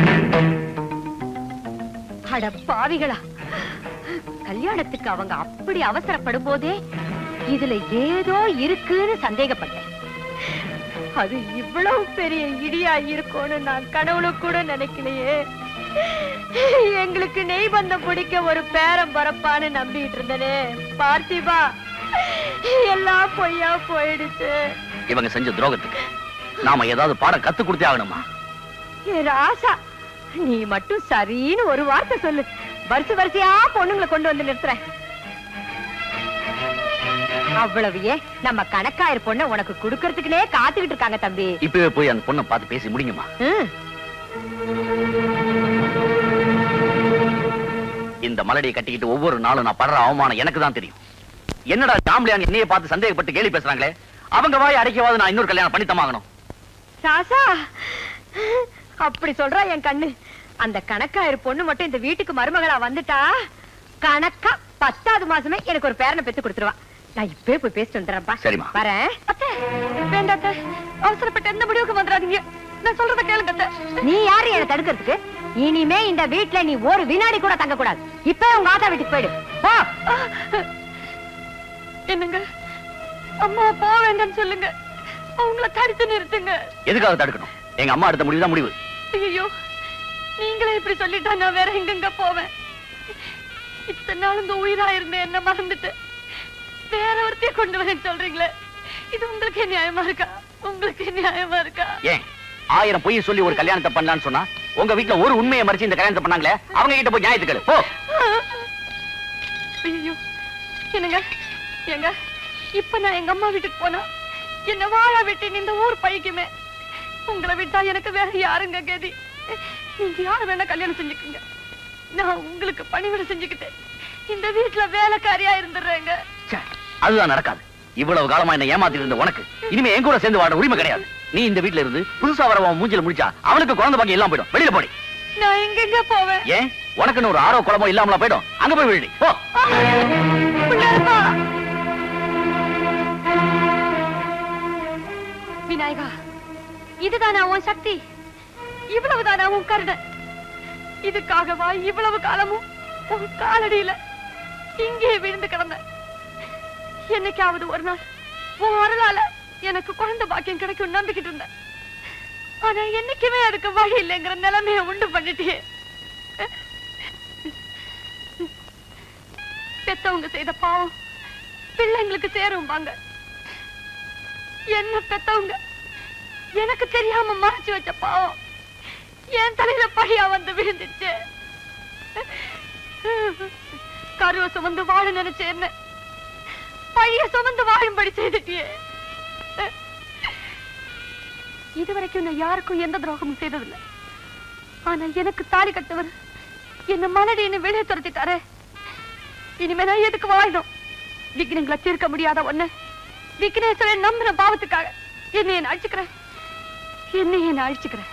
அட பாவிகளா கல்யாணத்துக்கு அவங்க அப்படி அவசரப்படும் போதே இதுல ஏதோ இருக்குன்னு சந்தேகப்பட்டேன் அது இவ்வளவு பெரிய இடியா இருக்கும்னு நான் கனவுல கூட நினைக்கலையே எங்களுக்கு நெய் பந்தம் பிடிக்க ஒரு பேரம் பரப்பான்னு நம்பிட்டு இருந்தனே பார்த்திபா எல்லாம் பொய்யா போயிடுச்சு இவங்க செஞ்ச துரோகத்துக்கு நாம ஏதாவது பாடம் கத்து கொடுத்தே ஆகணுமா ஏ ராசா நீ மட்டும் சரின்னு ஒரு வார்த்தை சொல்லு வரிசை வரிசையா பொண்ணுங்களை கொண்டு வந்து நிறுத்துறேன் அவ்வளவு ஏன் நம்ம கணக்காயிரு பொண்ண உனக்கு குடுக்கறதுக்குனே காத்துக்கிட்டு இருக்காங்க தம்பி இப்பவே போய் அந்த பொண்ணை பார்த்து பேசி முடியுமா ம். இந்த மலடியை கட்டிக்கிட்டு ஒவ்வொரு நாளும் நான் படுற அவமானம் எனக்கு தான் தெரியும் என்னடா ஜாம்பளியான் என்னைய பார்த்து சந்தேகப்பட்டு கேலி பேசுறாங்களே அவங்க வாய் அடைக்கவாது நான் இன்னொரு கல்யாணம் பண்ணித்தமாகணும் ராசா அப்படி சொல்றா என் கண்ணு அந்த கணக்காயிரு பொண்ணு மட்டும் இந்த வீட்டுக்கு மருமகளா வந்துட்டா கணக்கா பத்தாவது மாசமே எனக்கு ஒரு பேரனை பெத்து கொடுத்துருவா நான் இப்பவே போய் பேசிட்டு வந்துடுறேன்ப்பா சரிம்மா. வரேன் அத்தை வேண்டாம் அத்தை அவசரப்பட்டு எந்த முடிவுக்கு வந்துடாதீங்க நான் சொல்றத கேளுங்க அத்தை நீ யாரு என்ன தடுக்கிறதுக்கு இனிமே இந்த வீட்ல நீ ஒரு வினாடி கூட தங்க கூடாது இப்ப உங்க ஆத்தா வீட்டுக்கு போயிடு போ என்னங்க அம்மா போக வேண்டாம்னு சொல்லுங்க அவங்கள தடுத்து நிறுத்துங்க எதுக்காக தடுக்கணும் எங்க அம்மா எடுத்த முடிவு தான் முடிவு ஐயோ நீங்களே இப்படி சொல்லிட்டா நான் வேற எங்கெங்க போவேன் இத்தனை நாள் இந்த உயிரா இருந்தேன் என்ன மறந்துட்டு வேற ஒருத்தைய கொண்டு வரேன்னு சொல்றீங்களே இது உங்களுக்கு நியாயமா இருக்கா உங்களுக்கு நியாயமா இருக்கா ஏன் ஆயிரம் பொய் சொல்லி ஒரு கல்யாணத்தை பண்ணலாம்னு சொன்னா உங்க வீட்டுல ஒரு உண்மையை மறைச்சு இந்த கல்யாணத்தை பண்ணாங்களே அவங்க கிட்ட போய் நியாயத்துக்கு போ ஐயோ என்னங்க ஏங்க இப்ப நான் எங்க அம்மா வீட்டுக்கு போனா என்ன வாழ விட்டு இந்த ஊர் பைக்குமே உங்களை விட்டா எனக்கு வேற யாருங்க கதி நீங்க யாரு வேணா கல்யாணம் செஞ்சுக்குங்க நான் உங்களுக்கு பணிவிட செஞ்சுக்கிட்டேன் இந்த வீட்டுல வேலைக்காரியா இருந்துடுறேங்க அதுதான் நடக்காது இவ்வளவு காலமா என்ன ஏமாத்திட்டு இருந்த உனக்கு இனிமே என் கூட சேர்ந்து வாழ உரிமை கிடையாது நீ இந்த வீட்டுல இருந்து புதுசா வரவன் மூஞ்சில முடிச்சா அவனுக்கு குழந்தை பாக்கி எல்லாம் போயிடும் வெளியில போடி நான் எங்கெங்க போவேன் ஏன் உனக்குன்னு ஒரு ஆரோ குழம்போ இல்லாமலா போயிடும் அங்க போய் விழுடி போ பிள்ளையார்ப்பா. விநாயகா இதுதானா உன் சக்தி இவ்வளவுதானா உன் கருணை இதுக்காகவா இவ்வளவு காலமும் உன் காலடியில இங்கே விழுந்து கிடந்தேன் என்னைக்காவது ஒரு நாள் உன் அருளால எனக்கு குழந்தை பாக்கியம் கிடைக்கும் நம்பிக்கிட்டு இருந்தேன் ஆனா என்னைக்குமே அதுக்கு வழி இல்லைங்கிற நிலைமையை உண்டு பண்ணிட்டியே பெத்தவங்க செய்த பாவம் பிள்ளைங்களுக்கு சேரும்பாங்க என்ன பெத்தவங்க எனக்கு தெரியாம மறைச்சு வச்ச பாவம் என் தலையில பழியா வந்து விழுந்துச்சு கருவ சுமந்து வாழ நினைச்ச என்ன பழிய சுமந்து வாழும்படி செய்துட்டியே இதுவரைக்கும் நான் யாருக்கும் எந்த துரோகமும் செய்ததில்லை ஆனா எனக்கு தாலி கட்டவர் என்ன மலடின்னு வெளியே துரத்திட்டாரே இனிமே நான் எதுக்கு வாழணும் விக்னங்களை தீர்க்க முடியாத ஒண்ணு விக்னேஸ்வரன் நம்பின பாவத்துக்காக என்னை என்ன அழிச்சுக்கிறேன் என்னை என்ன அழிச்சுக்கிறேன்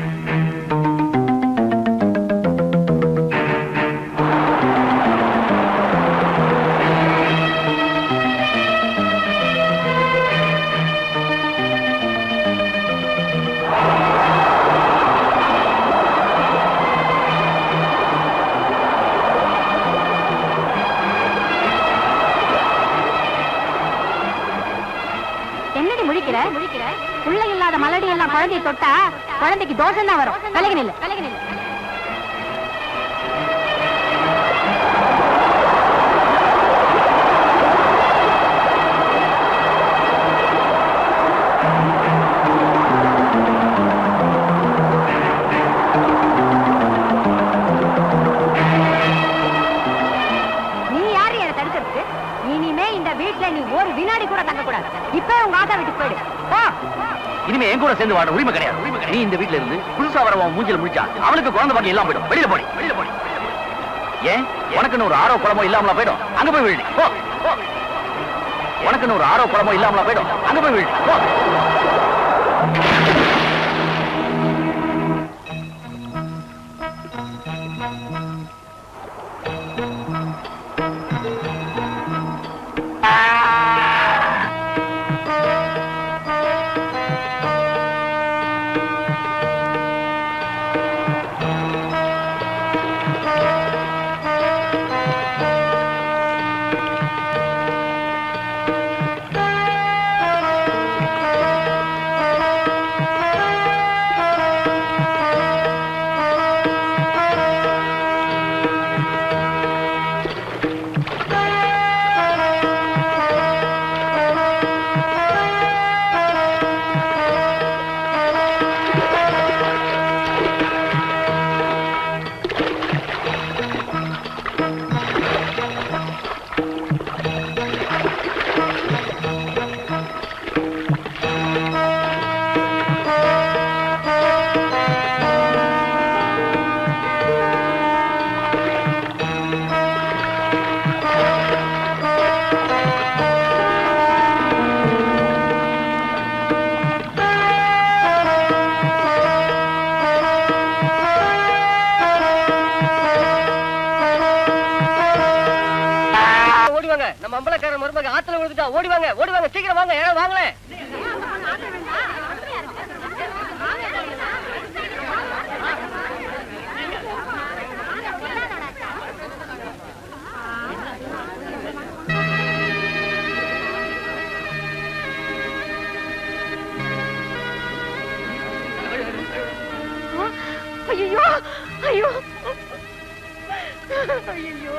என்னடி முழிக்கிற முழிக்கிற புள்ள இல்லாத மலடி எல்லாம் குழந்தைய தொட்டா குழந்தைக்கு தோஷம் தான் வரும் விலகி நில்லு விலகி நில்லு நீ யாரு என்ன தடுக்கிறதுக்கு இனிமே இந்த வீட்ல நீ ஒரு வினாடி கூட தங்க கூடாது இப்ப உங்க ஆத்தா வீட்டுக்கு போயிடு போ இனிமே என் கூட சேர்ந்து வாழ உரிமை கிடையாது நீ இந்த வீட்ல இருந்து புதுசா வரவன் மூஞ்சில முடிச்சா அவனுக்கு குழந்தை பாக்கி எல்லாம் போயிடும் வெளியில போடி வெளியில போடி ஏன் உனக்குன்னு ஒரு ஆரோ குளமோ இல்லாமலா போயிடும் அங்க போய் விழு போ போ. உனக்குன்னு ஒரு ஆரோ குளமோ இல்லாமலா போயிடும் அங்க போய் விழு போ ஓடி வாங்க நம்ம அம்பலக்காரன் மருமக ஆத்துல விழுந்துட்டா ஓடி வாங்க ஓடி வாங்க சீக்கிரம் வாங்க யாரும் வாங்களேன் ஐயோ ஐயோ ஐயோ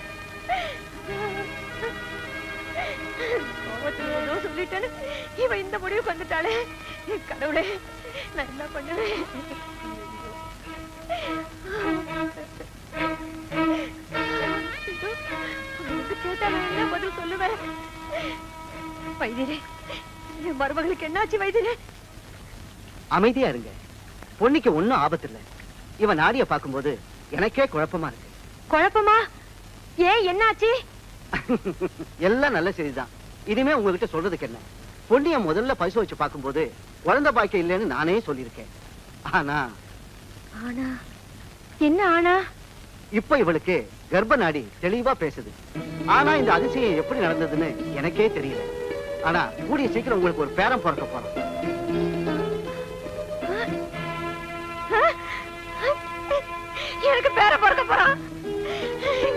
கோவத்துல ஏதோ சொல்லிட்டேன்னு இவ இந்த முடிவுக்கு வந்துட்டாளே என் கடவுளே நான் என்ன பண்ணுவேன் அவனுக்கு கேட்டா நான் என்ன பதில் சொல்லுவேன் வைத்தியரே என் மருமகளுக்கு என்னாச்சு வைத்தியரே அமைதியா இருங்க பொன்னிக்கு ஒண்ணும் ஆபத்து இல்ல இவன் நாடிய பார்க்கும்போது எனக்கே குழப்பமா இருக்கு குழப்பமா ஏன் என்னாச்சு எல்லாம் நல்ல செய்திதான் இனிமே உங்ககிட்ட சொல்றதுக்கு என்ன பொன்னிய முதல்ல பரிசோதிச்சு பார்க்கும்போது குழந்தை பாக்கியம் இல்லைன்னு நானே சொல்லியிருக்கேன் ஆனா ஆனா என்ன ஆனா இப்ப இவளுக்கு கர்ப்ப நாடி தெளிவா பேசுது ஆனா இந்த அதிசயம் எப்படி நடந்ததுன்னு எனக்கே தெரியல ஆனா கூடிய சீக்கிரம் உங்களுக்கு ஒரு பேரம் பிறக்க போறோம் எனக்கு பேர பிறக்க போறான்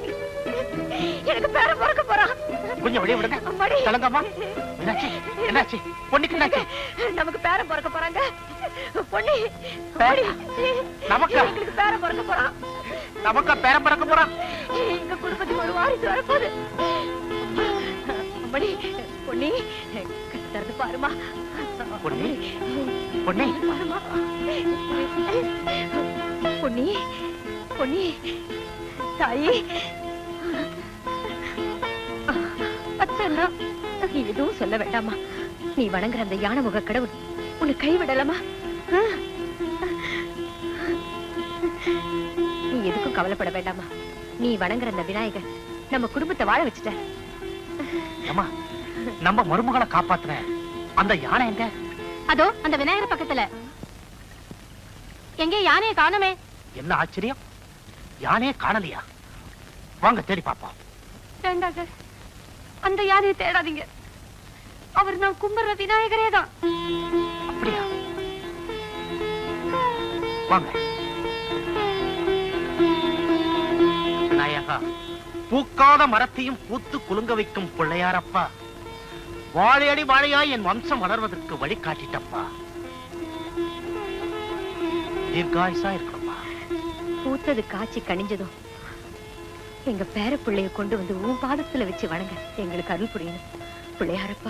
எனக்கு பேர பிறக்க போறான் கொஞ்சம் வெளியே விடுங்க அம்மாடி. தலங்கம்மா என்னாச்சு என்னாச்சு பொண்ணுக்கு என்னாச்சு நமக்கு பேரன் பிறக்க போறாங்க பொண்ணு அம்மாடி. நமக்கா? எங்களுக்கு பேரன் பிறக்க போறான் நமக்கா பேரம் பிறக்க போறான் எங்க குடும்பத்துக்கு ஒரு வாரிசு வரப்போகுது அம்மாடி பொண்ணி கண்ணு திறந்து பாருமா பொண்ணு பொண்ணு பாருமா பொன்னி பொன்னி தாயி அத்தனா நீ எதுவும் சொல்ல வேண்டாமா நீ வணங்குற அந்த யானை முக கடவுள் உன்னை கைவிடலாமா ஆ? நீ எதுக்கும் கவலைப்பட வேண்டாமா நீ வணங்குற அந்த விநாயகர் நம்ம குடும்பத்தை வாழ வச்சுட்ட அம்மா நம்ம மருமகளை காப்பாத்துன அந்த யானை எங்க அதோ அந்த விநாயகர் பக்கத்துல எங்கே யானையை காணுமே என்ன ஆச்சரியம் யானையே காணலையா வாங்க தேடி பாப்போம் வேண்டாங்க அந்த யானையை தேடாதீங்க அவர் நான் கும்பிடுற விநாயகரே தான் அப்படியா வாங்க விநாயகா பூக்காத மரத்தையும் பூத்து குலுங்க வைக்கும் பிள்ளையாரப்பா வாழையடி வாழையாய் என் வம்சம் வளர்வதற்கு வழி காட்டிட்டப்பா தீர்காயுசா இருக்கணும்ப்பா பூத்தது காய்ச்சி கனிஞ்சதும் எங்க பேர பிள்ளைய கொண்டு வந்து உன் பாதத்துல வச்சு வணங்க எங்களுக்கு அருள் புரியணும் பிள்ளையாரப்பா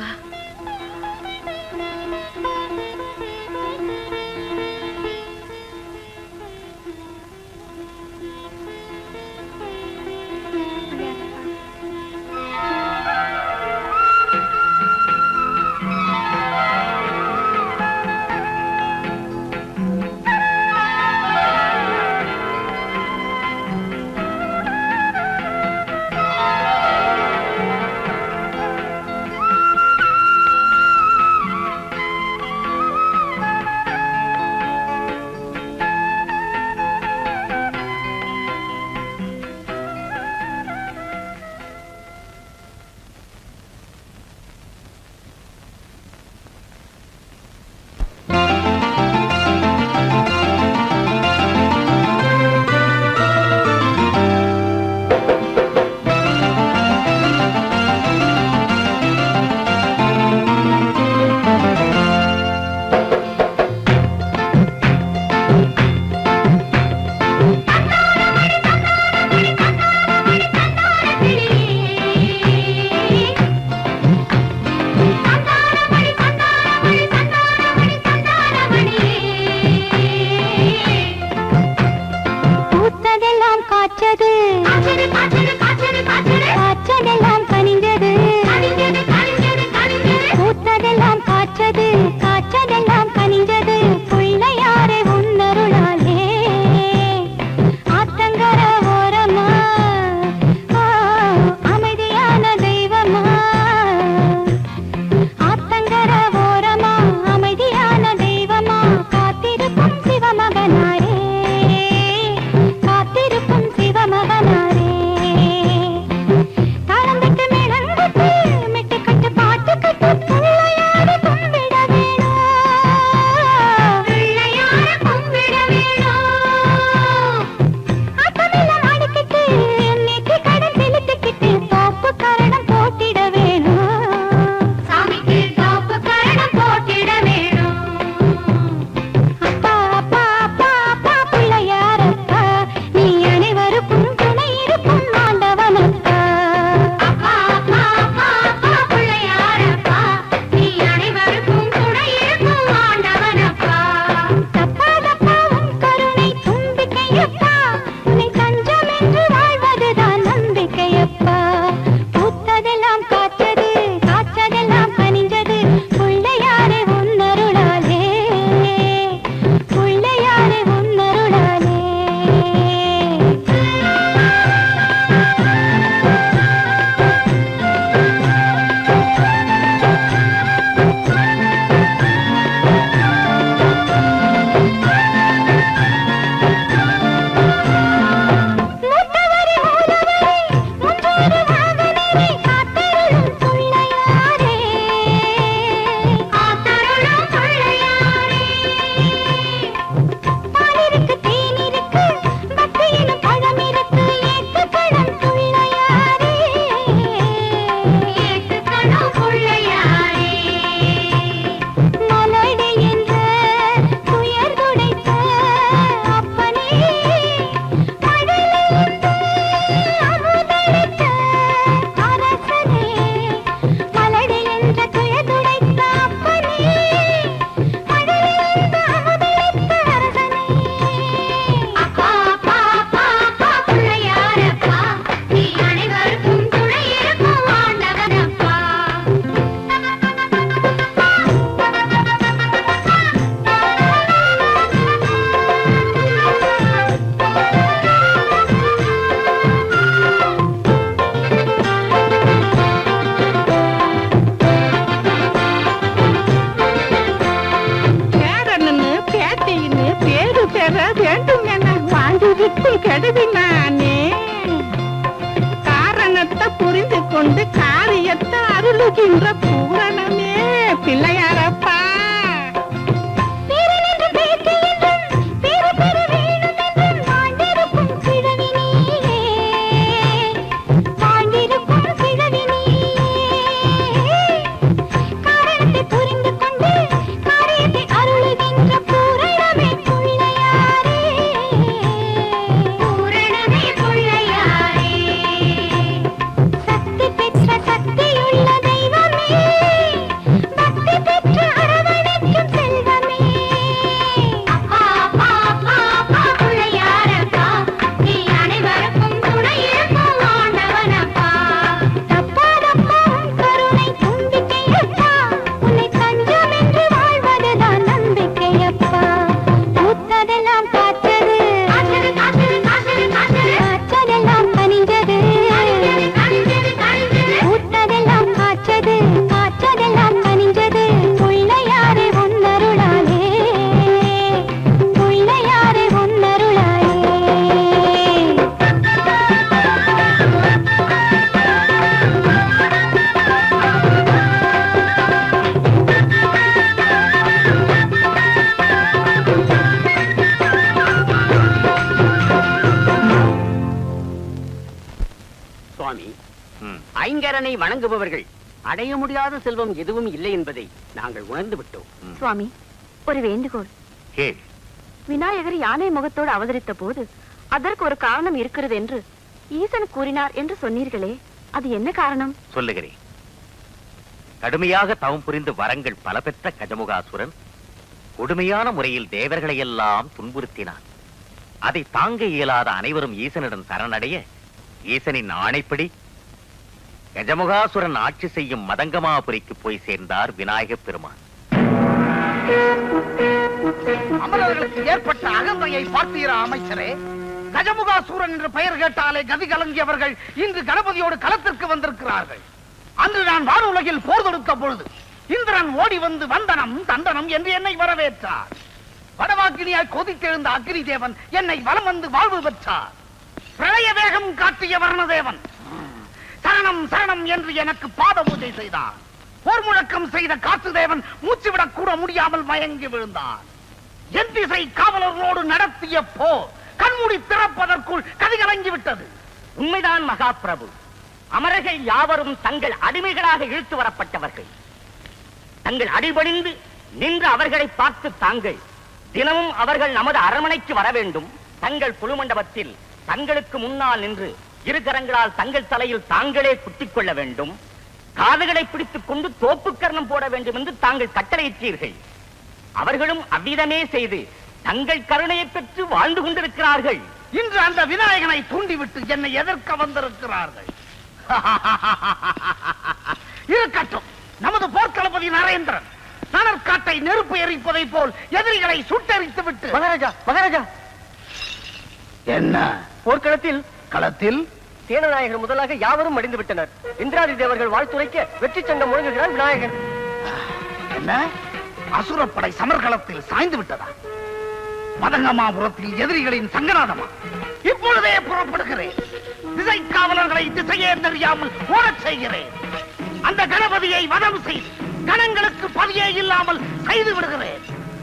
பூத்ததெல்லாம் காய்ச்சது காய்ச்சதெல்லாம் கனிஞ்சது பூத்ததெல்லாம் காய்ச்சது காய்ச்சதெல்லாம் கனிஞ்சது பிள்ளையாரே உன்னருளாலே ஆத்தங்கர ஓரமா ஆ, அமைதியான தெய்வமா ஆத்தங்கர ஓரமா அமைதியான தெய்வமா காத்திருக்கும் சிவமகனாரே காத்திருக்கும் சிவமகனாரே காக்கின்ற பூரணமே பிள்ளையாரப்பா பேரனென்று பேத்தி என்றும் பேரு பெற வேண்டும் என்றும் வாழ்ந்திருக்கும் கிழவி நீயே வாழ்ந்திருக்கும் கிழவி நீயே காரணத்தை புரிந்து கொண்டு காரியத்தை அருளுகின்ற பூரணமே பிள்ளையாரே பூரணமே பிள்ளையாரே சக்தி பெற்ற சக்தியுள்ள தெய்வமே பக்தி பெற்ற அரவணைக்கும் செல்வமே அப்பா அப்பா அப்பா அப்பா பிள்ளையாரப்பா நீ அனைவருக்கும் துணை இருக்கும் ஆண்டவனப்பா தப்பாதப்பா உன் கருணை தும்பிக்கையப்பா உன்னை தஞ்சம் என்று வாழ்வதுதான் நம்பிக்கையப்பா பூத்ததெல்லாம் காய்ச்சது காய்ச்சது காய்ச்சது காய்ச்சது காய்ச்சது காய்ச்சதெல்லாம் கனிஞ்சது பூத்ததெல்லாம் காய்ச்சது காய்ச்சதெல்லாம் கனிஞ்சது பிள்ளையாரே உன்னருளாலே பிள்ளையாரே உன்னருளாலே சுவாமி ஐங்கரனை வணங்குபவர்கள் அடைய முடியாத செல்வம் எதுவும் இல்லை என்பதை நாங்கள் உணர்ந்து விட்டோம் சுவாமி ஒரு வேண்டுகோள் கேள் விநாயகர் யானை முகத்தோடு அவதரித்த போது அதற்கு ஒரு காரணம் இருக்கிறது என்று ஈசன் கூறினார் என்று சொன்னீர்களே அது என்ன காரணம் சொல்லுகிறேன் கடுமையாக தவம் புரிந்து வரங்கள் பல பெற்ற கஜமுகாசுரன் கொடுமையான முறையில் தேவர்களை எல்லாம் துன்புறுத்தினான் அதை தாங்க இயலாத அனைவரும் ஈசனிடம் சரணடைய ஈசனின் ஆணைப்படி கஜமுகாசுரன் ஆட்சி செய்யும் மதங்கமாபுரிக்கு போய் சேர்ந்தார் விநாயகப் பெருமான் அமரர்களுக்கு ஏற்பட்ட அகந்தையை பார்த்தீரா அமைச்சரே கஜமுகாசூரன் என்று பெயர் கேட்டாலே கதி கலங்கியவர்கள் இன்று கணபதியோடு களத்திற்கு வந்திருக்கிறார்கள் அன்று நான் வானுலகில் போர் தொடுத்த பொழுது இந்திரன் ஓடி வந்து வந்தனம் தண்டனம் என்று என்னை வரவேற்றார் வடவாக்கினியாய் கொதித்தெழுந்த அக்னி தேவன் என்னை வலம் வந்து வாழ்வு பெற்றார் பிரளய வேகம் காட்டிய வர்ணதேவன் சரணம் சரணம் என்று எனக்கு பாத பூஜை செய்தார் போர் முழக்கம் செய்த காத்து தேவன் மூச்சு விடக் கூட முடியாமல் மயங்கி விழுந்தார் என் திசை காவலர்களோடு நடத்திய போர் கண்மூடி திறப்பதற்குள் கதிகலங்கி விட்டது உண்மைதான் மகாபிரபு அமரர்கள் யாவரும் தங்கள் அடிமைகளாக இழுத்து வரப்பட்டவர்கள் தங்கள் அடிபணிந்து நின்று அவர்களை பார்த்து தாங்கள் தினமும் அவர்கள் நமது அரண்மனைக்கு வர வேண்டும் தங்கள் புழுமண்டபத்தில் தங்களுக்கு முன்னால் நின்று இரு கரங்களால் தங்கள் தலையில் தாங்களே குத்திக் கொள்ள வேண்டும் காதுகளை பிடித்துக் கொண்டு தோப்பு கர்ணம் போட வேண்டும் என்று தாங்கள் கட்டளையிட்டீர்கள் அவர்களும் அவ்விதமே செய்து தங்கள் கருணையை பெற்று வாழ்ந்து கொண்டிருக்கிறார்கள் இன்று அந்த விநாயகனை தூண்டிவிட்டு என்னை எதிர்க்க வந்திருக்கிறார்கள் இருக்கட்டும் நமது போர்க்களபதி நரேந்திரன் நனற்காட்டை நெருப்பு எரிப்பதை போல் எதிரிகளை சுட்டெரித்து விட்டு மகாராஜா மகாராஜா என்ன போர்க்களத்தில் களத்தில் சேனநாயகர் முதலாக யாவரும் மடிந்து விட்டனர் இந்திராதி தேவர்கள் வாழ்த்துரைக்க வெற்றி சங்கம் முழங்குகிறார் விநாயகர் என்ன அசுரப்படை சமர்களத்தில் சாய்ந்து விட்டதா மதங்கமாபுரத்தில் எதிரிகளின் சங்கநாதமா இப்பொழுதே புறப்படுகிறேன் திசை காவலர்களை திசையே தெரியாமல் ஓடச் செய்கிறேன் அந்த கணபதியை வதம் செய்து கணங்களுக்கு பதியே இல்லாமல் செய்து விடுகிறேன்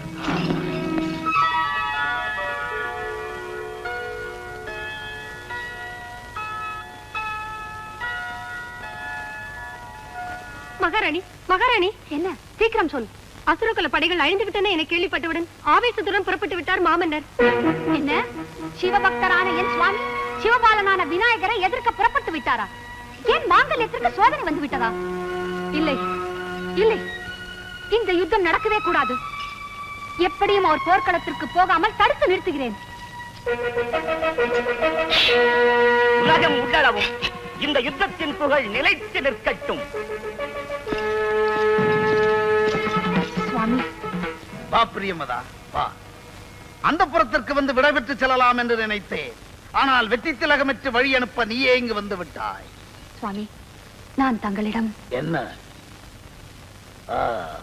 மகாராணி மகாராணி என்ன சீக்கிரம் சொல் அசுரகுல படைகள் அழிந்து விட்டன என கேள்விப்பட்டவுடன் ஆவேசத்துடன் புறப்பட்டு விட்டார் மாமன்னர் என்ன சிவபக்தரான என் சுவாமி சிவபாலனான விநாயகரை எதிர்க்க புறப்பட்டு விட்டாரா ஏன் மாங்கல்யத்திற்கு சோதனை வந்து விட்டதா இல்லை இல்லை இந்த யுத்தம் நடக்கவே கூடாது எப்படியும் அவர் போர்க்களத்திற்கு போகாமல் தடுத்து நிறுத்துகிறேன் உலகம் உள்ளளவும் இந்த யுத்தத்தின் புகழ் நிலைத்து நிற்கட்டும் சுவாமி வா பிரியமதா வா அந்த புறத்திற்கு வந்து விடைபெற்று செல்லலாம் என்று நினைத்தேன் ஆனால் வெற்றி திலகமற்று வழி அனுப்ப நீயே இங்கு வந்து விட்டாய் சுவாமி நான் தங்களிடம் என்ன ஆ.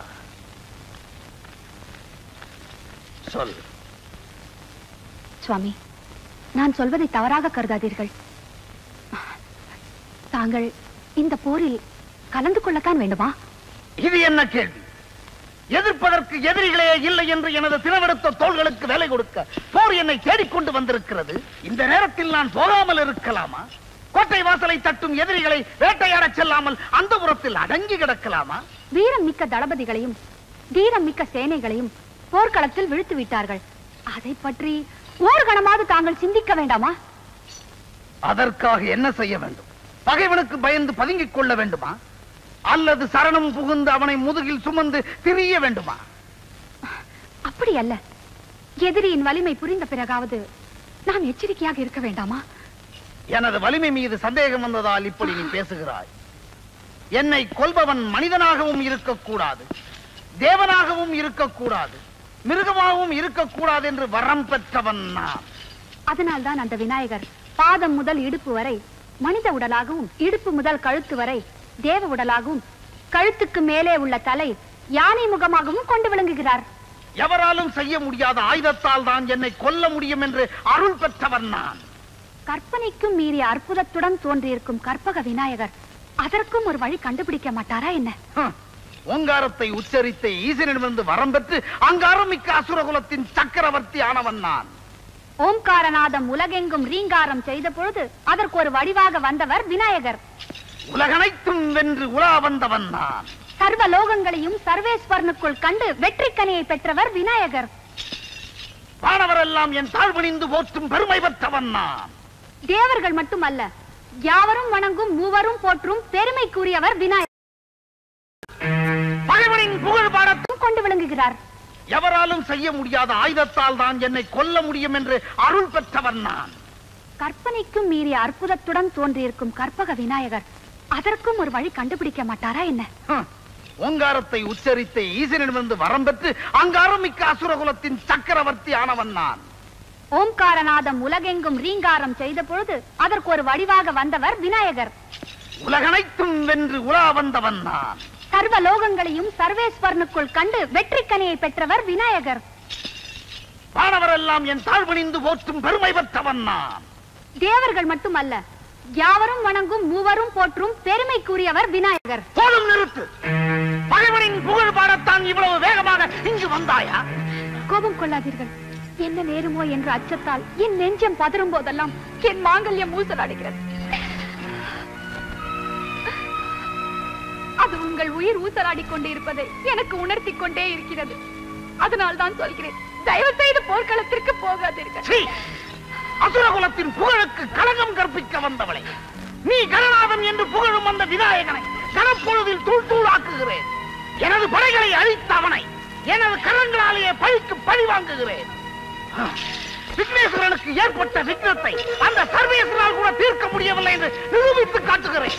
சொல் சுவாமி நான் சொல்வதை தவறாக கருதாதீர்கள் தாங்கள் இந்த போரில் கலந்து கொள்ளத்தான் வேண்டுமா இது என்ன கேள்வி எதிர்ப்பதற்கு எதிரிகளே இல்லை என்று எனது தினவெடுத்த தோள்களுக்கு வேலை கொடுக்க போர் என்னை தேடிக்கொண்டு வந்திருக்கிறது இந்த நேரத்தில் நான் போகாமல் இருக்கலாமா கோட்டை வாசலை தட்டும் எதிரிகளை வேட்டையாடச் செல்லாமல் அந்த புறத்தில் அடங்கி கிடக்கலாமா வீரம் மிக்க தளபதிகளையும் தீரம் மிக்க சேனைகளையும் போர்க்களத்தில் விழுத்து விட்டார்கள் அதை பற்றி ஓர் கணமாவது தாங்கள் சிந்திக்க வேண்டாமா அதற்காக என்ன செய்ய வேண்டும் பகைவனுக்கு பயந்து பதுங்கிக் கொள்ள வேண்டுமா அல்லது சரணம் புகுந்து அவனை முதுகில் சுமந்து திரிய வேண்டுமா அப்படி அல்ல எதிரியின் வலிமை புரிந்த பிறகாவது நாம் எச்சரிக்கையாக இருக்க வேண்டாமா எனது வலிமை மீது சந்தேகம் வந்ததால் இப்படி நீ பேசுகிறாய் என்னை கொல்பவன் மனிதனாகவும் இருக்கக்கூடாது தேவனாகவும் இருக்கக்கூடாது மிருகமாகவும் இருக்கக்கூடாது என்று வரம் பெற்றவன் நான் அதனால்தான் அந்த விநாயகர் பாதம் முதல் இடுப்பு வரை மனித உடலாகவும் இடுப்பு முதல் கழுத்து வரை தேவ உடலாகவும் கழுத்துக்கு மேலே உள்ள தலை யானை முகமாகவும் கொண்டு விளங்குகிறார் எவராலும் செய்ய முடியாத ஆயுதத்தால் தான் என்னை கொல்ல முடியும் என்று அருள் பெற்றவன் நான் கற்பனைக்கும் மீறிய அற்புதத்துடன் தோன்றியிருக்கும் கற்பக விநாயகர் அதற்கும் ஒரு வழி கண்டுபிடிக்க மாட்டாரா என்ன ஹம், ஓங்காரத்தை உச்சரித்த ஈசனிடமிருந்து வரம் பெற்று அங்காரம் மிக்க அசுரகுலத்தின் சக்கரவர்த்தி ஆனவன் நான் ஓம்காரநாதம் உலகெங்கும் ரீங்காரம் செய்த பொழுது அதற்கு ஒரு வடிவாக வந்தவர் விநாயகர் உலகனைத்தும் வென்று உலா வந்தவன் நான் சர்வ லோகங்களையும் சர்வேஸ்வரனுக்குள் கண்டு வெற்றிக்கனியை பெற்றவர் விநாயகர் வானவரெல்லாம் என் தாழ்வணிந்து போற்றும் பெருமை பெற்றவன் நான் தேவர்கள் மட்டுமல்ல யாவரும் வணங்கும் மூவரும் போற்றும் பெருமைக்குரியவர் விநாயகர் பகைவனின் புகழ் பாடத்தும் கொண்டு விளங்குகிறார் எவராலும் செய்ய முடியாத ஆயுதத்தால் தான் என்னை கொல்ல முடியும் என்று அருள் பெற்றவன் நான் கற்பனைக்கும் மீறிய அற்புதத்துடன் தோன்றியிருக்கும் கற்பக விநாயகர் அதற்கும் ஒரு வழி கண்டுபிடிக்க மாட்டாரா என்ன ஹம், ஓங்காரத்தை உச்சரித்த ஈசனிடமிருந்து வரம் பெற்று அங்காரம் மிக்க அசுரகுலத்தின் சக்கரவர்த்தி ஆனவன் நான் ஓம்காரநாதம் உலகெங்கும் ரீங்காரம் செய்த பொழுது அதற்கு ஒரு வடிவாக வந்தவர் விநாயகர் உலகனைத்தும் வென்று உலா வந்தவன் நான் சர்வ லோகங்களையும் சர்வேஸ்வரனுக்குள் கண்டு வெற்றிக்கனியை பெற்றவர் விநாயகர் வானவரெல்லாம் என் தாழ்வணிந்து போற்றும் பெருமை பெற்றவன் நான் தேவர்கள் மட்டுமல்ல யாவரும் வணங்கும் மூவரும் போற்றும் பெருமைக்குரியவர் விநாயகர் போதும் நிறுத்து பகைவனின் புகழ் பாடத்தான் இவ்வளவு வேகமாக இங்கு வந்தாயா கோபம் கொள்ளாதீர்கள் என்ன நேருமோ என்ற அச்சத்தால் என் நெஞ்சம் பதறும் போதெல்லாம் என் மாங்கல்யம் ஊசலாடுகிறது அது உங்கள் உயிர் ஊசலாடிக் கொண்டே இருப்பதை எனக்கு உணர்த்தி கொண்டே இருக்கிறது அதனால் தான் சொல்கிறேன் தயவு செய்து போர்க்களத்திற்கு போகாதீர்கள் சீ! அசுரகுலத்தின் புகழுக்கு களங்கம் கற்பிக்க வந்தவளை நீ கணநாதன் என்று புகழும் அந்த விநாயகனை கனப்பொழுதில் தூள் தூளாக்குகிறேன் எனது படைகளை அழித்த அவனை எனது கரங்களாலேயே பழிக்கு பழி வாங்குகிறேன் விக்னேஸ்வரனுக்கு ஏற்பட்ட விக்னத்தை அந்த சர்வேஸ்வரால் கூட தீர்க்க முடியவில்லை என்று நிரூபித்து காட்டுகிறேன்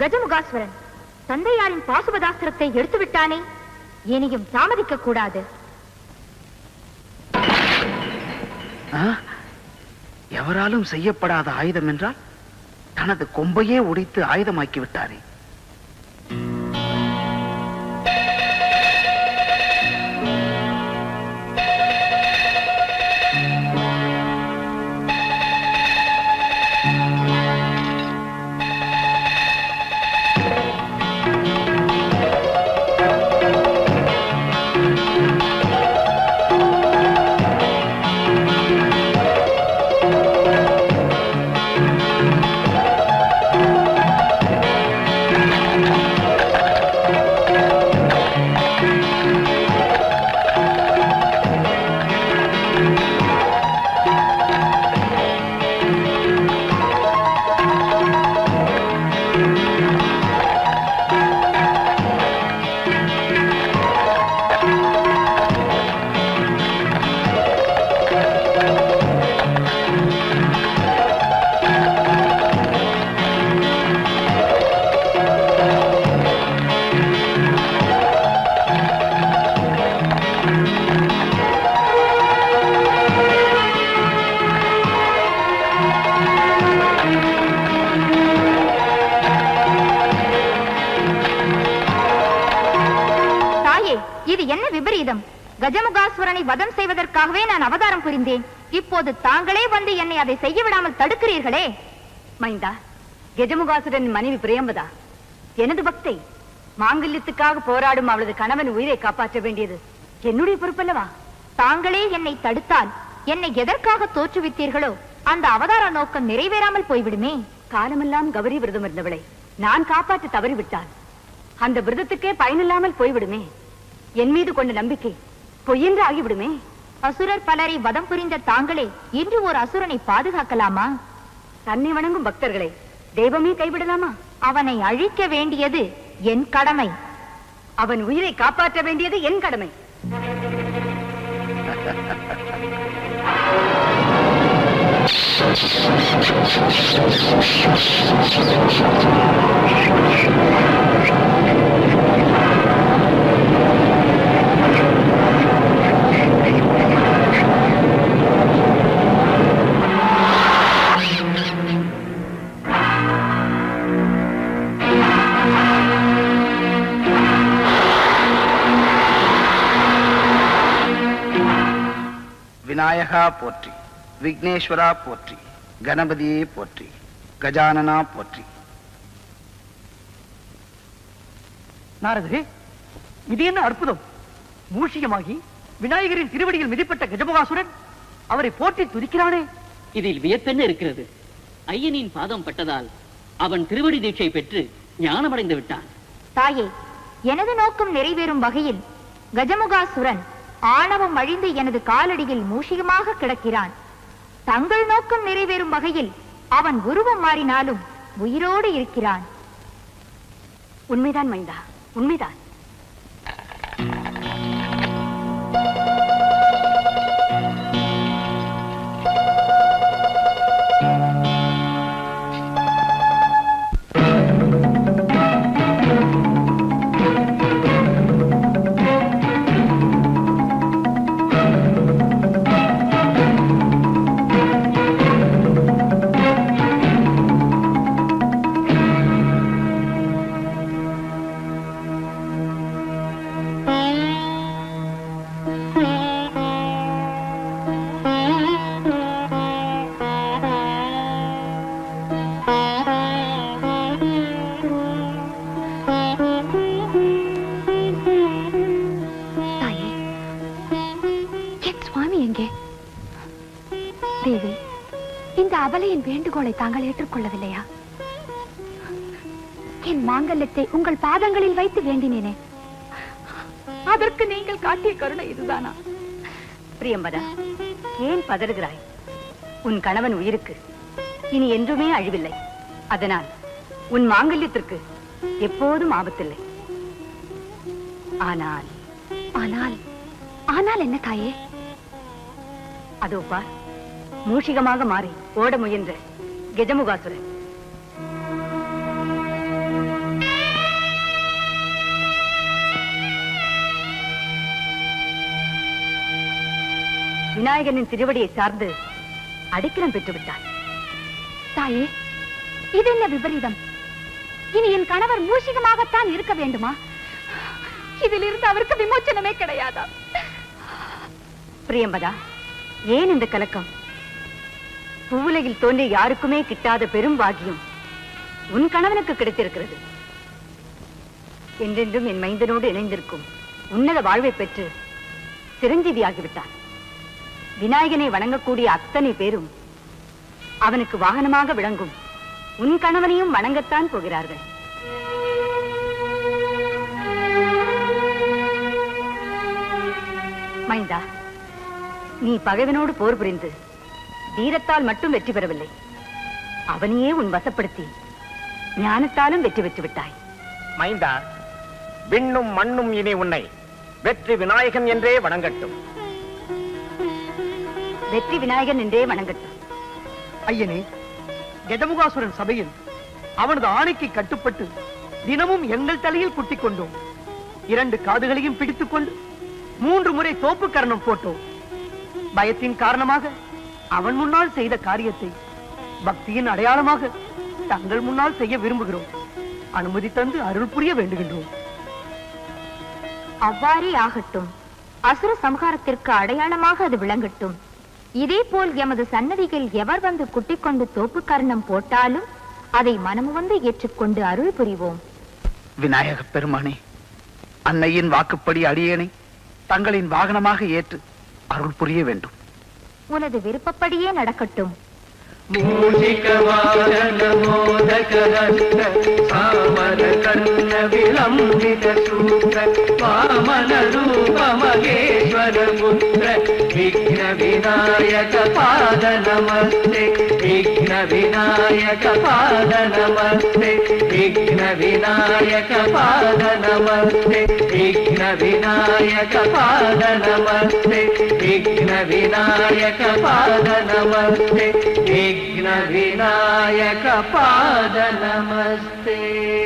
கஜமுகாசுரன் தந்தையாரின் பாசுபதாஸ்திரத்தை எடுத்து விட்டானே இனியும் தாமதிக்க கூடாது ஆ? எவராலும் செய்யப்படாத ஆயுதம் என்றால் தனது கொம்பையே உடைத்து ஆயுதமாக்கி விட்டாரே தாயே இது என்ன விபரீதம் கஜமுகாசுரனை வதம் செய்வதற்காகவே நான் அவதாரம் புரிந்தேன் இப்போது தாங்களே வந்து என்னை அதை செய்ய விடாமல் தடுக்கிறீர்களே மைந்தா கெஜமுகாசுரன் மனைவி பிரியம்பதா எனது பக்தை மாங்கல்யத்துக்காக போராடும் அவளது கணவன் உயிரை காப்பாற்ற வேண்டியது என்னுடைய பொறுப்பல்லவா தாங்களே என்னை தடுத்தால் என்னை எதற்காக தோற்றுவித்தீர்களோ அந்த அவதார நோக்கம் நிறைவேறாமல் போய்விடுமே காலமெல்லாம் கௌரி விரதம் இருந்தவளை நான் காப்பாற்ற தவறிவிட்டால் அந்த விரதத்துக்கே பயனில்லாமல் போய்விடுமே என் மீது கொண்ட நம்பிக்கை பொய்யென்று ஆகிவிடுமே அசுரர் பலரை வதம் புரிந்த தாங்களே இன்று ஒரு அசுரனை பாதுகாக்கலாமா தன்னை வணங்கும் பக்தர்களை தெய்வமே கைவிடலாமா அவனை அழிக்க வேண்டியது என் கடமை அவன் உயிரை காப்பாற்ற வேண்டியது என் கடமை விநாயகா போற்றி விக்னேஸ்வரா போற்றி கணபதியே போற்றி கஜானனா போற்றி நாரதரே இது என்ன அற்புதம் மூஷிகமாகி விநாயகரின் திருவடியில் மிதிப்பட்ட கஜமுகாசுரன் அவரை போற்றி துதிக்கிறானே இதில் வியப்பென்ன இருக்கிறது ஐயனின் பாதம் பட்டதால் அவன் திருவடி தீட்சை பெற்று ஞானமடைந்து விட்டான் தாயே எனது நோக்கம் நிறைவேறும் வகையில் கஜமுகாசுரன் ஆணவம் அழிந்து எனது காலடியில் மூஷிகமாக கிடக்கிறான் தங்கள் நோக்கம் நிறைவேறும் வகையில் அவன் உருவம் மாறினாலும் உயிரோடு இருக்கிறான் உண்மைதான் மைந்தா உண்மைதான் தாயே என் சுவாமி எங்கே தேவி இந்த அபலையின் வேண்டுகோளை தாங்கள் ஏற்றுக்கொள்ளவில்லையா என் மாங்கல்யத்தை உங்கள் பாதங்களில் வைத்து வேண்டினேனே அதற்கு நீங்கள் காட்டிய கருணை இதுதானா பிரியம்பதா ஏன் பதறுகிறாய் உன் கணவன் உயிருக்கு இனி என்றுமே அழிவில்லை அதனால் உன் மாங்கல்யத்திற்கு எப்போதும் ஆபத்தில்லை ஆனால் ஆனால் ஆனால் என்ன தாயே அதோ பார் மூஷிகமாக மாறி ஓட முயன்ற கெஜமுகாசுரன் விநாயகனின் திருவடியை சார்ந்து அடைக்கலம் பெற்று விட்டார் தாயே இது என்ன விபரீதம் இனி என் கணவர் மூஷிகமாகத்தான் இருக்க வேண்டுமா இதிலிருந்து அவருக்கு விமோச்சனமே கிடையாதா பிரியம்பதா ஏன் இந்த கலக்கம் பூவுலகில் தோன்றிய யாருக்குமே கிட்டாத பெரும் பாக்கியம் உன் கணவனுக்கு கிடைத்திருக்கிறது என்றென்றும் என் மைந்தனோடு இணைந்திருக்கும் உன்னத வாழ்வை பெற்று சிரஞ்சீவியாகிவிட்டான் விநாயகனை வணங்கக்கூடிய அத்தனை பேரும் அவனுக்கு வாகனமாக விளங்கும் உன் கணவனையும் வணங்கத்தான் போகிறார்கள் மைந்தா நீ பகைவனோடு போர் புரிந்து வீரத்தால் மட்டும் வெற்றி பெறவில்லை அவனையே உன் வசப்படுத்தி ஞானத்தாலும் வெற்றி பெற்று விட்டாய் மைந்தா விண்ணும் மண்ணும் இனி உன்னை வெற்றி விநாயகன் என்றே வணங்கட்டும் வெற்றி விநாயகன் என்றே வணங்கட்டும் ஐயனே கஜமுகாசுரன் சபையில் அவனது ஆணைக்கு கட்டுப்பட்டு தினமும் எங்கள் தலையில் குட்டிக் கொண்டோம் இரண்டு காதுகளையும் பிடித்துக் கொண்டு மூன்று முறை தோப்பு கரணம் போட்டோம் பயத்தின் காரணமாக அவன் முன்னால் செய்த காரியத்தை பக்தியின் அடையாளமாக தங்கள் முன்னால் செய்ய விரும்புகிறோம் அனுமதி தந்து அருள் புரிய வேண்டுகின்றோம் அவ்வாறே ஆகட்டும் அசுர சம்ஹாரத்திற்கு அடையாளமாக அது விளங்கட்டும் இதேபோல் எமது சன்னதியில் எவர் வந்து குட்டிக் கொண்டு தோப்பு கர்ணம் போட்டாலும் அதை மனமு வந்து ஏற்றுக்கொண்டு அருள் புரிவோம் விநாயக பெருமானே அன்னையின் வாக்குப்படி அடியேனை தங்களின் வாகனமாக ஏற்று அருள் புரிய வேண்டும் உனது விருப்பப்படியே நடக்கட்டும் சாமர கண்ண விளம்பித சூத்திர வாமன ரூப மகேஸ்வர புத்திர விக்ன விநாயக பாத நமஸ்தே விக்ன விநாயக பாத நமஸ்தே விக்ன விநாயக பாத நமஸ்தே விக்ன விநாயக பாத நமஸ்தே விக்ன விநாயக பாத நமஸ்தே விக்ன விநாயக பாத நமஸ்தே